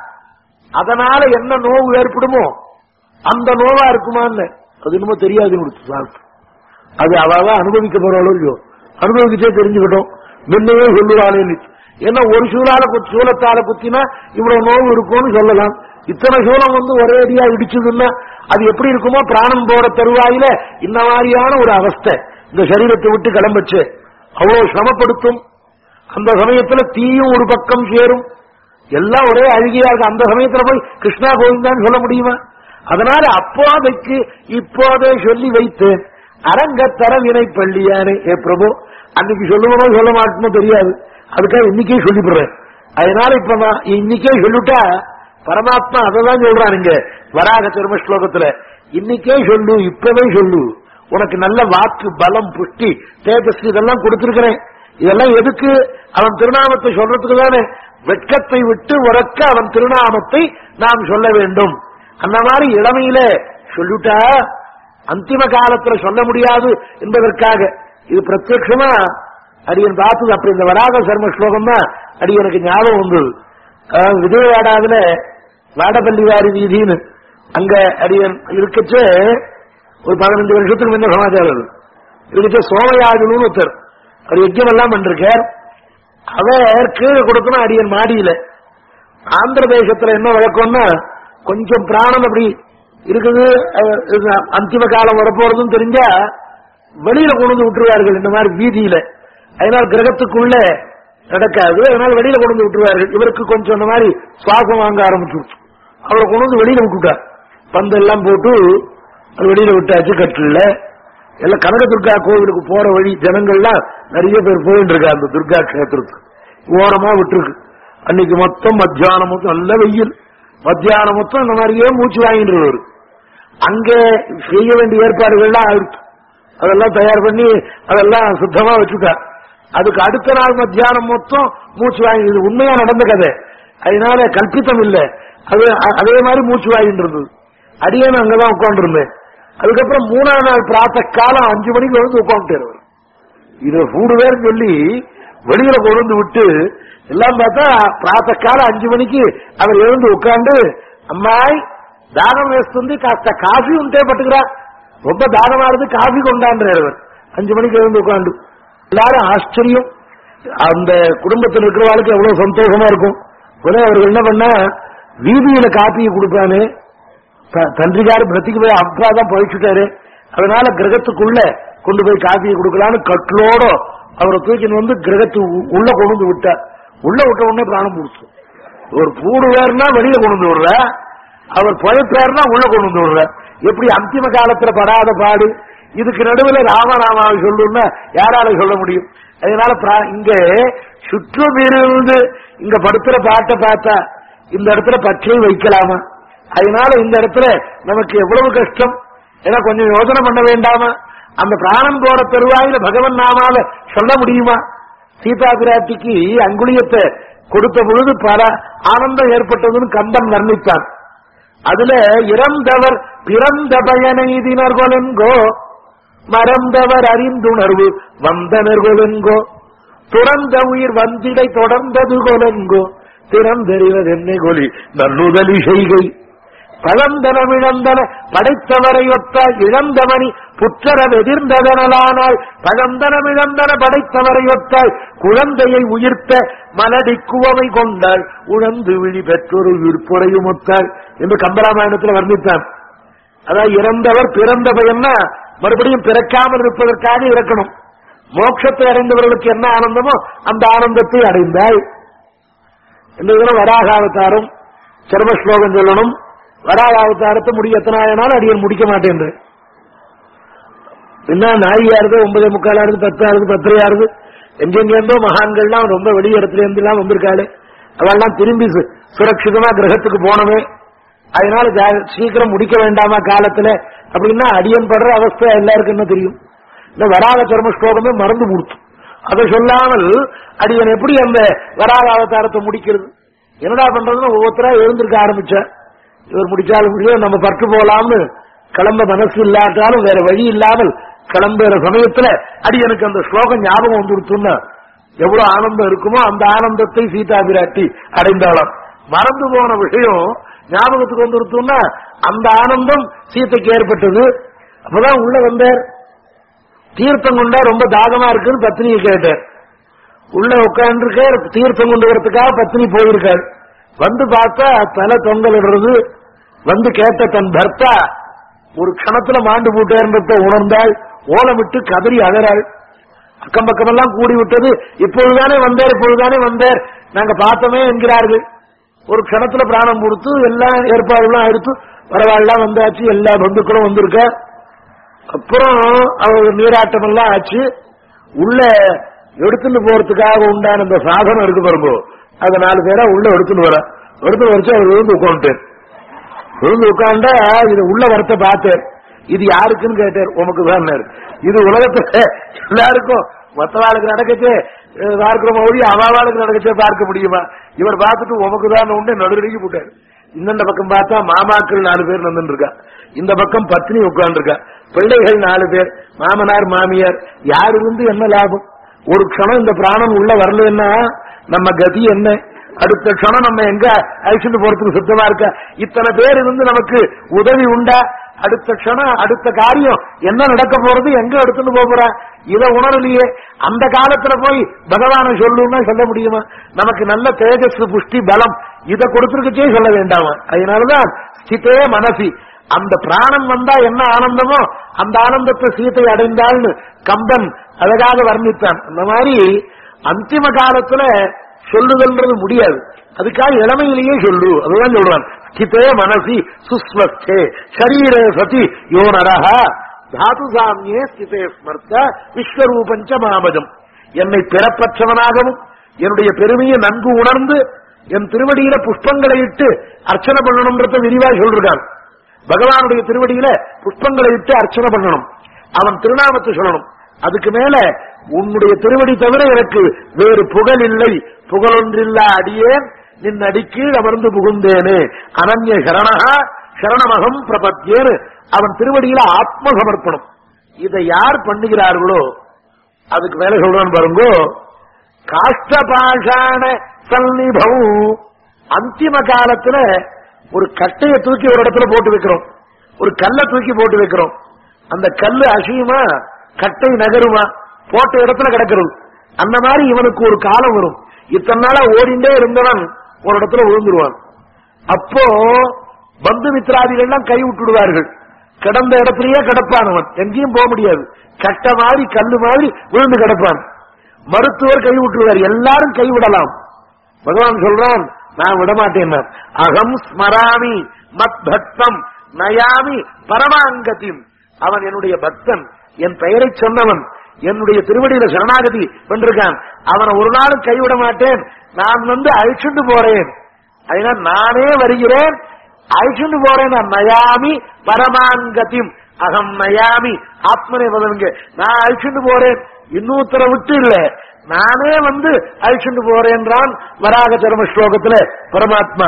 அதனால என்ன நோவு ஏற்படுமோ அந்த நோவா இருக்குமான்னு அது என்னமோ தெரியாது கொடுத்து அது அவ அனுபவிக்க போறாளோ இல்லையோ அனுபவிச்சே தெரிஞ்சுக்கிட்டோம் முன்னையே சொல்லுவானே ஏன்னா ஒரு சூழால குத்- சூலத்தால குத்தினா இவ்வளவு நோவு இருக்கும்னு சொல்லலாம் இத்தனை சூலம் வந்து ஒரே அடியா இடிச்சதுன்னா அது எப்படி இருக்குமோ பிராணம் போற தருவாயில இந்த மாதிரியான ஒரு அவஸ்தை இந்த சரீரத்தை விட்டு கிளம்பச்சு அவ்வளவு சிரமப்படுத்தும் அந்த சமயத்துல தீயும் ஒரு பக்கம் சேரும் எல்லாம் ஒரே அழுகியா இருக்கு அந்த சமயத்துல போய் கிருஷ்ணா கோவிந்தான்னு சொல்ல முடியுமா அதனால அப்போதைக்கு இப்போதே சொல்லி வைத்தேன் அரங்கத்தர வினை பள்ளியானே ஏ பிரபு அன்னைக்கு சொல்லுவனோ சொல்ல மாட்டோமோ தெரியாது அதுக்காக இன்னைக்கே சொல்லிவிடுறேன் அதனால இப்ப நான் இன்னைக்கே சொல்லிட்டா பரமாத்மா அததான் சொல்றான் இங்க வராக திரும ஸ்லோகத்துல இன்னைக்கே சொல்லு இப்பவே சொல்லு உனக்கு நல்ல வாக்கு பலம் புஷ்டி தேஜஸ் இதெல்லாம் கொடுத்திருக்கிறேன் இதெல்லாம் எதுக்கு அவன் திருநாமத்தை சொல்றதுக்கு தானே வெட்கத்தை விட்டு உறக்க அவன் திருநாமத்தை நாம் சொல்ல வேண்டும் அந்த மாதிரி இளமையில சொல்லிட்டா அந்திம காலத்துல சொல்ல முடியாது என்பதற்காக இது பிரத்யட்சமா அடியன் பார்த்தது அப்படி இந்த வராக சர்ம ஸ்லோகம் தான் அடியனுக்கு ஞாபகம் வந்தது அதாவது விஜயவாடாவில வாடப்பள்ளிவாரி வீதின்னு அங்க அடியன் இருக்கச்சே ஒரு பதினஞ்சு வருஷத்துக்கு முன்ன சமாச்சாரம் அது. இருக்கச்சே சோமயாஜுன்னு ஒருத்தர் அவர் யஜ்யம் எல்லாம் பண்ணிருக்கார் அவர் கீழே கொடுக்கணும் அடியன் மாடியில ஆந்திர தேசத்துல என்ன வழக்கம்னா கொஞ்சம் பிராணம் அப்படி இருக்குது அஹ், இது அந்திம காலம் வரப்போறதுன்னு தெரிஞ்சா வெளியில கொண்டு வந்து விட்டுருவார்கள் இந்த மாதிரி வீதியில அதனால கிரகத்துக்குள்ள நடக்காது அதனால வெளியில கொண்டு வந்து விட்டுருவார்கள் இவருக்கு கொஞ்சம் இந்த மாதிரி சுவாசம் வாங்க ஆரம்பிச்சு அவரை கொண்டு வந்து வெளியில விட்டுட்டார் பந்தெல்லாம் போட்டு அது வெளியில விட்டாச்சு கட்டில எல்லாம் கனக துர்கா கோவிலுக்கு போற வழி ஜனங்கள்லாம் நிறைய பேர் போயிட்டு இருக்கா அந்த துர்கா கஷேத்திரத்துக்கு ஓரமா விட்டுருக்கு அன்னைக்கு மொத்தம் மத்தியானம் மொத்தம் நல்ல வெயில் மத்தியானம் மொத்தம் இந்த மாதிரியே மூச்சு வாங்கிட்டு வருவாரு. அங்க செய்ய வேண்டிய ஏற்பாடுகள்லாம் ஆயிடுச்சு அதெல்லாம் தயார் பண்ணி அதெல்லாம் சுத்தமா வச்சுட்டா அதுக்கு அடுத்த நாள் மத்தியானம் மொத்தம் மூச்சு வாங்கி இது உண்மையா நடந்த கதை அதனால கல்பித்தம் இல்ல அது அ- அதே மாதிரி மூச்சு வாங்கிட்டு இருந்தது அடியேன்னு அங்கதான் உட்கார்ந்து இருந்தேன் அதுக்கப்புறம் மூணாம் நாள் பிராத்த காலம் அஞ்சு மணிக்கு வந்து உட்காந்துட்டார் அவர் இத மூணு பேர் சொல்லி வெளியில கொண்டு வந்து விட்டு எல்லாம் பார்த்தா பிராத்த காலம் அஞ்சு மணிக்கு அவர் எழுந்து உட்கார்ந்து அம்மாய் தானம் వేస్తుంది కాస్త కాఫీ ఉంటే పట్టుకురా ரொம்ப தானமா இருந்து காஃபி கொண்டாடுறார் அவர் அஞ்சு மணிக்கு எழுந்து உட்காந்து எல்லாரும் ஆச்சரியம் அந்த குடும்பத்தில் இருக்கிறவங்களுக்கு எவ்வளவு சந்தோஷமா இருக்கும் உடனே அவர்கள் என்ன பண்ணா வீதியில காப்பியை கொடுப்பானே த- தந்திரிகார் பிரத்திக்கு போய் அப்பா தான் பழிச்சுட்டாரு அதனால கிரகத்துக்குள்ள கொண்டு போய் காப்பியை கொடுக்கலான்னு கட்டிலோட அவரை தூக்கின்னு வந்து கிரகத்து உ- உள்ள கொண்டு வந்து விட்டார் உள்ள விட்ட உடனே பிராணம் முடிச்சு ஒரு பூடு வேறுனா வெளியில கொண்டு வந்து விடுற அவர் பழைப்பாருன்னா உள்ள கொண்டு வந்து விடுற எப்படி அந்திம காலத்துல படாத பாடு இதுக்கு நடுவுல ராமராமாவை சொல்லுன்னா யாரால சொல்ல முடியும் அதனால பிரா- இங்க சுற்றம் இருந்து இங்க படுத்துற பாட்டை பார்த்தா இந்த இடத்துல பற்றை வைக்கலாமா அதனால இந்த இடத்துல நமக்கு எவ்வளவு கஷ்டம் ஏன்னா கொஞ்சம் யோசனை பண்ண வேண்டாமா அந்த பிராணம் போற பெருவாயில பகவன் நாமால சொல்ல முடியுமா சீதா பிராட்டிக்கு அங்குலியத்தை கொடுத்த பொழுது பல ஆனந்தம் ஏற்பட்டதுன்னு கம்பன் வர்ணித்தான் அதுல இறந்தவர் பிறந்த பயனைதினர் கொலென்கோ மறந்தவர் அறிந்துணர்வு வந்தனர் கொலென்கோ துறந்த உயிர் வந்திடை தொடர்ந்தது கொலென்கோ திறந்தெறிவதென்னை கொலி நல்லுதலி செய்கை பழந்தனமிழந்தன படைத்தவரை ஒத்த இழந்தமணி புற்றரம் எதிர்ந்ததனலானால் பழந்தனமிழந்தன படைத்தவரை ஒத்தாய் குழந்தையை உயிர்த்த மலடி குவமை கொண்டாள் உழந்து விழி பெற்றொரு உயிர்ப்புறையும் ஒத்தாள் என்று கம்பராமாயணத்தில் வர்ணித்தான் அதாவது இறந்தவர் பிறந்த பயன்னா மறுபடியும் பிறக்காமல் இருப்பதற்காக இறக்கணும் மோட்சத்தை அடைந்தவர்களுக்கு என்ன ஆனந்தமோ அந்த ஆனந்தத்தை அடைந்தாய் இந்த தினம் வராக அவதாரம் சர்ம ஸ்லோகம் சொல்லணும் வராக அவதாரத்தை முடிய எத்தனாயிரம் அடியன் முடிக்க மாட்டேன் என்ன நாழியாருது ஒன்பதே முக்காலாருது பத்தாருது பத்தரையாருது எங்கெங்கேருந்தோ மகான்கள்லாம் ரொம்ப வெளி இடத்துல இருந்து எல்லாம் வந்திருக்காளு அவெல்லாம் திரும்பி சு- சுரட்சிதமா கிரகத்துக்கு போனவே அதனால ஜா- சீக்கிரம் முடிக்க வேண்டாமா காலத்துல அப்படின்னா அடியன் படுற அவஸ்தை எல்லாருக்கும் என்ன தெரியும் இந்த வராக சர்ம ஸ்லோகமே மறந்து கொடுத்து அதை சொல்லாமல் அடியன் எப்படி அந்த வராக அவதாரத்தை முடிக்கிறது என்னடா பண்றதுன்னு ஒவ்வொருத்தரா எழுந்திருக்க ஆரம்பிச்சேன் இவர் முடிச்சாலும் முடியும் நம்ம பட்டு போலாம்னு கிளம்ப மனசு இல்லாட்டாலும் வேற வழி இல்லாமல் கிளம்புற சமயத்துல அடியனுக்கு அந்த ஸ்லோகம் ஞாபகம் வந்துடுத்துன்னா எவ்வளவு ஆனந்தம் இருக்குமோ அந்த ஆனந்தத்தை சீதா பிராட்டி அடைந்தாளாம் மறந்து போன விஷயம் ஞாபகத்துக்கு வந்துருத்தோம்னா அந்த ஆனந்தம் சீதைக்கு ஏற்பட்டது அப்பதான் உள்ள வந்தார் தீர்த்தம் கொண்டா ரொம்ப தாகமா இருக்குன்னு பத்னியை கேட்டார் உள்ள உட்காந்துருக்கார் தீர்த்தம் கொண்டு வரதுக்காக பத்னி போயிருக்காள் வந்து பார்த்தா தலை தொங்கலிடுறது வந்து கேட்ட தன் பர்த்தா ஒரு க்ஷணத்துல மாண்டு போட்டேன்றத உணர்ந்தாள் ஓலமிட்டு கதறி அழறாள் அக்கம் பக்கமெல்லாம் கூடி விட்டது இப்பொழுதுதானே வந்தார் இப்பொழுதுதானே வந்தார் நாங்க பார்த்தோமே என்கிறார்கள் ஒரு க்ஷணத்துல பிராணம் கொடுத்து எல்லாம் ஏற்பாடுலாம் எடுத்து வரவாள்லாம் வந்தாச்சு எல்லா பந்துக்களும் வந்திருக்க அப்புறம் அவர் நீராட்டம் எல்லாம் ஆச்சு உள்ள எடுத்துட்டு போறதுக்காக உண்டான இந்த சாதனம் இருக்கு பாருங்க அது நாலு பேரா உள்ள எடுத்துட்டு வர எடுத்துட்டு வச்சு அவர் விழுந்து உட்காந்துட்டார் விழுந்து உட்காண்டா இது உள்ள வரத்த பார்த்தார் இது யாருக்குன்னு கேட்டார் உமக்கு தான் இது உலகத்துல எல்லாருக்கும் மத்தவாளுக்கு நடக்கச்சே அஹ், பார்க்கிற மொழி அவாவாளுக்கு நடக்கச்சே பார்க்க முடியுமா இவர் பார்த்துட்டு உமக்கு தான் உண்டு நடுநடுக்கி போட்டார் இந்த பக்கம் பார்த்தா மாமாக்கள் நாலு பேர் நின்று இருக்கா இந்த பக்கம் பத்னி உட்கார்ந்துருக்கா பிள்ளைகள் நாலு பேர் மாமனார் மாமியார் யாரு இருந்து என்ன லாபம் ஒரு க்ஷணம் இந்த பிராணம் உள்ள வரலன்னா நம்ம கதி என்ன அடுத்த க்ஷணம் நம்ம எங்க அழிச்சுட்டு போறதுக்கு சுத்தமா இருக்க இத்தனை பேர் இருந்து நமக்கு உதவி உண்டா அடுத்த க்ஷணம் அடுத்த காரியம் என்ன நடக்க போறது எங்க எடுத்துட்டு போக போறா இத உணரலையே அந்த காலத்துல போய் பகவானை சொல்லுன்னா சொல்ல முடியுமா நமக்கு நல்ல தேஜஸ் புஷ்டி பலம் இத கொடுத்துருக்கச்சே சொல்ல வேண்டாமா அதனாலதான் ஸ்திதே மனசி அந்த பிராணம் வந்தா என்ன ஆனந்தமோ அந்த ஆனந்தத்தை சீத்தை அடைந்தாள்னு கம்பன் அழகாக வர்ணித்தான் அந்த மாதிரி அந்திம காலத்துல சொல்லுதல்ன்றது முடியாது அதுக்காக இளமையிலேயே சொல்லு அதுதான் சொல்றான் ஸ்திதே மனசி சுஸ்வஸ்தே சரீரே சதி யோ நரஹா தாது சாமியே ஸ்திதே ஸ்மர்த்த விஸ்வரூபஞ்ச மாமஜம் என்னை பிறப்பற்றவனாகவும் என்னுடைய பெருமையை நன்கு உணர்ந்து என் திருவடியில புஷ்பங்களை இட்டு அர்ச்சனை பண்ணணும்ன்றத விரிவா சொல்றான் பகவானுடைய திருவடியில புஷ்பங்களை இட்டு அர்ச்சனை பண்ணணும் அவன் திருநாமத்தை சொல்லணும் அதுக்கு மேல உன்னுடைய திருவடி தவிர எனக்கு வேறு புகழ் இல்லை புகழொன்றில்லா அடியேன் நின் அடிக்கீழ் அமர்ந்து புகுந்தேனே அனன்ய சரணகா சரணமகம் பிரபத்தியேன்னு அவன் திருவடியில ஆத்ம சமர்ப்பணம் இதை யார் பண்ணுகிறார்களோ அதுக்கு மேல சொல்றான் பாருங்க காஷ்டபாஷான சல்லிபம் அந்திம காலத்துல ஒரு கட்டைய தூக்கி ஒரு இடத்துல போட்டு வைக்கிறோம் ஒரு கல்லை தூக்கி போட்டு வைக்கிறோம் அந்த கல்லு அசியுமா கட்டை நகருமா போட்ட இடத்துல கிடக்கிறது அந்த மாதிரி இவனுக்கு ஒரு காலம் வரும் இத்தனை நாளா ஓடிண்டே இருந்தவன் ஒரு இடத்துல விழுந்துருவான் அப்போ பந்து மித்ராதிகள் எல்லாம் கை விட்டுடுவார்கள் கிடந்த இடத்திலேயே கிடப்பான் அவன் எங்கேயும் போக முடியாது கட்ட மாதிரி கல்லு மாதிரி விழுந்து கிடப்பான் மருத்துவர் கை விட்டுருவார் எல்லாரும் கைவிடலாம் பகவான் சொல்றான் நான் விடமாட்டேன் அகம் ஸ்மராமி மத் பக்தம் நயாமி பரமாங்கத்தின் அவன் என்னுடைய பக்தன் என் பெயரை சொன்னவன் என்னுடைய திருவடியில சரணாகதி வென்றிருக்கான் அவனை ஒரு நாளும் கைவிட மாட்டேன் நான் வந்து அழிச்சுண்டு போறேன் அதனால் நானே வருகிறேன் அழிச்சுண்டு போறேன் நான் நயாமி பரமாங்கத்திம் அகம் நயாமி ஆத்மனே பதவிங்க நான் அழிச்சுண்டு போறேன் இன்னொருத்தரை விட்டு இல்ல நானே வந்து அழிச்சுண்டு போறேன்றான் வராக தர்ம ஸ்லோகத்துல பரமாத்மா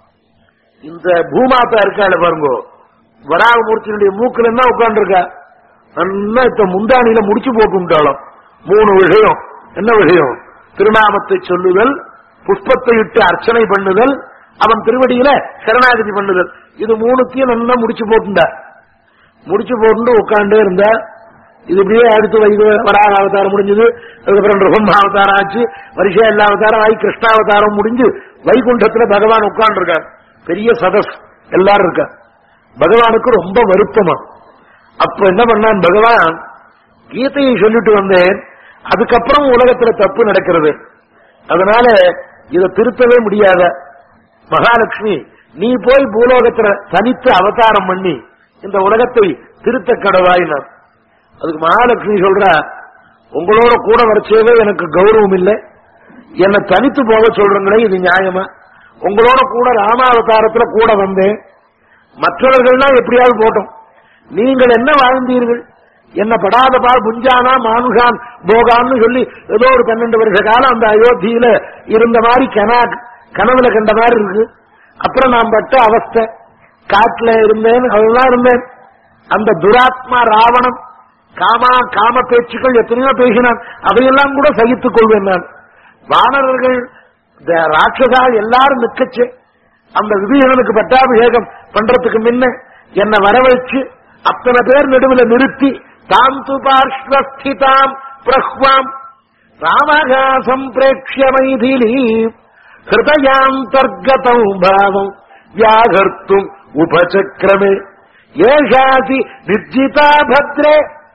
இந்த பூமாத்தா இருக்காள் பாருங்க வராகமூர்த்தியினுடைய மூக்குல என்ன உட்கார்ந்துருக்கா நல்லா இப்ப முந்தானியில முடிச்சு போட்டுட்டாலும் மூணு விஷயம் என்ன விஷயம் திருநாமத்தை சொல்லுதல் புஷ்பத்தை இட்டு அர்ச்சனை பண்ணுதல் அவன் திருவடியில சரணாகதி பண்ணுதல் இது மூணுத்தையும் நல்லா முடிச்சு போட்டுண்டா முடிச்சு போட்டு உட்காண்டே இருந்தா இது இப்படியே அடுத்து வைகு வராக அவதாரம் முடிஞ்சது அதுக்கப்புறம் ரிபம் அவதாரம் ஆச்சு வரிசையா எல்லா அவதாரம் ஆகி கிருஷ்ணாவதாரம் முடிஞ்சு வைகுண்டத்துல பகவான் உட்கார்ந்துருக்கார் பெரிய சதஸ் எல்லாரும் இருக்கா பகவானுக்கு ரொம்ப வருத்தமா அப்ப என்ன பண்ணான் பகவான் கீதையை சொல்லிட்டு வந்தேன் அதுக்கப்புறம் உலகத்துல தப்பு நடக்கிறது அதனால இதை திருத்தவே முடியாத மகாலட்சுமி நீ போய் பூலோகத்துல தனித்து அவதாரம் பண்ணி இந்த உலகத்தை திருத்த கடவாயினார் அதுக்கு மகாலட்சுமி சொல்றா உங்களோட கூட வரைச்சவே எனக்கு கௌரவம் இல்லை என்னை தனித்து போக சொல்றீங்களே இது நியாயமா உங்களோட கூட ராமாவதாரத்துல கூட வந்தேன் மற்றவர்கள்லாம் எப்படியாவது போட்டோம் நீங்கள் என்ன வாழ்ந்தீர்கள் என்ன படாத பால் புஞ்சானா மானுஷான் போகான்னு சொல்லி ஏதோ ஒரு பன்னெண்டு வருஷ காலம் அந்த அயோத்தியில இருந்த மாதிரி கனா கனவுல கண்ட மாதிரி இருக்கு அப்புறம் நான் பட்ட அவஸ்தை காட்டுல இருந்தேன் அதெல்லாம் இருந்தேன் அந்த துராத்மா ராவணன் காமா காம பேச்சுக்கள் எத்தனையோ பேசினான் அதையெல்லாம் கூட சகித்துக் கொள்வேன் நான் வானரர்கள் இந்த ராட்சசால் எல்லாரும் நிக்கச்சு அந்த விபீஷணனுக்கு பட்டாபிஷேகம் பண்றதுக்கு முன்ன என்னை வரவழைச்சு அத்தனை பேர் நடுவில் நிறுத்தி தாம் து பார்ஸ்வஸ்திதாம் பிரஹ்வாம் ராமகா சம்பிரேக்ஷ மைதிலி ஹிருதயாந்தர்கதம் பாவம் வியாகர்த்தும் உபசக்கிரமே ஏஷாசி நிர்ஜிதா பத்ரே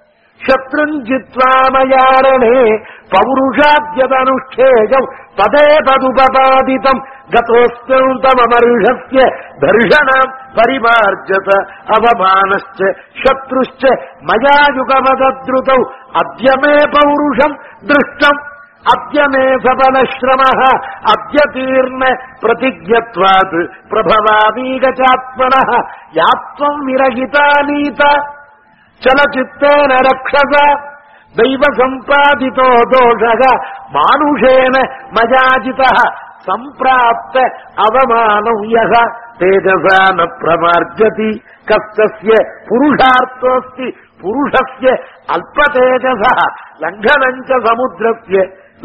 சத்ருஞ்சித்வாமயாரணே பௌருஷாத்யதனுஷ்டேஜம் ததே ததுபபாதிதம் கதோஸ்தமர்ஷஸ்ய தர்ஷனம் பரிமார்ஜத அவமானश्च சத்ருश्च மயா யுகமதத்ருதௌ அத்ய மே பௌருஷம் திருஷ்டம் அத்ய மே சபலஸ்ரமः அத்ய தீர்ண பிரதிஜத்வாத் பிரபவாமீகச்சாத்மனः யாத்வம் விரகிதா நீதா చలచిత్తేన రక్షస దైవ సంపాదితో దోష మానుషేన మజాజిత సంప్రాప్త అవమానం యహ తేజసా న ప్రమార్జతి కస్తస్య పురుషార్థోస్తి పురుషస్య అల్పతేజస లంఘనం చ సముద్రస్య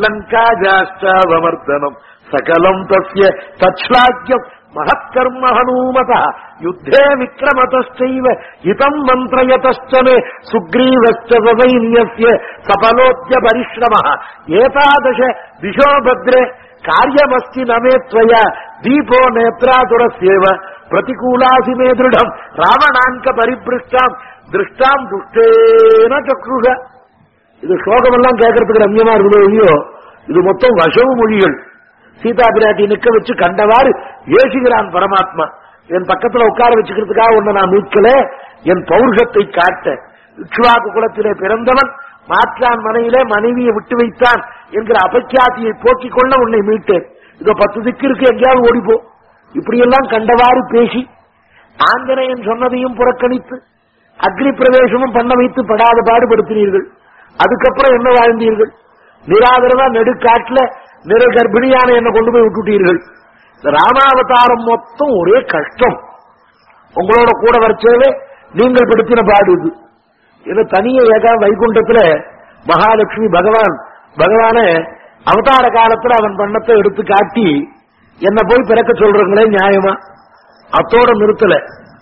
లంకాజాశ్చావమర్దనం సకలం తస్య తచ్లాగ్యం మహత్కర్మ హనూమత యుద్ధే విక్రమతశ్చైవ హితం మంత్రయతశ్చ మే సుగ్రీవశ్చ సైన్యస్య సఫలోద్య పరిశ్రమ ఏతాదశ దిశో భద్రే కార్యమస్తి నమే త్వయ దీపో నేత్రాతురస్యేవ ప్రతికూలాసి మే దృఢం రావణాంక పరిపృష్టాం దృష్టాం దుష్టేన చக்ருஷ இது ஸ்லோகமெல்லாம் கேட்கறதுக்கு ரம்யமா இருக்குதோ இல்லையோ இது மொத்தம் வசவு மொழிகள் சீதா பிராட்டி நிக்க வச்சு கண்டவாறு ஏசுகிறான் பரமாத்மா என் பக்கத்துல உட்கார வச்சுக்கிறதுக்காக உன்னை நான் மீட்கல என் பௌருஷத்தை காட்ட இக்ஷுவாக்கு குலத்திலே பிறந்தவன் மாற்றான் மனையிலே மனைவியை விட்டு வைத்தான் என்கிற அபக்கியாதியை போக்கிக் கொள்ள உன்னை மீட்டேன் இதோ பத்து திக்கு இருக்கு எங்கேயாவது ஓடிப்போ இப்படியெல்லாம் கண்டவாறு பேசி ஆஞ்சநேயன் சொன்னதையும் புறக்கணித்து அக்னி பிரவேசமும் பண்ண வைத்து படாத பாடுபடுத்தினீர்கள் அதுக்கப்புறம் என்ன வாழ்ந்தீர்கள் நிராதரவா நெடுக்காட்டுல நிறை கர்ப்பிணியான என்ன கொண்டு போய் விட்டுட்டீர்கள் இந்த ராமாவதாரம் மொத்தம் ஒரே கஷ்டம் உங்களோட கூட வரைச்சவே நீங்கள் படுத்தின பாடு இது இது தனிய ஏகா வைகுண்டத்துல மகாலட்சுமி பகவான் பகவான அவதார காலத்துல அவன் பண்ணத்தை எடுத்து காட்டி என்ன போய் பிறக்க சொல்றீங்களே நியாயமா அத்தோட நிறுத்தல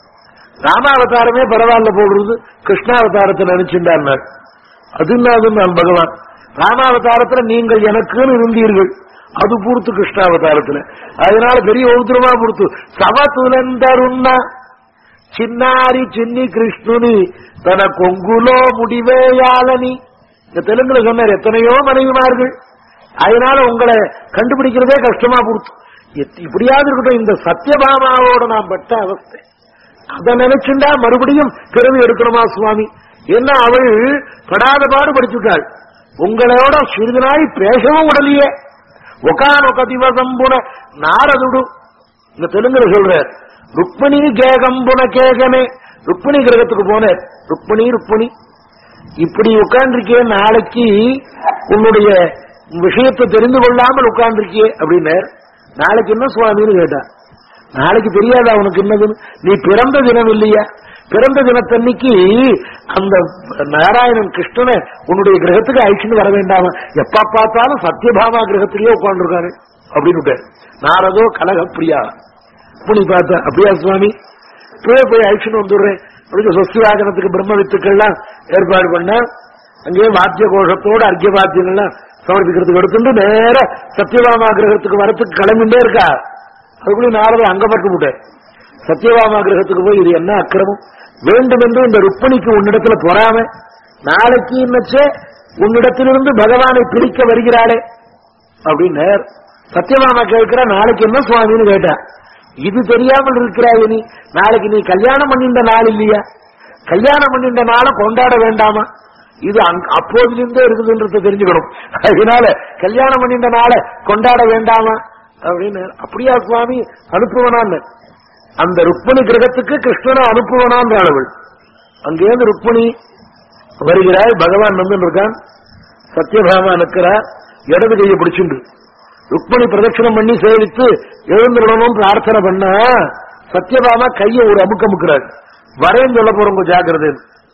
ராமாவதாரமே பரவாயில்ல போடுறது கிருஷ்ணாவதாரத்தை நினைச்சுட்டார் அது அது நான் பகவான் ராமாவதாரத்துல நீங்கள் எனக்குன்னு இருந்தீர்கள் அது பூர்த்து கிருஷ்ணாவதாரத்துல அதனால பெரிய உத்தரமா பொறுத்து சவதுலந்தருன்னா చిన్నారి చిన్ని కృష్ణుని తన కొంగులో முடிவேயாளனி இந்த தெலுங்குல சொன்னார் எத்தனையோ மனைவிமார்கள் அதனால உங்களை கண்டுபிடிக்கிறதே கஷ்டமா பொறுத்து எத்- இப்படியாவது இருக்கட்டும் இந்த சத்யபாமாவோட நான் பட்ட அவஸ்தை அதை நினைச்சுண்டா மறுபடியும் பிறவி எடுக்கணுமா சுவாமி என்ன அவள் படாத பாடு படிச்சுட்டாள் உங்களோட சிறிது நாள் பேசவும் விடலையே ஒகானொக திவசம்புன நாரதுடு இந்த தெலுங்குல சொல்றார் ருக்மிணி கேகம்புன கேகமே ருக்மிணி கிரகத்துக்கு போனார் ருக்மிணி ருக்மிணி இப்படி உட்கார்ந்திருக்கிய நாளைக்கு உன்னுடைய விஷயத்தை தெரிந்து கொள்ளாமல் உட்கார்ந்திருக்கியே அப்படின்னார் நாளைக்கு என்ன சுவாமின்னு கேட்டா நாளைக்கு தெரியாதா உனக்கு என்னதுன்னு நீ பிறந்த தினம் இல்லையா பிறந்த தினத்தன்னைக்கு அந்த நாராயணன் கிருஷ்ணனை உன்னுடைய கிரகத்துக்கு அழிச்சுன்னு வர வேண்டாமா எப்ப பார்த்தாலும் சத்யபாமா கிரகத்திலேயே உட்காந்துருக்காரு அப்படின்னு விட்டார். நாரதோ கலகப்பிரியா புனி பார்த்தா அப்படியா சுவாமி இப்பவே போய் அழிச்சுன்னு வந்துடுறேன் அப்படின்னு சொஸ்திவாகனத்துக்கு பிரம்ம வித்துக்கள்லாம் ஏற்பாடு பண்ண அங்கேயே வாத்திய கோஷத்தோட அர்க்கிய வாத்தியங்கள்லாம் சமர்ப்பிக்கிறதுக்கு எடுத்துட்டு நேர சத்யபாமா கிரகத்துக்கு வரத்துக்கு கிளம்பிட்டே இருக்கா அதுக்குள்ளே நாரதர் அங்க பட்டு விட்டார் சத்யபாமா கிரகத்துக்கு போய் இது என்ன அக்கிரமம் வேண்டும் என்று இந்த ருப்பணிக்கு உன்னிடத்துல பொறாம நாளைக்கு என்னச்சே உன்னிடத்திலிருந்து பகவானை பிரிக்க வருகிறாளே அப்படின்னு சத்யபாமா கேட்கிற நாளைக்கு என்ன சுவாமின்னு கேட்டா இது தெரியாமல் இருக்கிறாய் நீ நாளைக்கு நீ கல்யாணம் பண்ணின்ற நாள் இல்லையா கல்யாணம் பண்ணின்ற நாளை கொண்டாட வேண்டாமா இது அங்க- அப்போதிலிருந்தே இருக்குதுன்றத தெரிஞ்சுக்கணும் அதனால கல்யாணம் பண்ணின்ற நாளை கொண்டாட வேண்டாமா அப்படின்னு அப்படியா சுவாமி அனுப்புவனான்னு அந்த ருக்மணி கிரகத்துக்கு கிருஷ்ணனை அனுப்புவனான்ற அளவள் அங்கேருந்து ருக்மணி வருகிறாள் பகவான் வந்து இருக்கான் சத்யபாமா நிற்கிறார் இடது கையை பிடிச்சுண்டு ருக்மணி பிரதட்சணம் பண்ணி சேவித்து எழுந்துடணும் பிரார்த்தனை பண்ணா சத்யபாமா கையை ஒரு அமுக்க அமுக்கிறார் வரேன்னு சொல்ல போறோம் ஜாக்கிரதை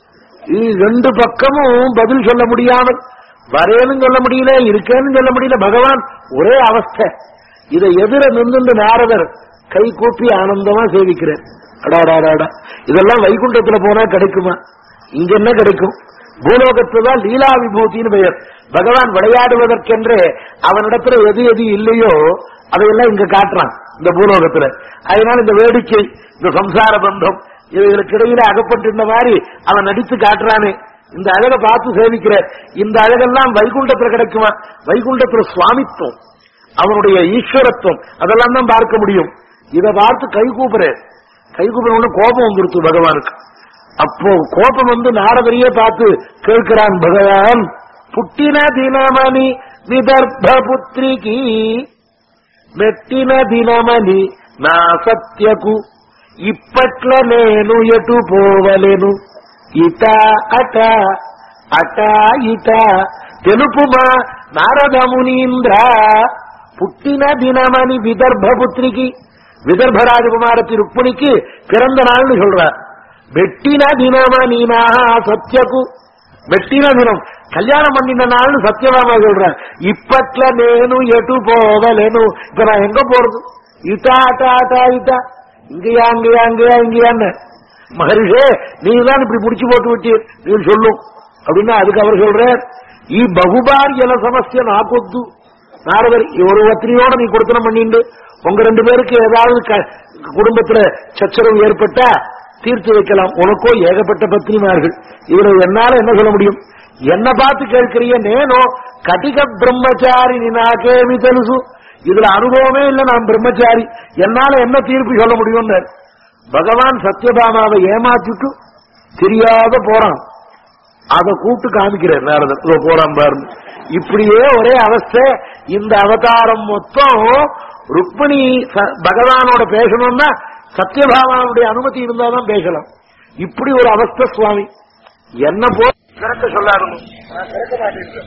இது ரெண்டு பக்கமும் பதில் சொல்ல முடியாமல் வரேன்னு சொல்ல முடியல இருக்கேன்னு சொல்ல முடியல பகவான் ஒரே அவஸ்தை இதை எதிர நின்று நாரதர் கை கூப்பி ஆனந்தமா சேவிக்கிறேன் அடாடாடாடா இதெல்லாம் வைகுண்டத்துல போனா கிடைக்குமா இங்க என்ன கிடைக்கும் பூலோகத்துதான் லீலா விபூதின்னு பெயர் பகவான் விளையாடுவதற்கென்றே அவனிடத்துல எது எது இல்லையோ அதையெல்லாம் இங்க காட்டுறான் இந்த பூலோகத்துல அதனால இந்த வேடிக்கை இந்த சம்சார பந்தம் இவைகளுக்கு இடையில அகப்பட்டிருந்த மாதிரி அவன் நடித்து காட்டுறானே இந்த அழகை பார்த்து சேவிக்கிற இந்த அழகெல்லாம் வைகுண்டத்துல கிடைக்குமா வைகுண்டத்துல சுவாமித்துவம் அவனுடைய ஈஸ்வரத்துவம் அதெல்லாம் தான் பார்க்க முடியும் இதை பார்த்து கை கூப்புற கை கூப்பிட கோபம் வந்துருச்சு பகவானுக்கு அப்போ கோபம் வந்து நாரதரையே பார்த்து கேட்கிறான் பகவான் புட்டின தினமணி விதர்ப்ப புத்திரிகி మెట్టిన దినమని నా సత్యకు ఇప్పట్ల నేను ఎటు పోవలెను ఇట అట అట ఇట తెలుపుమా నారదమునీంద్ర పుట్టిన దినమని விதர்ப்பபுத்திரிக்கு விதர்ப ராஜகுமாரத்தி ருக்மிணிக்கு பிறந்த நாள்னு சொல்றார் வெட்டின தினமணி நான் சத்யகு வெட்டின தினம் கல்யாணம் பண்ணின நாள்னு சத்தியபாமா சொல்றேன் இப்பட்ல நேனு எட்டு போவலேனு இப்ப நான் எங்க போறது இட்டா அட்டா அட்டா இட்டா இங்கயா அங்கயா அங்கயா இங்கயான்னு மகரிஷே நீ தான் இப்படி முடிச்சு போட்டு விட்டீர் நீ சொல்லும் அப்படின்னா அதுக்கு அவர் சொல்றார் ఈ బహుభార్యల సమస్య నాకొద్దు నారదర్ ஒரு ஒத்திரியோட நீ கொடுத்தனம் பண்ணிண்டு உங்க ரெண்டு பேருக்கு ஏதாவது க- குடும்பத்துல சச்சரவு ஏற்பட்டா தீர்த்து வைக்கலாம் உனக்கோ ஏகப்பட்ட பத்னிமார்கள் இதுல என்னால என்ன சொல்ல முடியும் என்ன பார்த்து கேட்கிறிய நேனோ கட்டிக பிரம்மச்சாரி நாகேமி తెలుసు இதுல அனுபவமே இல்ல நான் பிரம்மச்சாரி என்னால என்ன தீர்ப்பு சொல்ல முடியும்னு பகவான் சத்யபாமாவை ஏமாத்திட்டு தெரியாத போறான் அதை கூப்பிட்டு காமிக்கிறார் நாரதர் இதோ போறான் பாருங்க இப்படியே ஒரே அவஸ்தை இந்த அவதாரம் மொத்தம் ருக்மிணி ச- பகவானோட பேசணும்னா சத்யபாமாவுடைய அனுமதி இருந்தாதான் பேசலாம் இப்படி ஒரு அவஸ்தை சுவாமி என்ன போ திறக்க சொல்லாருங்க நான் திறக்க மாட்டேன்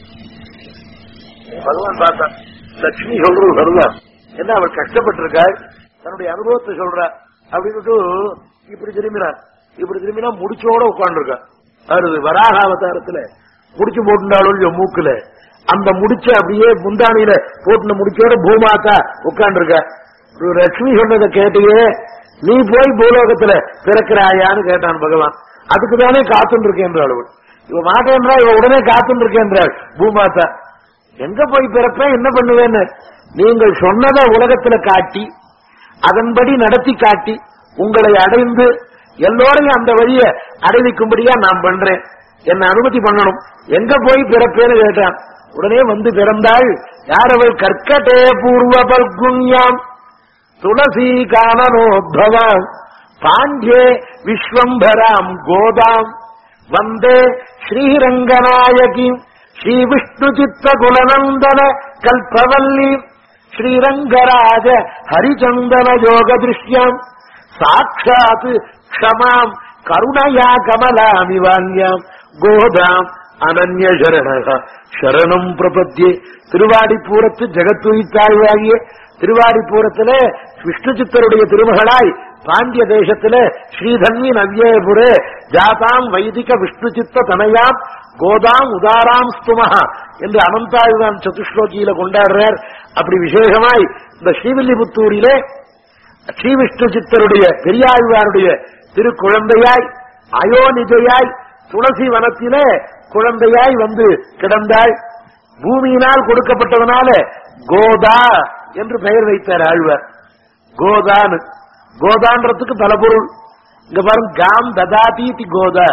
பகவான் பார்த்தா லட்சுமி சொல்றது வருவா என்ன அவள் கஷ்டப்பட்டிருக்காள் தன்னுடைய அனுபவத்தை சொல்றா அப்படின்னுட்டு இப்படி திரும்பினார் இப்படி திரும்பினா முடிச்சோட உட்காந்துருக்கா வருது வராக அவதாரத்துல முடிச்சு போட்டுண்டாலும் மூக்குல அந்த முடிச்ச அப்படியே முந்தானியில போட்டுன முடிச்சோட பூமாத்தா உட்காந்துருக்கா ஒரு லட்சுமி சொன்னதை கேட்டியே நீ போய் பூலோகத்துல பிறக்கிறாயான்னு கேட்டான் பகவான் அதுக்கு தானே காத்துன்னு இருக்கேன்றாள் அவள் இவ மாட்டேன்றா இவ உடனே காத்துன்னு இருக்கேன்றாள் பூமாத்தா எங்க போய் பிறப்பேன் என்ன பண்ணுவேன்னு நீங்கள் சொன்னதை உலகத்துல காட்டி அதன்படி நடத்தி காட்டி உங்களை அடைந்து எல்லோரையும் அந்த வழிய அடைவிக்கும்படியா நான் பண்றேன் என்ன அனுமதி பண்ணணும் எங்க போய் பிறப்பேன்னு கேட்டான் உடனே வந்து பிறந்தாள் யார் அவள் கற்கட்டே பூர்வ பல்குண்யாம் துளசி கானனோத்பவாம் பாண்டியே விஸ்வம்பராம் கோதாம் வந்தே ஸ்ரீரங்கநாயகி ஸ்ரீ விஷ்ணு சித்த குலநந்தன கல்பவல்லி ஸ்ரீரங்கராஜ ஹரிச்சந்தன யோக திருஷ்யாம் சாட்சாத் க்ஷமாம் கருணயா கமலாமிவான்யாம் கோதாம் அனன்ய சரணக சரணம் பிரபத்தியே திருவாடிப்பூரத்து ஜெகத்துயித்தாழ்வாகிய திருவாடிப்பூரத்துல விஷ்ணு சித்தருடைய திருமகளாய் பாண்டிய தேசத்துல ஸ்ரீதன்வி நவ்யேபுரே ஜாதாம் வைதிக விஷ்ணு சித்த தனயாம் கோதாம் உதாராம் ஸ்துமஹா என்று அனந்தாயுதான் சதுஸ்லோகியில கொண்டாடுறார் அப்படி விசேஷமாய் இந்த ஸ்ரீவில்லிபுத்தூரிலே ஸ்ரீ விஷ்ணு சித்தருடைய பெரியாழ்வாருடைய திருக்குழந்தையாய் அயோனிஜையாய் துளசி வனத்திலே குழந்தையாய் வந்து கிடந்தாள் பூமியினால் கொடுக்கப்பட்டதனால கோதா என்று பெயர் வைத்தார் ஆழ்வார் கோதான்னு கோதான்றதுக்கு பல பொருள் இங்க பாருங்க காம் ததாதி இதி கோதா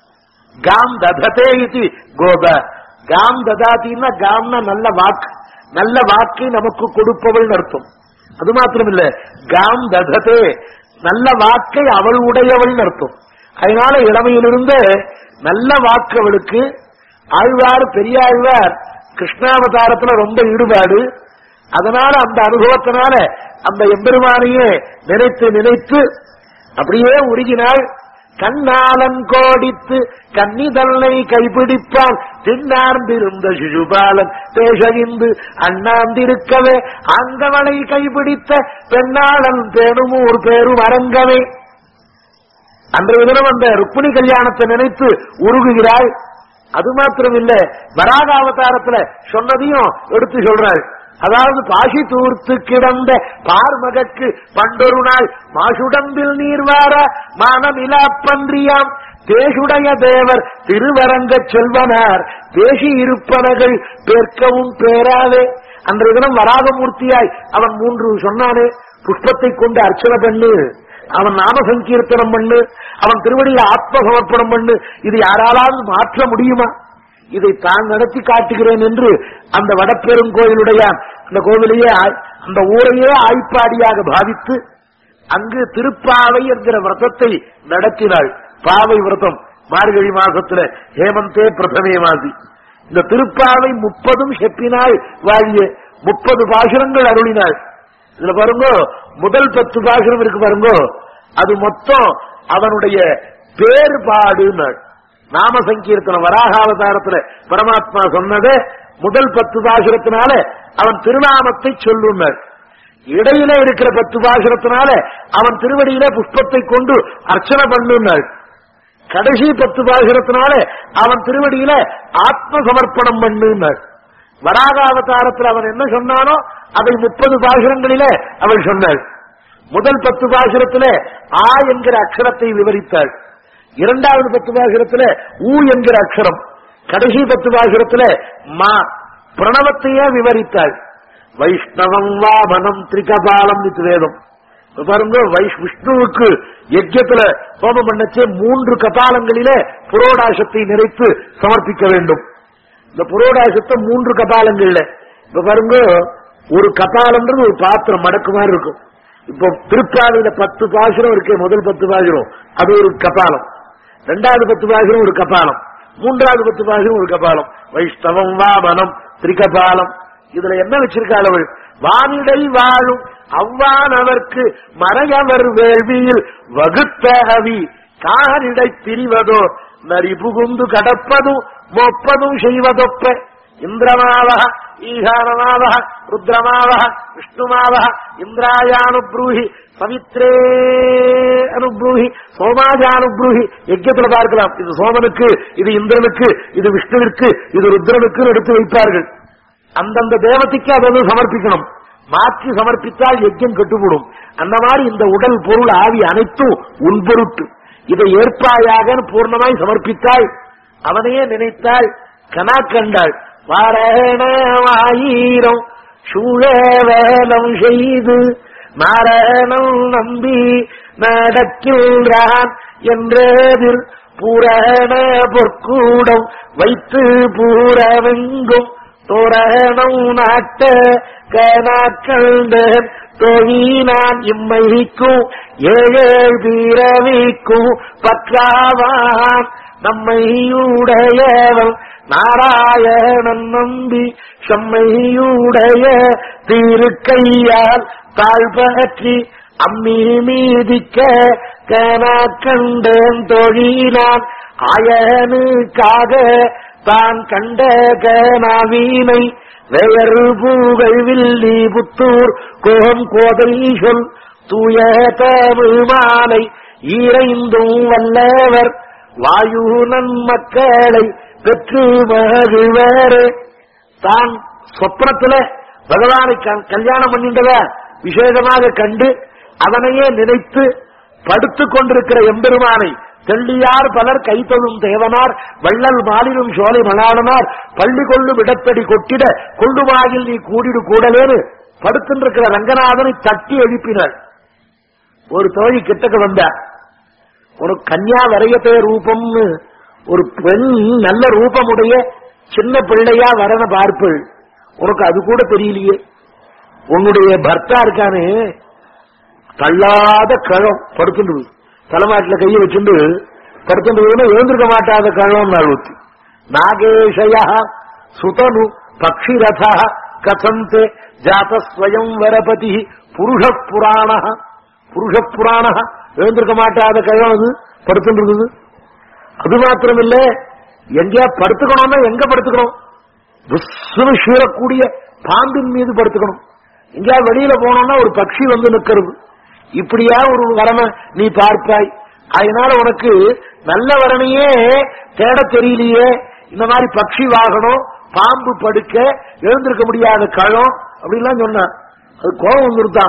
காம் தததே இது கோதா காம் ததாத்தின்னா காம்னா நல்ல வாக்கு நல்ல வாக்கை நமக்கு கொடுப்பவள் அர்த்தம் அது மாத்திரம் இல்ல காம் தததே நல்ல வாக்கை அவள் உடையவள் அர்த்தம் அதனால இளமையிலிருந்து நல்ல வாக்கு அவளுக்கு ஆழ்வார் பெரிய ஆழ்வார் கிருஷ்ணாவதாரத்துல ரொம்ப ஈடுபாடு அதனால அந்த அனுபவத்தினால அந்த எம்பெருமானையே நினைத்து நினைத்து அப்படியே உருகினாள் கண்ணாலன் கோடித்து கன்னிதல்லை கைப்பிடிப்பான் திண்ணார்ந்திருந்த சிசுபாலன் பேசகிந்து அண்ணாந்திருக்கவே அங்கவளை கைப்பிடித்த பெண்ணாளன் பேணுமூர் பேரும் அரங்கவே அன்றைய தினம் அந்த ருக்மிணி கல்யாணத்தை நினைத்து உருகுகிறாள் அது மாத்திரம் இல்ல வராக அவதாரத்துல சொன்னதையும் எடுத்து சொல்றாள் அதாவது பாசி தூர்த்து கிடந்த பார்மகற்கு பண்டொரு நாள் மாசுடம்பில் நீர் வார மானமிலா பன்றியாம் தேசுடைய தேவர் திருவரங்க செல்வனார் பேசி இருப்பனகள் பேர்க்கவும் பேராவே அன்றைய தினம் வராகமூர்த்தியாய் அவன் மூன்று சொன்னானே புஷ்பத்தை கொண்டு அர்ச்சனை பண்ணு அவன் நாம சங்கீர்த்தனம் பண்ணு அவன் திருவடியில ஆத்ம சமர்ப்பணம் பண்ணு இது யாராலாவது மாற்ற முடியுமா இதை தான் நடத்தி காட்டுகிறேன் என்று அந்த வடப்பெருங்கோயிலுடைய அந்த கோவிலையே ஆய்- அந்த ஊரையே ஆய்ப்பாடியாக பாவித்து அங்கு திருப்பாவை என்கிற விரதத்தை நடத்தினாள் பாவை விரதம் மார்கழி மாசத்துல ஹேமந்தே பிரதமே மாசி இந்த திருப்பாவை முப்பதும் செப்பினாள் வாழிய முப்பது பாசுரங்கள் அருளினாள் இதுல பாருங்க முதல் பத்து பாசுரம் இருக்கு பாருங்க அது மொத்தம் அவனுடைய பேறுபாடுனாள் நாம சங்கீர்த்தனம் வராகாவதாரத்துல பரமாத்மா சொன்னதே முதல் பத்து பாசுரத்தினால அவன் திருநாமத்தை சொல்லுனாள் இடையில இருக்கிற பத்து பாசுரத்தினால அவன் திருவடியில புஷ்பத்தை கொண்டு அர்ச்சனை பண்ணுனாள் கடைசி பத்து பாசுரத்தினால அவன் திருவடியில ஆத்ம சமர்ப்பணம் பண்ணுனாள் வராகாவதாரத்தில் அவன் என்ன சொன்னானோ அதை முப்பது பாசுரங்களில அவள் சொன்னாள் முதல் பத்து பாசுரத்துல ஆ என்கிற அக்ஷரத்தை விவரித்தாள் இரண்டாவது பத்து பாசுரத்துல ஊ என்கிற அக்ஷரம் கடைசி பத்து பாசுரத்துல மா பிரணவத்தையே விவரித்தாள் வைஷ்ணவம் வாமனம் திரிகபாலம் இது வேதம் இப்ப பாருங்க வைஷ் விஷ்ணுவுக்கு யஜ்யத்துல ஹோமம் பண்ணச்சே மூன்று கபாலங்களிலே புரோடாசத்தை நிறைத்து சமர்ப்பிக்க வேண்டும் இந்த புரோடாசத்தை மூன்று கபாலங்கள்ல இப்ப பாருங்க ஒரு கபாலம்ன்றது ஒரு பாத்திரம் மடக்கு மாதிரி இருக்கும் இப்போ திருப்பாவையில பத்து பாசுரம் இருக்கு முதல் பத்து பாசுரம் அது ஒரு கபாலம் ரெண்டாவது பத்து பாசுரம் ஒரு கபாலம் மூன்றாவது பத்து பாசுரம் ஒரு கபாலம் வைஷ்ணவம் வாமனம் திரிகபாலம் இதுல என்ன வச்சிருக்காள் அவள் வானிடை வாழும் அவ்வானவர்க்கு மறையவர் வேள்வியில் வகுத்த அவி காரிடை பிரிவதோ நரி புகுந்து கடப்பதும் மொப்பதும் செய்வதொப்ப இந்திரமாவக ஈகானமாவக ருத்ரமாவக விஷ்ணுமாவக இந்திராயானுப்ரூஹி பவித்ரே அனுப்ரூஹி சோமாஜானுப்ரூஹி யஜ்யத்துல பார்க்கலாம் இது சோமனுக்கு இது இந்திரனுக்கு இது விஷ்ணுவிற்கு இது ருத்ரனுக்கு எடுத்து வைப்பார்கள் அந்தந்த தேவதைக்கு அதை சமர்ப்பிக்கணும் மாற்றி சமர்ப்பித்தால் யஜ்யம் கட்டுப்படும் அந்த மாதிரி இந்த உடல் பொருள் ஆவி அனைத்தும் உன் பொருட்டு இதை ஏற்பாயாக பூர்ணமாய் சமர்ப்பித்தாள் அவனையே நினைத்தாள் கனா கண்டாள் வாரணமாயிரம் சூழவேலம் செய்து நாராயணம் நம்பி நடக்கின்றான் என்றதில் பூரண பொற்கூடம் வைத்து பூரவெங்கும் தோரணம் நாட்ட கனாக்கண்டேன் தொழினான் இம்மைக்கும் ஏழேழ் பீரவிக்கும் பற்றாவான் நம்மையுடையவன் நாராயணன் நம்பி செம்மையுடைய திருக்கையால் தாழ்பற்றி அம்மி மீதிக்க கனாக்கண்டேன் தொழினான் ஆயனுக்காக தான் கண்ட கனாவீனை வேறு பூகள் வில்லி புத்தூர் கோம் கோதை சொல் தூய தமிழ் மாலை ஈரைந்தும் வல்லவர் வாயு நன்மக்களை பெற்று மகிழ்வாரே தான் சொப்னத்துல பகவானை க- கல்யாணம் பண்ணின்றத விசேஷமாக கண்டு அவனையே நினைத்து படுத்துக் கொண்டிருக்கிற எம்பெருமானை தெள்ளியார் பலர் கைத்தொழும் தேவனார் வள்ளல் மாலினும் சோலை மணாடனார் பள்ளி கொள்ளும் இடத்தடி கொட்டிட கொள்ளுமாயில் நீ கூடிடு கூடலேன்னு படுத்துருக்கிற ரங்கநாதனை தட்டி எழுப்பினாள் ஒரு தோழி கிட்டக்க வந்தார் உனக்கு கன்யா வரையத்தே ரூபம்னு ஒரு பெண் நல்ல ரூபமுடைய சின்ன பிள்ளையா வரன பார்ப்பள் உனக்கு அது கூட தெரியலையே உன்னுடைய பர்த்தா இருக்கானே தள்ளாத கழம் படுத்துண்டு தலைமாட்டில கையை வச்சுண்டு படுத்துண்டு எழுந்திருக்க மாட்டாத கழம் நாள் ஊத்தி நாகேஷய சுதனு பக்ஷிரத கதந்தே ஜாத ஸ்வயம் வரபதி புருஷ புராண புருஷ புராண எழுந்திருக்க மாட்டாத கழம் அது படுத்துட்டு இருக்குது அது மாத்திரமில்ல எங்கேயா படுத்துக்கணும்னா எங்க படுத்துக்கணும் புஷ்னு சீரக்கூடிய பாம்பின் மீது படுத்துக்கணும் எங்கேயா வெளியில போனோம்னா ஒரு பட்சி வந்து நிக்கிறது இப்படியா ஒரு வரனை நீ பார்ப்பாய் அதனால உனக்கு நல்ல வரனையே தேட தெரியலையே இந்த மாதிரி பட்சி வாகனம் பாம்பு படுக்க எழுந்திருக்க முடியாத களம் அப்படின்லாம் சொன்னான் அது கோபம் வந்துருத்தான்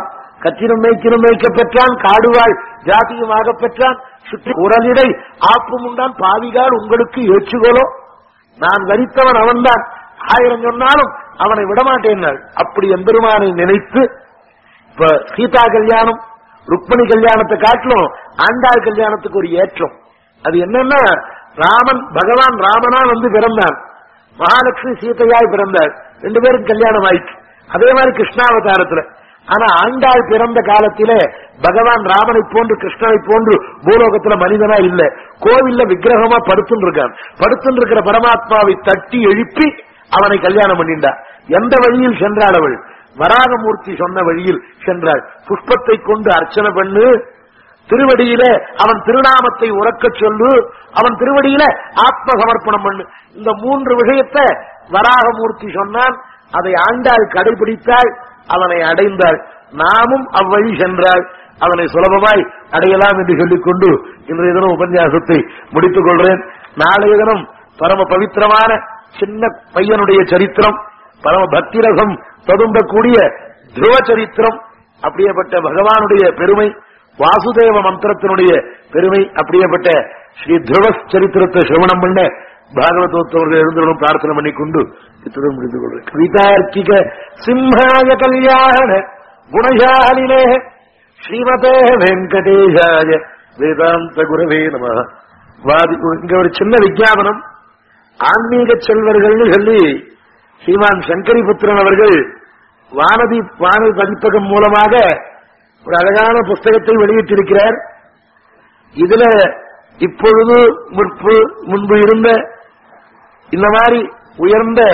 கற்றினும் மேய்க்கினும் மேய்க்க பெற்றான் காடுவாள் ஜாதியுமாக பெற்றான் சுற்றி உடலிடை ஆப்பும் உண்டான் பாவிகால் உங்களுக்கு ஏற்றுகோலோ நான் வரித்தவன் அவன்தான் ஆயிரம் சொன்னாலும் அவனை விடமாட்டேன் அப்படி எம்பெருமானை நினைத்து இப்ப சீதா கல்யாணம் ருக்மணி கல்யாணத்தை காட்டிலும் ஆண்டாள் கல்யாணத்துக்கு ஒரு ஏற்றம் அது என்னன்னா ராமன் பகவான் ராமனா வந்து பிறந்தான் மகாலட்சுமி சீதையாய் பிறந்தாள் ரெண்டு பேரும் கல்யாணம் ஆயிற்று அதே மாதிரி கிருஷ்ணாவதாரத்துல ஆனா ஆண்டாள் பிறந்த காலத்திலே பகவான் ராமனை போன்று கிருஷ்ணனை போன்று பூலோகத்துல மனிதனா இல்ல கோவில்ல விக்கிரகமா படுத்துன்னு இருக்கான் படுத்துன்னு இருக்கிற பரமாத்மாவை தட்டி எழுப்பி அவனை கல்யாணம் பண்ணிண்டா எந்த வழியில் சென்றாள் அவள் வராகமூர்த்தி சொன்ன வழியில் சென்றாள் புஷ்பத்தை கொண்டு அர்ச்சனை பண்ணு திருவடியில அவன் திருநாமத்தை உறக்கச் சொல்லு அவன் திருவடியில ஆத்ம சமர்ப்பணம் பண்ணு இந்த மூன்று விஷயத்தை வராகமூர்த்தி சொன்னான் அதை ஆண்டாள் கடைபிடித்தாள் அவனை அடைந்தாள் நாமும் அவ்வழி சென்றாள் அவனை சுலபமாய் அடையலாம் என்று சொல்லிக்கொண்டு இன்றைய தினம் உபன்யாசத்தை முடித்துக் கொள்றேன் நாளைய தினம் பரம பவித்திரமான சின்ன பையனுடைய சரித்திரம் பரம பக்திரகம் ததும்பக்கூடிய துருவ சரித்திரம் அப்படியேப்பட்ட பகவானுடைய பெருமை வாசுதேவ மந்திரத்தினுடைய பெருமை அப்படியேப்பட்ட ஸ்ரீ துருவ சரித்திரத்தை சிரவணம் பண்ண பாகவதோத்தவர்கள் எழுந்தவரும் பிரார்த்தனை பண்ணிக்கொண்டு இத்துடன் முடிந்து கொள்றேன் கவிதார்க்கிக சிம்ஹாய கல்யாண குணசாலினே ஸ்ரீமதே வெங்கடேஷாய வேதாந்த குரவே நம வாதி இங்க ஒரு சின்ன விஜாபனம் ஆன்மீக செல்வர்கள்னு சொல்லி ஸ்ரீமான் சங்கரிபுத்திரன் அவர்கள் வானதி வானதி பதிப்பகம் மூலமாக ஒரு அழகான புஸ்தகத்தை வெளியிட்டிருக்கிறார் இதுல இப்பொழுது முற்பு முன்பு இருந்த இந்த மாதிரி உயர்ந்த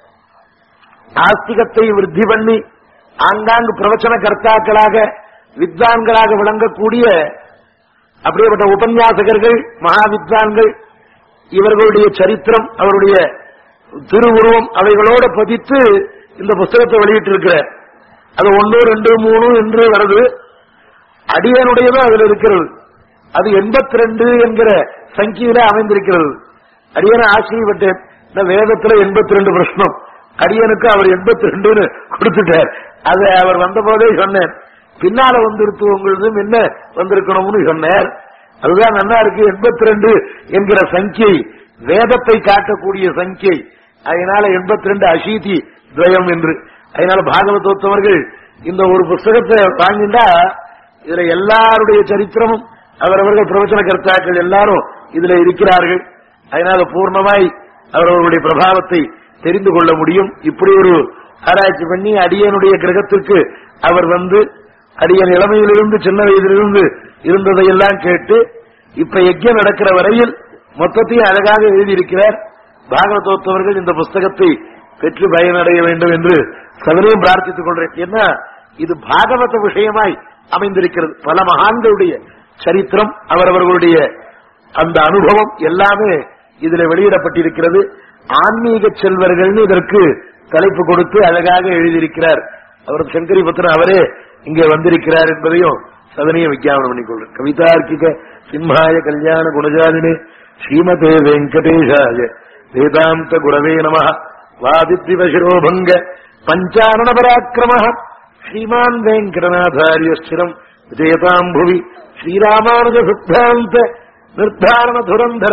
ஆஸ்திகத்தை விருத்தி பண்ணி ஆங்காங்கு பிரவச்சன கர்த்தாக்களாக வித்வான்களாக விளங்கக்கூடிய அப்படியேப்பட்ட உபன்யாசகர்கள் மகா வித்வான்கள் இவர்களுடைய சரித்திரம் அவருடைய திருவுருவம் அவைகளோட பதித்து இந்த புஸ்தகத்தை வெளியிட்டிருக்கிறார் அது ஒன்று ரெண்டு மூணு என்று வருது அடியனுடையதும் அதுல இருக்கிறது அது எண்பத்தி ரெண்டு என்கிற சங்கியில அமைந்திருக்கிறது அடியனை ஆச்சரியப்பட்டேன் இந்த வேதத்துல எண்பத்தி ரெண்டு பிரஷ்னம் அடியனுக்கு அவர் எண்பத்தி ரெண்டுன்னு கொடுத்துட்டார் அதை அவர் வந்த போதே சொன்னேன் பின்னால வந்திருத்து உங்களுக்கு என்ன வந்திருக்கணும்னு சொன்னார் அதுதான் நல்லா இருக்கு எண்பத்தி ரெண்டு என்கிற சங்கியை வேதத்தை காட்டக்கூடிய சங்கியை அதனால எண்பத்தி ரெண்டு அசீதி துவயம் என்று அதனால பாகவதோத்தவர்கள் இந்த ஒரு புஸ்தகத்தை வாங்கிண்டா இதுல எல்லாருடைய சரித்திரமும் அவரவர்கள் பிரவச்சன கர்த்தாக்கள் எல்லாரும் இதுல இருக்கிறார்கள் அதனால பூர்ணமாய் அவரவர்களுடைய பிரபாவத்தை தெரிந்து கொள்ள முடியும் இப்படி ஒரு ஆராய்ச்சி பண்ணி அடியனுடைய கிரகத்திற்கு அவர் வந்து அடியன் இளமையிலிருந்து சின்ன வயதிலிருந்து இருந்ததையெல்லாம் கேட்டு இப்ப யஜ்யம் நடக்கிற வரையில் மொத்தத்தையும் அழகாக எழுதியிருக்கிறார் பாகவதோத்தவர்கள் இந்த புஸ்தகத்தை பெற்று பயனடைய வேண்டும் என்று சகலையும் பிரார்த்தித்துக் கொள்றேன் ஏன்னா இது பாகவத விஷயமாய் அமைந்திருக்கிறது பல மகான்களுடைய சரித்திரம் அவரவர்களுடைய அந்த அனுபவம் எல்லாமே இதுல வெளியிடப்பட்டிருக்கிறது ஆன்மீக செல்வர்கள்னு இதற்கு தலைப்பு கொடுத்து அழகாக எழுதியிருக்கிறார் அவர் சங்கரிபுத்திரன் அவரே இங்கே வந்திருக்கிறார் என்பதையும் சதனையும் விஜாபனம் பண்ணிக்கொள்றேன் கவிதார்க்கிக சிம்ஹாய கல்யாண குணஜாலினே ஸ்ரீமதே வெங்கடேஷாய வேதாந்த குரவே நம வாதித்விவசிரோபங்க பஞ்சாரண பராக்கிரம ஸ்ரீமான் வெங்கடநாதாரிய ஸ்திரம் விஜயதாம் புவி ஸ்ரீராமானுஜ சித்தாந்த நிர்தாரண துரந்தர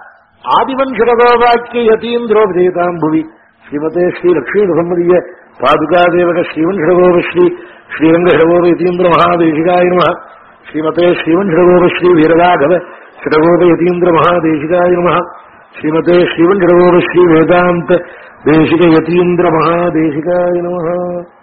ஆதிவன்ஷரகோவாக்கிய யதீந்திரோ விஜயதாம் புவி ஸ்ரீமதே ஸ்ரீ லட்சுமி நுகம்மதிய பாதுகாதேவக ஸ்ரீவன்ஷரகோப ஸ்ரீ ஸ்ரீரங்கஹரகோப யதீந்திர மகாதேசிகாய நம ஸ்ரீமதே ஸ்ரீவன்ஷரகோப ஸ்ரீ வீரராகவ ஷடகோப யதீந்திர மகாதேசிகாய நம ஸ்ரீமதே ஸ்ரீவன்ஷரகோப ஸ்ரீ வேதாந்த தேசிக யதீந்திர மகாதேசிகாய நம